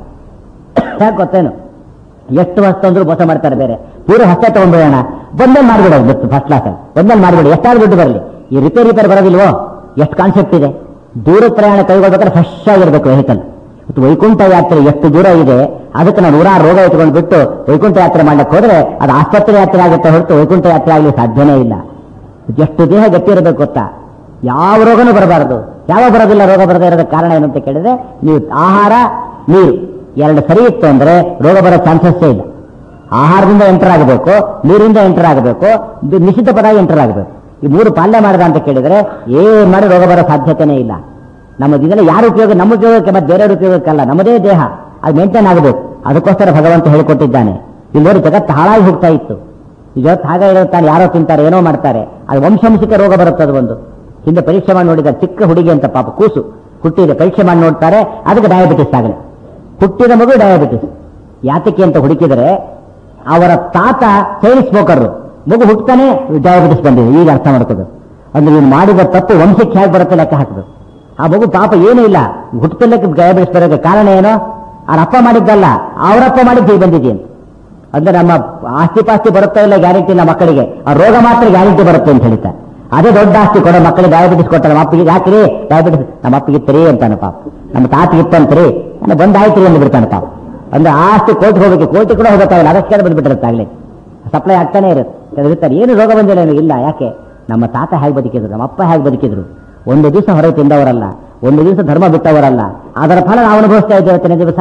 ಯಾಕೆ ಗೊತ್ತೇನು ಎಷ್ಟು ವರ್ಷ ತಂದ್ರು ಮೋಸ ಮಾಡ್ತಾರೆ ಬೇರೆ ಪೂರ ಹೊಸ ತಗೊಂಡ್ಬಿಡೋಣ ಬಂದಲ್ಲಿ ಮಾಡ್ಬಿಡೋದು ಬಿಟ್ಟು ಫಸ್ಟ್ ಕ್ಲಾಸ್ ಬಂದಲ್ಲಿ ಮಾಡ್ಬಿಡಿ ಎಷ್ಟಾದ್ರೂ ದುಡ್ಡು ಬರಲಿ ಈ ರಿಪೇರ್ ರಿಪೇರ್ ಬರೋದಿಲ್ವೋ ಎಷ್ಟು ಕಾನ್ಸೆಪ್ಟ್ ಇದೆ ದೂರ ಪ್ರಯಾಣ ಕೈಗೊಳ್ಬೇಕಾದ್ರೆ ಫ್ರೆಶ್ ಆಗಿರ್ಬೇಕು ವೆಹಿಕಲ್ ಮತ್ತು ವೈಕುಂಠ ಯಾತ್ರೆ ಎಷ್ಟು ದೂರ ಇದೆ ಅದಕ್ಕೆ ನಾವು ನೂರಾರು ರೋಗ ಇಟ್ಕೊಂಡು ಬಿಟ್ಟು ವೈಕುಂಠ ಯಾತ್ರೆ ಮಾಡ್ಲಿಕ್ಕೆ ಹೋದ್ರೆ ಅದು ಆಸ್ಪತ್ರೆ ಯಾತ್ರೆ ಆಗುತ್ತೆ ಹೊರತು ವೈಕುಂಠ ಯಾತ್ರೆ ಆಗಲಿ ಸಾಧ್ಯನೇ ಇಲ್ಲ ಎಷ್ಟು ದೇಹ ಗಟ್ಟಿ ಇರಬೇಕು ಗೊತ್ತಾ ಯಾವ ರೋಗನೂ ಬರಬಾರದು ಯಾವ ಬರೋದಿಲ್ಲ ರೋಗ ಬರದೇ ಇರೋದಕ್ಕೆ ಕಾರಣ ಏನು ಅಂತ ಕೇಳಿದ್ರೆ ನೀವು ಆಹಾರ ನೀರು ಎರಡು ಸರಿ ಇತ್ತು ಅಂದ್ರೆ ರೋಗ ಬರೋ ಚಾನ್ಸಸ್ಸೇ ಇಲ್ಲ ಆಹಾರದಿಂದ ಎಂಟರ್ ಆಗಬೇಕು ನೀರಿಂದ ಎಂಟರ್ ಆಗಬೇಕು ಇದು ನಿಷಿದ್ಧ ಪದ ಎಂಟರ್ ಆಗಬೇಕು ಈ ಮೂರು ಪಾಲನೆ ಮಾಡಿದ ಅಂತ ಕೇಳಿದ್ರೆ ಏನ್ ಮಾಡಿ ರೋಗ ಬರೋ ಸಾಧ್ಯತೆನೇ ಇಲ್ಲ ನಮ್ಮ ಇದೆಲ್ಲ ಯಾರ ಉಪಯೋಗ ನಮ್ಮ ಉಪಯೋಗಕ್ಕೆ ಮತ್ತೆ ಬೇರೆಯವ್ರ ಉಪಯೋಗಕ್ಕಲ್ಲ ನಮ್ಮದೇ ದೇಹ ಅದು ಮೇಂಟೈನ್ ಆಗಬೇಕು ಅದಕ್ಕೋಸ್ಕರ ಭಗವಂತ ಹೇಳಿಕೊಟ್ಟಿದ್ದಾನೆ ಇಲ್ಲಿ ನೋಡಿ ಜಗತ್ತು ಹಾಳಾಗಿ ಹೋಗ್ತಾ ಇತ್ತು ಈ ಜಗತ್ತು ಹಾಗೆ ಇರುತ್ತಾನೆ ಯಾರೋ ತಿಂತಾರೆ ಏನೋ ಮಾಡ್ತಾರೆ ಅದು ವಂಶಂಶಿಕ ರೋಗ ಬರುತ್ತೆ ಅದು ಒಂದು ಹಿಂದೆ ಪರೀಕ್ಷೆ ಮಾಡಿ ನೋಡಿದ ಚಿಕ್ಕ ಹುಡುಗಿ ಅಂತ ಪಾಪ ಕೂಸು ಹುಟ್ಟಿದೆ ಪರೀಕ್ಷೆ ಮಾಡಿ ನೋಡ್ತಾರೆ ಅದಕ್ಕೆ ಡಯಾಬಿಟಿಸ್ ಆಗಲಿ ಹುಟ್ಟಿದ ಮಗು ಡಯಾಬಿಟಿಸ್ ಯಾತಕ್ಕೆ ಅಂತ ಹುಡುಕಿದರೆ ಅವರ ತಾತ ಚೈನ್ ಸ್ಮೋಕರ್ ಮಗು ಹುಟ್ಟತಾನೆ ಡಯಾಬಿಟಿಸ್ ಬಂದಿದೆ ಈಗ ಅರ್ಥ ಮಾಡ್ಕೋದು ಅಂದ್ರೆ ಇವ್ನು ಮಾಡಿದ ತಪ್ಪು ವಂಶಕ್ಕೆ ಹೇಗೆ ಬರುತ್ತೆ ಲೆಕ್ಕ ಹಾಕಬೇಕು ಆ ಮಗು ಪಾಪ ಏನೂ ಇಲ್ಲ ಹುಟ್ಟುತ್ತಲಕ್ಕೆ ಡಯಾಬಿಟಿಸ್ ಬರೋಕ್ಕೆ ಕಾರಣ ಏನೋ ಅವ್ರ ಅಪ್ಪ ಮಾಡಿದ್ದಲ್ಲ ಅವರಪ್ಪ ಮಾಡಿದ್ದು ಹೀಗೆ ಬಂದಿದೆ ಅಂತ ಅಂದ್ರೆ ನಮ್ಮ ಆಸ್ತಿ ಪಾಸ್ತಿ ಬರುತ್ತಾ ಇಲ್ಲ ಗ್ಯಾರಂಟಿ ಇಲ್ಲ ಮಕ್ಕಳಿಗೆ ಆ ರೋಗ ಮಾತ್ರ ಗ್ಯಾರಂಟಿ ಬರುತ್ತೆ ಅಂತ ಹೇಳ್ತಾರೆ ಅದೇ ದೊಡ್ಡ ಆಸ್ತಿ ಕೊಡೋ ಮಕ್ಕಳಿಗೆ ಡಯಾಬಿಟಿಸ್ ಕೊಟ್ಟ ನಮ್ಮ ಅಪ್ಪಿಗೆ ಯಾಕ್ರಿ ಡಯಾಬಿಟಿಸ್ ನಮ್ಮ ಅಪ್ಪಿಗೆ ಇತ್ತರಿ ಅಂತಾನೆ ಪಾಪ ನಮ್ಮ ತಾತಿಗೆ ಇತ್ತಂತ್ರಿ ನಾನು ಬಂದಾಯ್ತು ಅಂತ ಬಿಡ್ತಾನೆ ಪಾಪ ಅಂದ್ರೆ ಆ ಆಸ್ತಿ ಕೋರ್ಟ್ ಹೋಗ್ಬೇಕು ಕೋರ್ಟ್ ಕೂಡ ಹೋಗಕ್ಕಾಗಲ್ಲ ಅದಕ್ಕೆ ಬಂದ್ಬಿಟ್ಟಿರುತ್ತೆ ಆಗ್ಲಿ ಸಪ್ಲೈ ಆಗ್ತಾನೆ ಇರುತ್ತೆ ಕೆಲವ್ರು ಇರ್ತಾರೆ ಏನು ರೋಗ ಬಂದಿಲ್ಲ ನನಗೆ? ಇಲ್ಲ ಯಾಕೆ ನಮ್ಮ ತಾತ ಹೇಗೆ ಬದುಕಿದ್ರು ನಮ್ಮ ಅಪ್ಪ ಹೇಗೆ ಬದುಕಿದ್ರು ಒಂದು ದಿವಸ ಹೊರಗೆ ತಿಂದವರಲ್ಲ ಒಂದು ದಿವಸ ಧರ್ಮ ಬಿಟ್ಟವರಲ್ಲ ಅದರ ಫಲ ನಾವು ಅನುಭವಿಸ್ತಾ ಇದ್ದೇವೆ ಇವತ್ತಿನ ದಿವಸ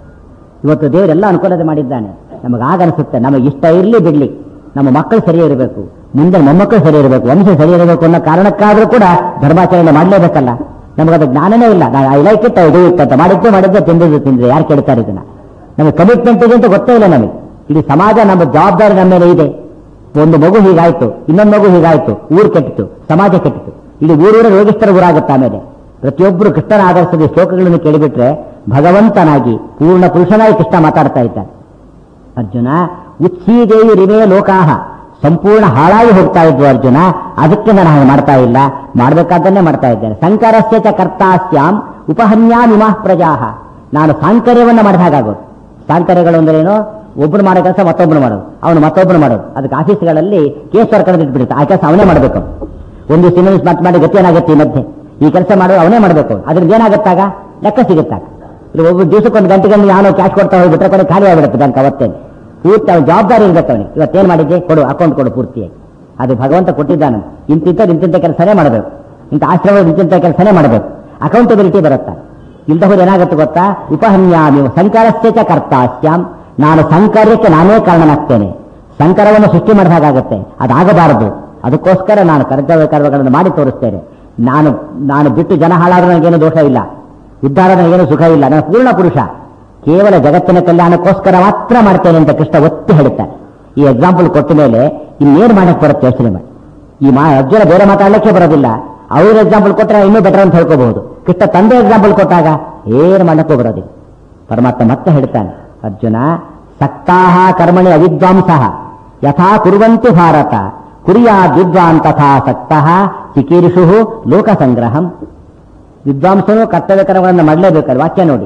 ಇವತ್ತು ದೇವರೆಲ್ಲ ಅನುಕೂಲತೆ ಮಾಡಿದ್ದಾನೆ ನಮಗೆ ಆಗ ಅನಿಸುತ್ತೆ ನಮಗೆ ಇಷ್ಟ ಇರಲಿ ಬಿಡ್ಲಿ ನಮ್ಮ ಮಕ್ಕಳು ಸರಿ ಇರಬೇಕು ಮುಂದೆ ಮೊಮ್ಮಕ್ಕಳು ಸರಿ ಇರಬೇಕು ವಂಶ ಸರಿ ಇರಬೇಕು ಅನ್ನೋ ಕಾರಣಕ್ಕಾದ್ರೂ ಕೂಡ ಧರ್ಮಾಚರಣೆ ಮಾಡಲೇಬೇಕಲ್ಲ ನಮಗದು ಜ್ಞಾನನೇ ಇಲ್ಲ ನಾನು ಐ ಲೈಕ್ ಇಟ್ ಇದು ಇತ್ತು ಅಂತ ಮಾಡಿದ್ದೆ ಮಾಡಿದ್ದೆ ತಿಂದಿದ್ದು ತಿಂದ್ರೆ ಯಾರು ಕೇಳ್ತಾರೆ ಇದನ್ನ ನಮಗೆ ಕಮಿಟ್ಮೆಂಟ್ ಇದೆ ಅಂತ ಗೊತ್ತೇ ಇಲ್ಲ ನಮಗೆ ಇಡೀ ಸಮಾಜ ನಮ್ಮ ಜವಾಬ್ದಾರಿ ನಮ್ಮ ಮೇಲೆ ಇದೆ ಒಂದು ಮಗು ಹೀಗಾಯ್ತು ಇನ್ನೊಂದು ಮಗು ಹೀಗಾಯ್ತು ಊರು ಕೆಟ್ಟಿತು ಸಮಾಜ ಕೆಟ್ಟಿತು ಇಡೀ ಊರೂರ ರೋಗಿಷ್ಠರ ಊರಾಗುತ್ತೆ ಆಮೇಲೆ ಪ್ರತಿಯೊಬ್ಬರು ಕೃಷ್ಣನ ಆಧರಿಸಿದ ಶ್ಲೋಕಗಳನ್ನು ಕೇಳಿಬಿಟ್ರೆ ಭಗವಂತನಾಗಿ ಪೂರ್ಣ ಪುರುಷನಾಗಿ ಕೃಷ್ಣ ಮಾತಾಡ್ತಾ ಇದ್ದಾನೆ ಅರ್ಜುನ ಉಚ್ಛೀದೇವಿ ರಿಮೇ ಲೋಕಾಹ ಸಂಪೂರ್ಣ ಹಾಳಾಗಿ ಹೋಗ್ತಾ ಇದ್ವು ಅರ್ಜುನ ಅದಕ್ಕೆ ನಾನು ಹಾಗೆ ಮಾಡ್ತಾ ಇಲ್ಲ ಮಾಡಬೇಕಾದ್ದನ್ನೇ ಮಾಡ್ತಾ ಇದ್ದೇನೆ ಸಂಕರಸ್ಯ ಚ ಕರ್ತಾಸ್ಯಾಂ ಉಪಹನ್ಯಾಮಿಮಾ ಪ್ರಜಾಹ ನಾನು ಸಾಂಕರ್ಯವನ್ನು ಮಾಡಿದ ಹಾಗಾಗೋದು ಸಾಂಕರ್ಯಗಳು ಅಂದ್ರೇನು ಒಬ್ಬನು ಮಾಡೋ ಕೆಲಸ ಮತ್ತೊಬ್ಬನು ಮಾಡೋದು ಅವನು ಮತ್ತೊಬ್ಬನು ಮಾಡೋದು ಅದಕ್ಕೆ ಆಫೀಸ್ಗಳಲ್ಲಿ ಕೇಸ್ ವರ್ಕರ್ ಇಟ್ಬಿಡುತ್ತೆ ಆ ಕೆಲಸ ಅವನೇ ಮಾಡಬೇಕು ಒಂದು ಸಿನಿಮಾ ಮಾತು ಮಾಡಿ ಗತಿ ಏನಾಗುತ್ತೆ ಈ ಮಧ್ಯೆ ಈ ಕೆಲಸ ಮಾಡೋದು ಅವನೇ ಮಾಡಬೇಕು ಅದ್ರಿಂದ ಏನಾಗುತ್ತಾಗ ಲೆಕ್ಕ ಸಿಗುತ್ತಾಗ ಇಲ್ಲಿ ಒಬ್ಬ ದಿವಸಕ್ಕೆ ಒಂದು ಗಂಟೆ ಗಂಟೆ ನಾನು ಕ್ಯಾಶ್ ಕೊಡ್ತಾ ಹೋಗ್ಬಿಟ್ರೆ ಕೊನೆ ಖಾಲಿ ಆಗಿಬಿಡುತ್ತೆ ಬ್ಯಾಂಕ್ ಅವತ್ತೇನು ಪೂರ್ತಿ ಅವ್ನ ಜವಾಬ್ದಾರಿ ಇರ್ಬೇಕು ಅವನಿಗೆ ಇವತ್ತೇನು ಮಾಡಿದ್ದೆ ಕೊಡು ಅಕೌಂಟ್ ಕೊಡು ಪೂರ್ತಿಯಾಗಿ ಅದು ಭಗವಂತ ಕೊಟ್ಟಿದ್ದಾನೆ ಇಂತಿಂತ ಇಂತಿಂತ ಕೆಲಸನೇ ಮಾಡಬೇಕು ಇಂಥ ಆಶ್ರಮ ಇಂತಿಂತ ಕೆಲಸನೇ ಮಾಡಬೇಕು ಅಕೌಂಟಬಿಲಿಟಿ ಬರುತ್ತಾ ಇಲ್ದ ಹೋದ್ರೆ ಏನಾಗುತ್ತೆ ಗೊತ್ತಾ ಉಪಹನ್ಯಾಮಿ ಸಂಕರಸ್ಯ ಚ ಕರ್ತಾಸ್ಯಾಂ ನಾನು ಸಂಕರ್ಯಕ್ಕೆ ನಾನೇ ಕಾರಣನಾಗ್ತೇನೆ ಸಂಕರವನ್ನು ಸೃಷ್ಟಿ ಮಾಡಿದ ಹಾಗಾಗುತ್ತೆ ಅದಾಗಬಾರದು ಅದಕ್ಕೋಸ್ಕರ ನಾನು ಕರ್ತವ್ಯ ಕರ್ಮಗಳನ್ನು ಮಾಡಿ ತೋರಿಸ್ತೇನೆ ನಾನು ನಾನು ಬಿಟ್ಟು ಜನ ಹಾಳಾದ್ರೂ ನನಗೇನು ದೋಷ ಇಲ್ಲ ಉದ್ಧಾರ ನನಗೇನು ಸುಖ ಇಲ್ಲ ನಾನು ಪೂರ್ಣ ಪುರುಷ ಕೇವಲ ಜಗತ್ತಿನ ಕಲ್ಯಾಣಕ್ಕೋಸ್ಕರ ಮಾತ್ರ ಮಾಡ್ತೇನೆ ಅಂತ ಕೃಷ್ಣ ಒತ್ತಿ ಹೇಳ್ತಾನೆ ಈ ಎಕ್ಸಾಂಪಲ್ ಕೊಟ್ಟ ಮೇಲೆ ಇನ್ನೇನು ಮಾಡಕ್ಕೆ ಬರುತ್ತೆ ಯೋಚನೆ ಮಾಡಿ ಈ ಮಾ ಅರ್ಜುನ ಬೇರೆ ಮಾತಾಡ್ಲಿಕ್ಕೆ ಬರೋದಿಲ್ಲ ಅವ್ರ ಎಕ್ಸಾಂಪಲ್ ಕೊಟ್ಟರೆ ಇನ್ನೂ ಬೆಟರ್ ಅಂತ ಹೇಳ್ಕೋಬಹುದು ಕೃಷ್ಣ ತಂದೆ ಎಕ್ಸಾಂಪಲ್ ಕೊಟ್ಟಾಗ ಏನು ಮಾಡಕ್ಕೂ ಬರೋದಿಲ್ಲ ಪರಮಾತ್ಮ ಮತ್ತೆ ಹೇಳ್ತಾನೆ ಅರ್ಜುನ ಸಕ್ತಾಹ ಕರ್ಮಣಿ ಅವಿದ್ವಾಂಸ ಯಥಾ ಕುರುವಂತಿ ಭಾರತ ಕುರಿಯಾ ವಿದ್ವಾನ್ ತಥಾ ಸಕ್ತಃ ಚಿಕೀರ್ಷು ಲೋಕ ಸಂಗ್ರಹಂ ವಿದ್ವಾಂಸನು ಕರ್ತವ್ಯ ಕರ್ಮಗಳನ್ನು ಮಾಡಲೇಬೇಕಾದ್ರೆ ವಾಕ್ಯ ನೋಡಿ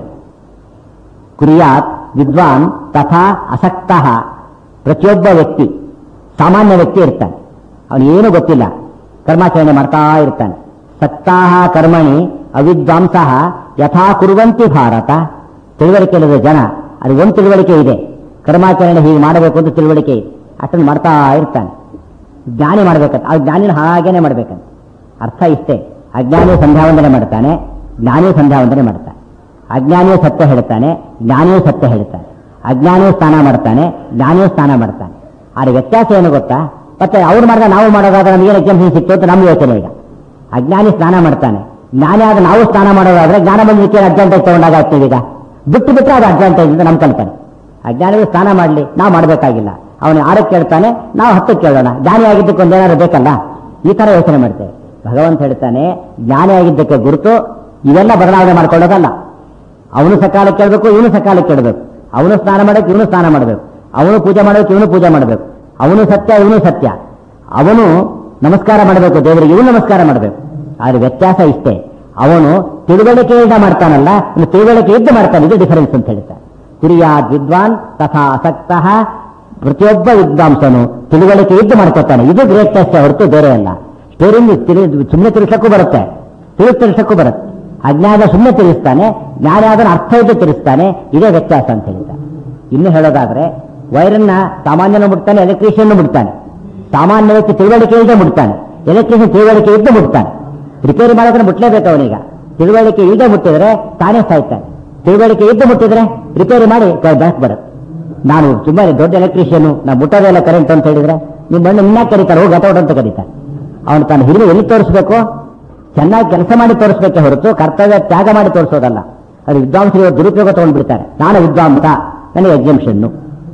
ಕುರಿಯಾತ್ ವಿದ್ವಾನ್ ತಥಾ ಅಸಕ್ತಃ ಪ್ರತಿಯೊಬ್ಬ ವ್ಯಕ್ತಿ ಸಾಮಾನ್ಯ ವ್ಯಕ್ತಿ ಇರ್ತಾನೆ ಅವನು ಏನು ಗೊತ್ತಿಲ್ಲ ಕರ್ಮಾಚರಣೆ ಮಾಡ್ತಾ ಇರ್ತಾನೆ ಸಕ್ತಾಹ ಕರ್ಮಣಿ ಅವಿದ್ವಾಂಸ ಯಥಾ ಕುರುವಂತಿ ಭಾರತ ತಿಳುವಳಿಕೆ ಇಲ್ಲದ ಜನ ಅದು ಒಂದು ತಿಳುವಳಿಕೆ ಇದೆ ಕರ್ಮಾಚರಣೆ ಹೀಗೆ ಮಾಡಬೇಕು ಅಂತ ತಿಳುವಳಿಕೆ ಇದೆ ಅಷ್ಟನ್ನು ಮಾಡ್ತಾ ಇರ್ತಾನೆ ಜ್ಞಾನಿ ಮಾಡ್ಬೇಕಂತ ಆ ಜ್ಞಾನಿನ ಹಾಗೇನೆ ಮಾಡ್ಬೇಕಂತ ಅರ್ಥ ಇಷ್ಟೇ ಅಜ್ಞಾನಿ ಸಂಧ್ಯಾವಂದನೆ ಮಾಡ್ತಾನೆ ಜ್ಞಾನಿ ಸಂಧ್ಯಾವಂದನೆ ಮಾಡ್ತಾನೆ ಅಜ್ಞಾನಿಯು ಸತ್ಯ ಹೇಳ್ತಾನೆ ಜ್ಞಾನಿಯು ಸತ್ಯ ಹೇಳ್ತಾನೆ ಅಜ್ಞಾನಿಯು ಸ್ನಾನ ಮಾಡ್ತಾನೆ ಜ್ಞಾನಿಯು ಸ್ನಾನ ಮಾಡ್ತಾನೆ ಆದ್ರೆ ವ್ಯತ್ಯಾಸ ಏನು ಗೊತ್ತಾ ಮತ್ತೆ ಅವ್ರು ಮಾಡಿದ ನಾವು ಮಾಡೋದಾದ್ರೆ ನಮಗೆ ಏನು ಎಕ್ಸಾಮ್ಷನ್ ಸಿಕ್ತು ಅಂತ ನಮ್ಮ ಯೋಚನೆ ಈಗ ಅಜ್ಞಾನಿ ಸ್ನಾನ ಮಾಡ್ತಾನೆ ಜ್ಞಾನಿ ಆದ ನಾವು ಸ್ನಾನ ಮಾಡೋದಾದ್ರೆ ಜ್ಞಾನ ಬಂದಕ್ಕೆ ಅಡ್ವಾಂಟೇಜ್ ತಗೊಂಡಾಗ ಆಗ್ತೀವಿ ಈಗ ಬಿಟ್ಟು ಬಿಟ್ಟರೆ ಅದು ಅಡ್ವಾಂಟೇಜ್ ಅಂತ ನಮ್ಮ ಕಲ್ಪನೆ ಅಜ್ಞಾನಿಗೆ ಸ್ನಾನ ಮಾಡಲಿ ನಾವು ಮಾಡಬೇಕಾಗಿಲ್ಲ ಅವನು ಆರಕ್ಕೆ ಕೇಳ್ತಾನೆ ನಾವು ಹತ್ತಕ್ಕೆ ಕೇಳೋಣ ಜ್ಞಾನಿ ಆಗಿದ್ದಕ್ಕೆ ಒಂದೇನಾದ್ರು ಬೇಕಲ್ಲ ಈ ತರ ಯೋಚನೆ ಮಾಡ್ತೇವೆ ಭಗವಂತ ಹೇಳ್ತಾನೆ ಜ್ಞಾನಿ ಆಗಿದ್ದಕ್ಕೆ ಗುರುತು ಇವೆಲ್ಲ ಬದಲಾವಣೆ ಮಾಡ್ಕೊಳ್ಳೋದಲ್ಲ ಅವನು ಸಕಾಲಕ್ಕೆ ಕೇಳಬೇಕು ಇವನು ಸಕಾಲಕ್ಕೆ ಕೇಳಬೇಕು ಅವನು ಸ್ನಾನ ಮಾಡಬೇಕು ಇವನು ಸ್ನಾನ ಮಾಡಬೇಕು ಅವನು ಪೂಜೆ ಮಾಡಬೇಕು ಇವನು ಪೂಜೆ ಮಾಡಬೇಕು ಅವನು ಸತ್ಯ ಇವನು ಸತ್ಯ ಅವನು ನಮಸ್ಕಾರ ಮಾಡಬೇಕು ದೇವರಿಗೆ ಇವನು ನಮಸ್ಕಾರ ಮಾಡಬೇಕು ಆದ್ರೆ ವ್ಯತ್ಯಾಸ ಇಷ್ಟೇ ಅವನು ತಿಳುವಳಿಕೆಯಿಂದ ಮಾಡ್ತಾನಲ್ಲ ಇನ್ನು ತಿಳುವಳಿಕೆ ಇದ್ದು ಮಾಡ್ತಾನೆ ಇದು ಡಿಫರೆನ್ಸ್ ಅಂತ ಹೇಳ್ತಾರೆ ಕುರಿಯಾದ್ ವಿದ್ವಾನ್ ತಥಾ ಅಸಕ್ತಃ ಪ್ರತಿಯೊಬ್ಬ ವಿದ್ವಾಂಸನು ತಿಳುವಳಿಕೆ ಇದ್ದು ಮಾಡ್ಕೊತಾನೆ ಇದು ಗ್ರೇಟ್ನೆಸ್ ಹೊರತು ಬೇರೆ ಅಲ್ಲ ಸ್ಟೋರಿಂಗ್ ಸುಮ್ಮನೆ ತಿರ್ಸಕ್ಕೂ ಬರುತ್ತೆ ತಿಳಿಸ್ ತಿರ್ಸಕ್ಕೂ ಬರುತ್ತೆ ಅಜ್ಞಾನ ಸುಮ್ಮನೆ ತಿರುಗಿಸ್ತಾನೆ ಜ್ಞಾನ ಅದನ್ನು ಅರ್ಥ ಇದ್ದು ತಿರುಗಿಸ್ತಾನೆ ಇದೇ ವ್ಯತ್ಯಾಸ ಅಂತ ಹೇಳ್ತಾರೆ ಇನ್ನು ಹೇಳೋದಾದ್ರೆ ವೈರನ್ನ ಸಾಮಾನ್ಯನು ಮುಟ್ತಾನೆ ಎಲೆಕ್ಟ್ರಿಷಿಯನ್ ಮುಟ್ತಾನೆ ಸಾಮಾನ್ಯ ವ್ಯಕ್ತಿ ತಿಳುವಳಿಕೆ ಇಲ್ಲದೆ ಮುಟ್ತಾನೆ ಎಲೆಕ್ಟ್ರಿಷಿಯನ್ ತಿಳುವಳಿಕೆ ಇದ್ದು ಮುಟ್ತಾನೆ ರಿಪೇರಿ ಮಾಡೋದ್ರೆ ಮುಟ್ಲೇಬೇಕು ಅವನೀಗ ತಿಳುವಳಿಕೆ ಇಲ್ಲದೆ ಮುಟ್ಟಿದ್ರೆ ತಾನೇ ಸಾಯ್ತಾನೆ ತಿಳುವಳಿಕೆ ಇದ್ದು ಮುಟ್ಟಿದ್ರೆ ರಿಪೇರಿ ಮಾಡಿ ಬ್ಯಾಕ್ ಬರುತ್ತೆ ನಾನು ಸುಮ್ಮನೆ ದೊಡ್ಡ ಎಲೆಕ್ಟ್ರಿಷಿಯನ್ ನಾ ಮುಟ್ಟೋದೆಲ್ಲ ಕರೆಂಟ್ ಅಂತ ಹೇಳಿದ್ರೆ ನಿಮ್ಮ ಮಣ್ಣು ಇನ್ನಾಕ್ ಕರೀತಾರೆ ಹೋಗಿ ಗತೌಟ್ ಅಂತ ಕರೀತಾರೆ ಅವನು ತಾನು ಹಿರಿಮೆ ಎಲ್ಲಿ ತೋರಿಸ್ಬೇಕು ಚೆನ್ನಾಗಿ ಕೆಲಸ ಮಾಡಿ ತೋರಿಸ್ಬೇಕೆ ಹೊರತು ಕರ್ತವ್ಯ ತ್ಯಾಗ ಮಾಡಿ ತೋರಿಸೋದಲ್ಲ ಅದು ವಿದ್ವಾಂಸರು ಇವತ್ತು ದುರುಪಯೋಗ ತಗೊಂಡ್ಬಿಡ್ತಾರೆ ನಾನು ವಿದ್ವಾಂಸ ನನಗೆ ಎಕ್ಸಾಮ್ಷನ್ನು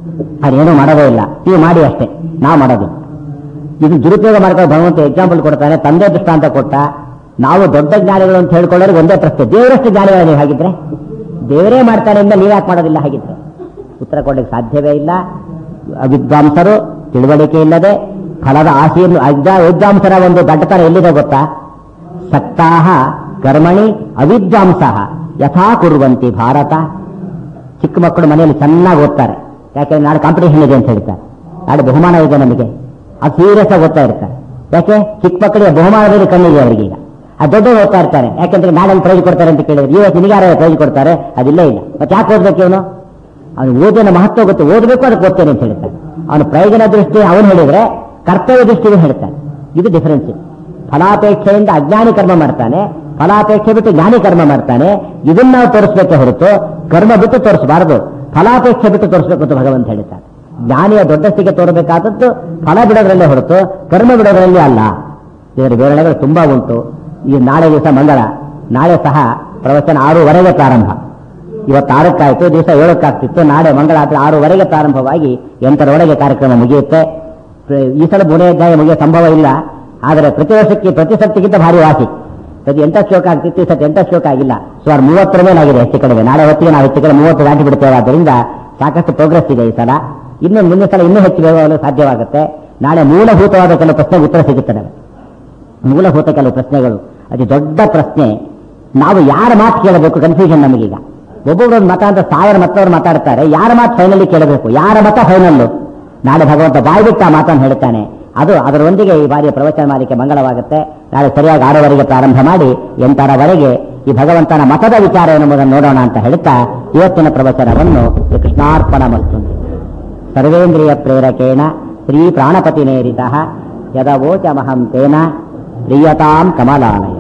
ಅದೇನೂ ಮಾಡೋದೇ ಇಲ್ಲ ನೀವು ಮಾಡಿ ಅಷ್ಟೇ ನಾವು ಮಾಡೋದಿಲ್ಲ ಇದು ದುರುಪಯೋಗ ಮಾಡ್ಕೊಂಡು ಭಗವಂತ ಎಕ್ಸಾಂಪಲ್ ಕೊಡ್ತಾನೆ ತಂದೆ ದೃಷ್ಟಾಂತ ಕೊಟ್ಟ ನಾವು ದೊಡ್ಡ ಜ್ಞಾನಿಗಳು ಅಂತ ಹೇಳ್ಕೊಳ್ಳೋರಿಗೆ ಒಂದೇ ಪ್ರಶ್ನೆ ದೇವರಷ್ಟು ಜ್ಞಾನಿಗಳು ನೀವು ಹಾಗಿದ್ರೆ ದೇವರೇ ಮಾಡ್ತಾನೆ ಅಂತ ನೀವು ಯಾಕೆ ಮಾಡೋದಿಲ್ಲ ಹಾಗಿದ್ರೆ ಉತ್ತರ ಕೊಡಲಿಕ್ಕೆ ಸಾಧ್ಯವೇ ಇಲ್ಲ ವಿದ್ವಾಂಸರು ತಿಳುವಳಿಕೆ ಇಲ್ಲದೆ ಫಲದ ಆಸೆಯನ್ನು ಅಜ್ಜ ವಿದ್ವಾಂಸರ ಒಂದು ದಡ್ಡತನ ಎಲ್ಲಿದೆ ಗೊತ್ತಾ ಸಕ್ತಾಹ ಕರ್ಮಣಿ ಅವಿದ್ವಾಂಸ ಯಥಾ ಕುರುವಂತಿ ಭಾರತ ಚಿಕ್ಕ ಮಕ್ಕಳು ಮನೆಯಲ್ಲಿ ಚೆನ್ನಾಗಿ ಓದ್ತಾರೆ ಯಾಕೆಂದ್ರೆ ನಾಳೆ ಕಾಂಪಿಟೇಷನ್ ಇದೆ ಅಂತ ಹೇಳ್ತಾರೆ ನಾಳೆ ಬಹುಮಾನ ಇದೆ ನಮಗೆ ಅದು ಸೀರಿಯಸ್ ಆಗಿ ಓದ್ತಾ ಇರ್ತಾರೆ ಯಾಕೆ ಚಿಕ್ಕ ಮಕ್ಕಳಿಗೆ ಬಹುಮಾನದಲ್ಲಿ ಕಣ್ಣಿದೆ ಅವರಿಗೆ ಈಗ ಆ ದೊಡ್ಡ ಓದ್ತಾ ಇರ್ತಾನೆ ಯಾಕೆಂದ್ರೆ ನಾಳೆ ಪ್ರೈಜ್ ಕೊಡ್ತಾರೆ ಅಂತ ಕೇಳಿದ್ರೆ ಇವತ್ತು ನಿನಗಾರ ಪ್ರೈಜ್ ಕೊಡ್ತಾರೆ ಅದಿಲ್ಲೇ ಇಲ್ಲ ಮತ್ತೆ ಯಾಕೆ ಓದ್ಬೇಕು ಇವನು ಅವನು ಓದಿನ ಮಹತ್ವ ಗೊತ್ತು ಓದಬೇಕು ಅದಕ್ಕೆ ಓದ್ತೇನೆ ಅಂತ ಹೇಳ್ತಾನೆ ಅವನು ಪ್ರಯೋಜನ ದೃಷ್ಟಿ ಅವನು ಹೇಳಿದ್ರೆ ಕರ್ತವ್ಯ ದೃಷ್ಟಿಗೆ ಹೇಳ್ತಾನೆ ಇದು ಡಿಫರೆನ್ಸ್ ಫಲಾಪೇಕ್ಷೆಯಿಂದ ಅಜ್ಞಾನಿ ಕರ್ಮ ಮಾಡ್ತಾನೆ ಫಲಾಪೇಕ್ಷೆ ಬಿಟ್ಟು ಜ್ಞಾನಿ ಕರ್ಮ ಮಾಡ್ತಾನೆ ಇದನ್ನ ನಾವು ತೋರಿಸ್ಬೇಕೆ ಹೊರತು ಕರ್ಮ ಬಿಟ್ಟು ತೋರಿಸಬಾರದು ಫಲಾಪೇಕ್ಷೆ ಬಿಟ್ಟು ತೋರಿಸ್ಬೇಕು ಅಂತ ಭಗವಂತ ಹೇಳ್ತಾನೆ ಜ್ಞಾನಿಯ ದೊಡ್ಡಸ್ತಿಗೆ ತೋರಬೇಕಾದದ್ದು ಫಲ ಬಿಡೋದ್ರಲ್ಲೇ ಹೊರತು ಕರ್ಮ ಬಿಡೋದ್ರಲ್ಲಿ ಅಲ್ಲ ಇದರ ವಿವರಣೆಗಳು ತುಂಬಾ ಉಂಟು ಈ ನಾಳೆ ದಿವಸ ಮಂಗಳ ನಾಳೆ ಸಹ ಪ್ರವಚನ ಆರೂವರೆಗೆ ಪ್ರಾರಂಭ ಇವತ್ತು ಆರಕ್ಕಾಯ್ತು ದಿವಸ ಏಳಕ್ಕಾಗ್ತಿತ್ತು ನಾಳೆ ಮಂಗಳಾತ್ರಿ ಆರೂವರೆಗೆ ಪ್ರಾರಂಭವಾಗಿ ಎಂಟರವರೆಗೆ ಕಾರ್ಯಕ್ರಮ ಮುಗಿಯುತ್ತೆ ಈ ಸಲ ಮೂರನೇ ಅಧ್ಯಾಯ ಮುಗಿಯೋ ಸಂಭವ ಇಲ್ಲ ಆದರೆ ಪ್ರತಿ ವರ್ಷಕ್ಕೆ ಪ್ರತಿ ಸತ್ತಿಗಿಂತ ಭಾರಿ ವಾಸಿ ಪ್ರತಿ ಎಂಟ ಶ್ಲೋಕ ಆಗ್ತಿತ್ತು ಈ ಸತಿ ಎಂಟ ಶ್ಲೋಕ ಆಗಿಲ್ಲ ಸುಮಾರು ಮೂವತ್ತರ ಮೇಲೆ ಆಗಿದೆ ಹೆಚ್ಚು ಕಡಿಮೆ ನಾಳೆ ಹೊತ್ತಿಗೆ ನಾವು ಹೆಚ್ಚು ಕಡಿಮೆ ಮೂವತ್ತು ದಾಟಿ ಬಿಡ್ತೇವೆ ಆದ್ದರಿಂದ ಸಾಕಷ್ಟು ಪ್ರೋಗ್ರೆಸ್ ಇದೆ ಈ ಸಲ ಇನ್ನು ಮುಂದಿನ ಸಲ ಇನ್ನೂ ಹೆಚ್ಚು ಬೇಗವಾಗಲು ಸಾಧ್ಯವಾಗುತ್ತೆ ನಾಳೆ ಮೂಲಭೂತವಾದ ಕೆಲವು ಪ್ರಶ್ನೆಗೆ ಉತ್ತರ ಸಿಗುತ್ತೆ ನಮಗೆ ಮೂಲಭೂತ ಕೆಲವು ಪ್ರಶ್ನೆಗಳು ಅತಿ ದೊಡ್ಡ ಪ್ರಶ್ನೆ ನಾವು ಯಾರ ಮಾತು ಕೇಳಬೇಕು ಕನ್ಫ್ಯೂಷನ್ ನಮಗೀಗ ಒಬ್ಬೊಬ್ಬರೊಂದು ಮತ ಅಂತ ಸಾವಿರ ಮತ್ತವ್ರು ಮಾತಾಡ್ತಾರೆ ಯಾರ ಮಾತು ಫೈನಲಿ ಕೇಳಬೇಕು ಯಾರ ಮತ ಫೈನಲ್ಲು ನಾಳೆ ಭಗವಂತ ಬಾಯಿ ಬಿಟ್ಟು ಆ ಮಾತನ್ನು ಹೇಳ್ತಾನೆ ಅದು ಅದರೊಂದಿಗೆ ಈ ಬಾರಿಯ ಪ್ರವಚನ ಮಾಲಿಕೆ ಮಂಗಳವಾಗುತ್ತೆ ನಾಳೆ ಸರಿಯಾಗಿ ಆರವರೆಗೆ ಪ್ರಾರಂಭ ಮಾಡಿ ಎಂಟರವರೆಗೆ ಈ ಭಗವಂತನ ಮತದ ವಿಚಾರ ಎನ್ನುವುದನ್ನು ನೋಡೋಣ ಅಂತ ಹೇಳ್ತಾ ಇವತ್ತಿನ ಪ್ರವಚನವನ್ನು ಶ್ರೀ ಕೃಷ್ಣಾರ್ಪಣ ಮತ್ತು ಸರ್ವೇಂದ್ರಿಯ ಪ್ರೇರಕೇಣ ಶ್ರೀ ಪ್ರಾಣಪತಿ ನೇರಿತ ಯದವೋಚಮಹಂ ತೇನ ಪ್ರಿಯತಾಂ ಕಮಲಾಲಯ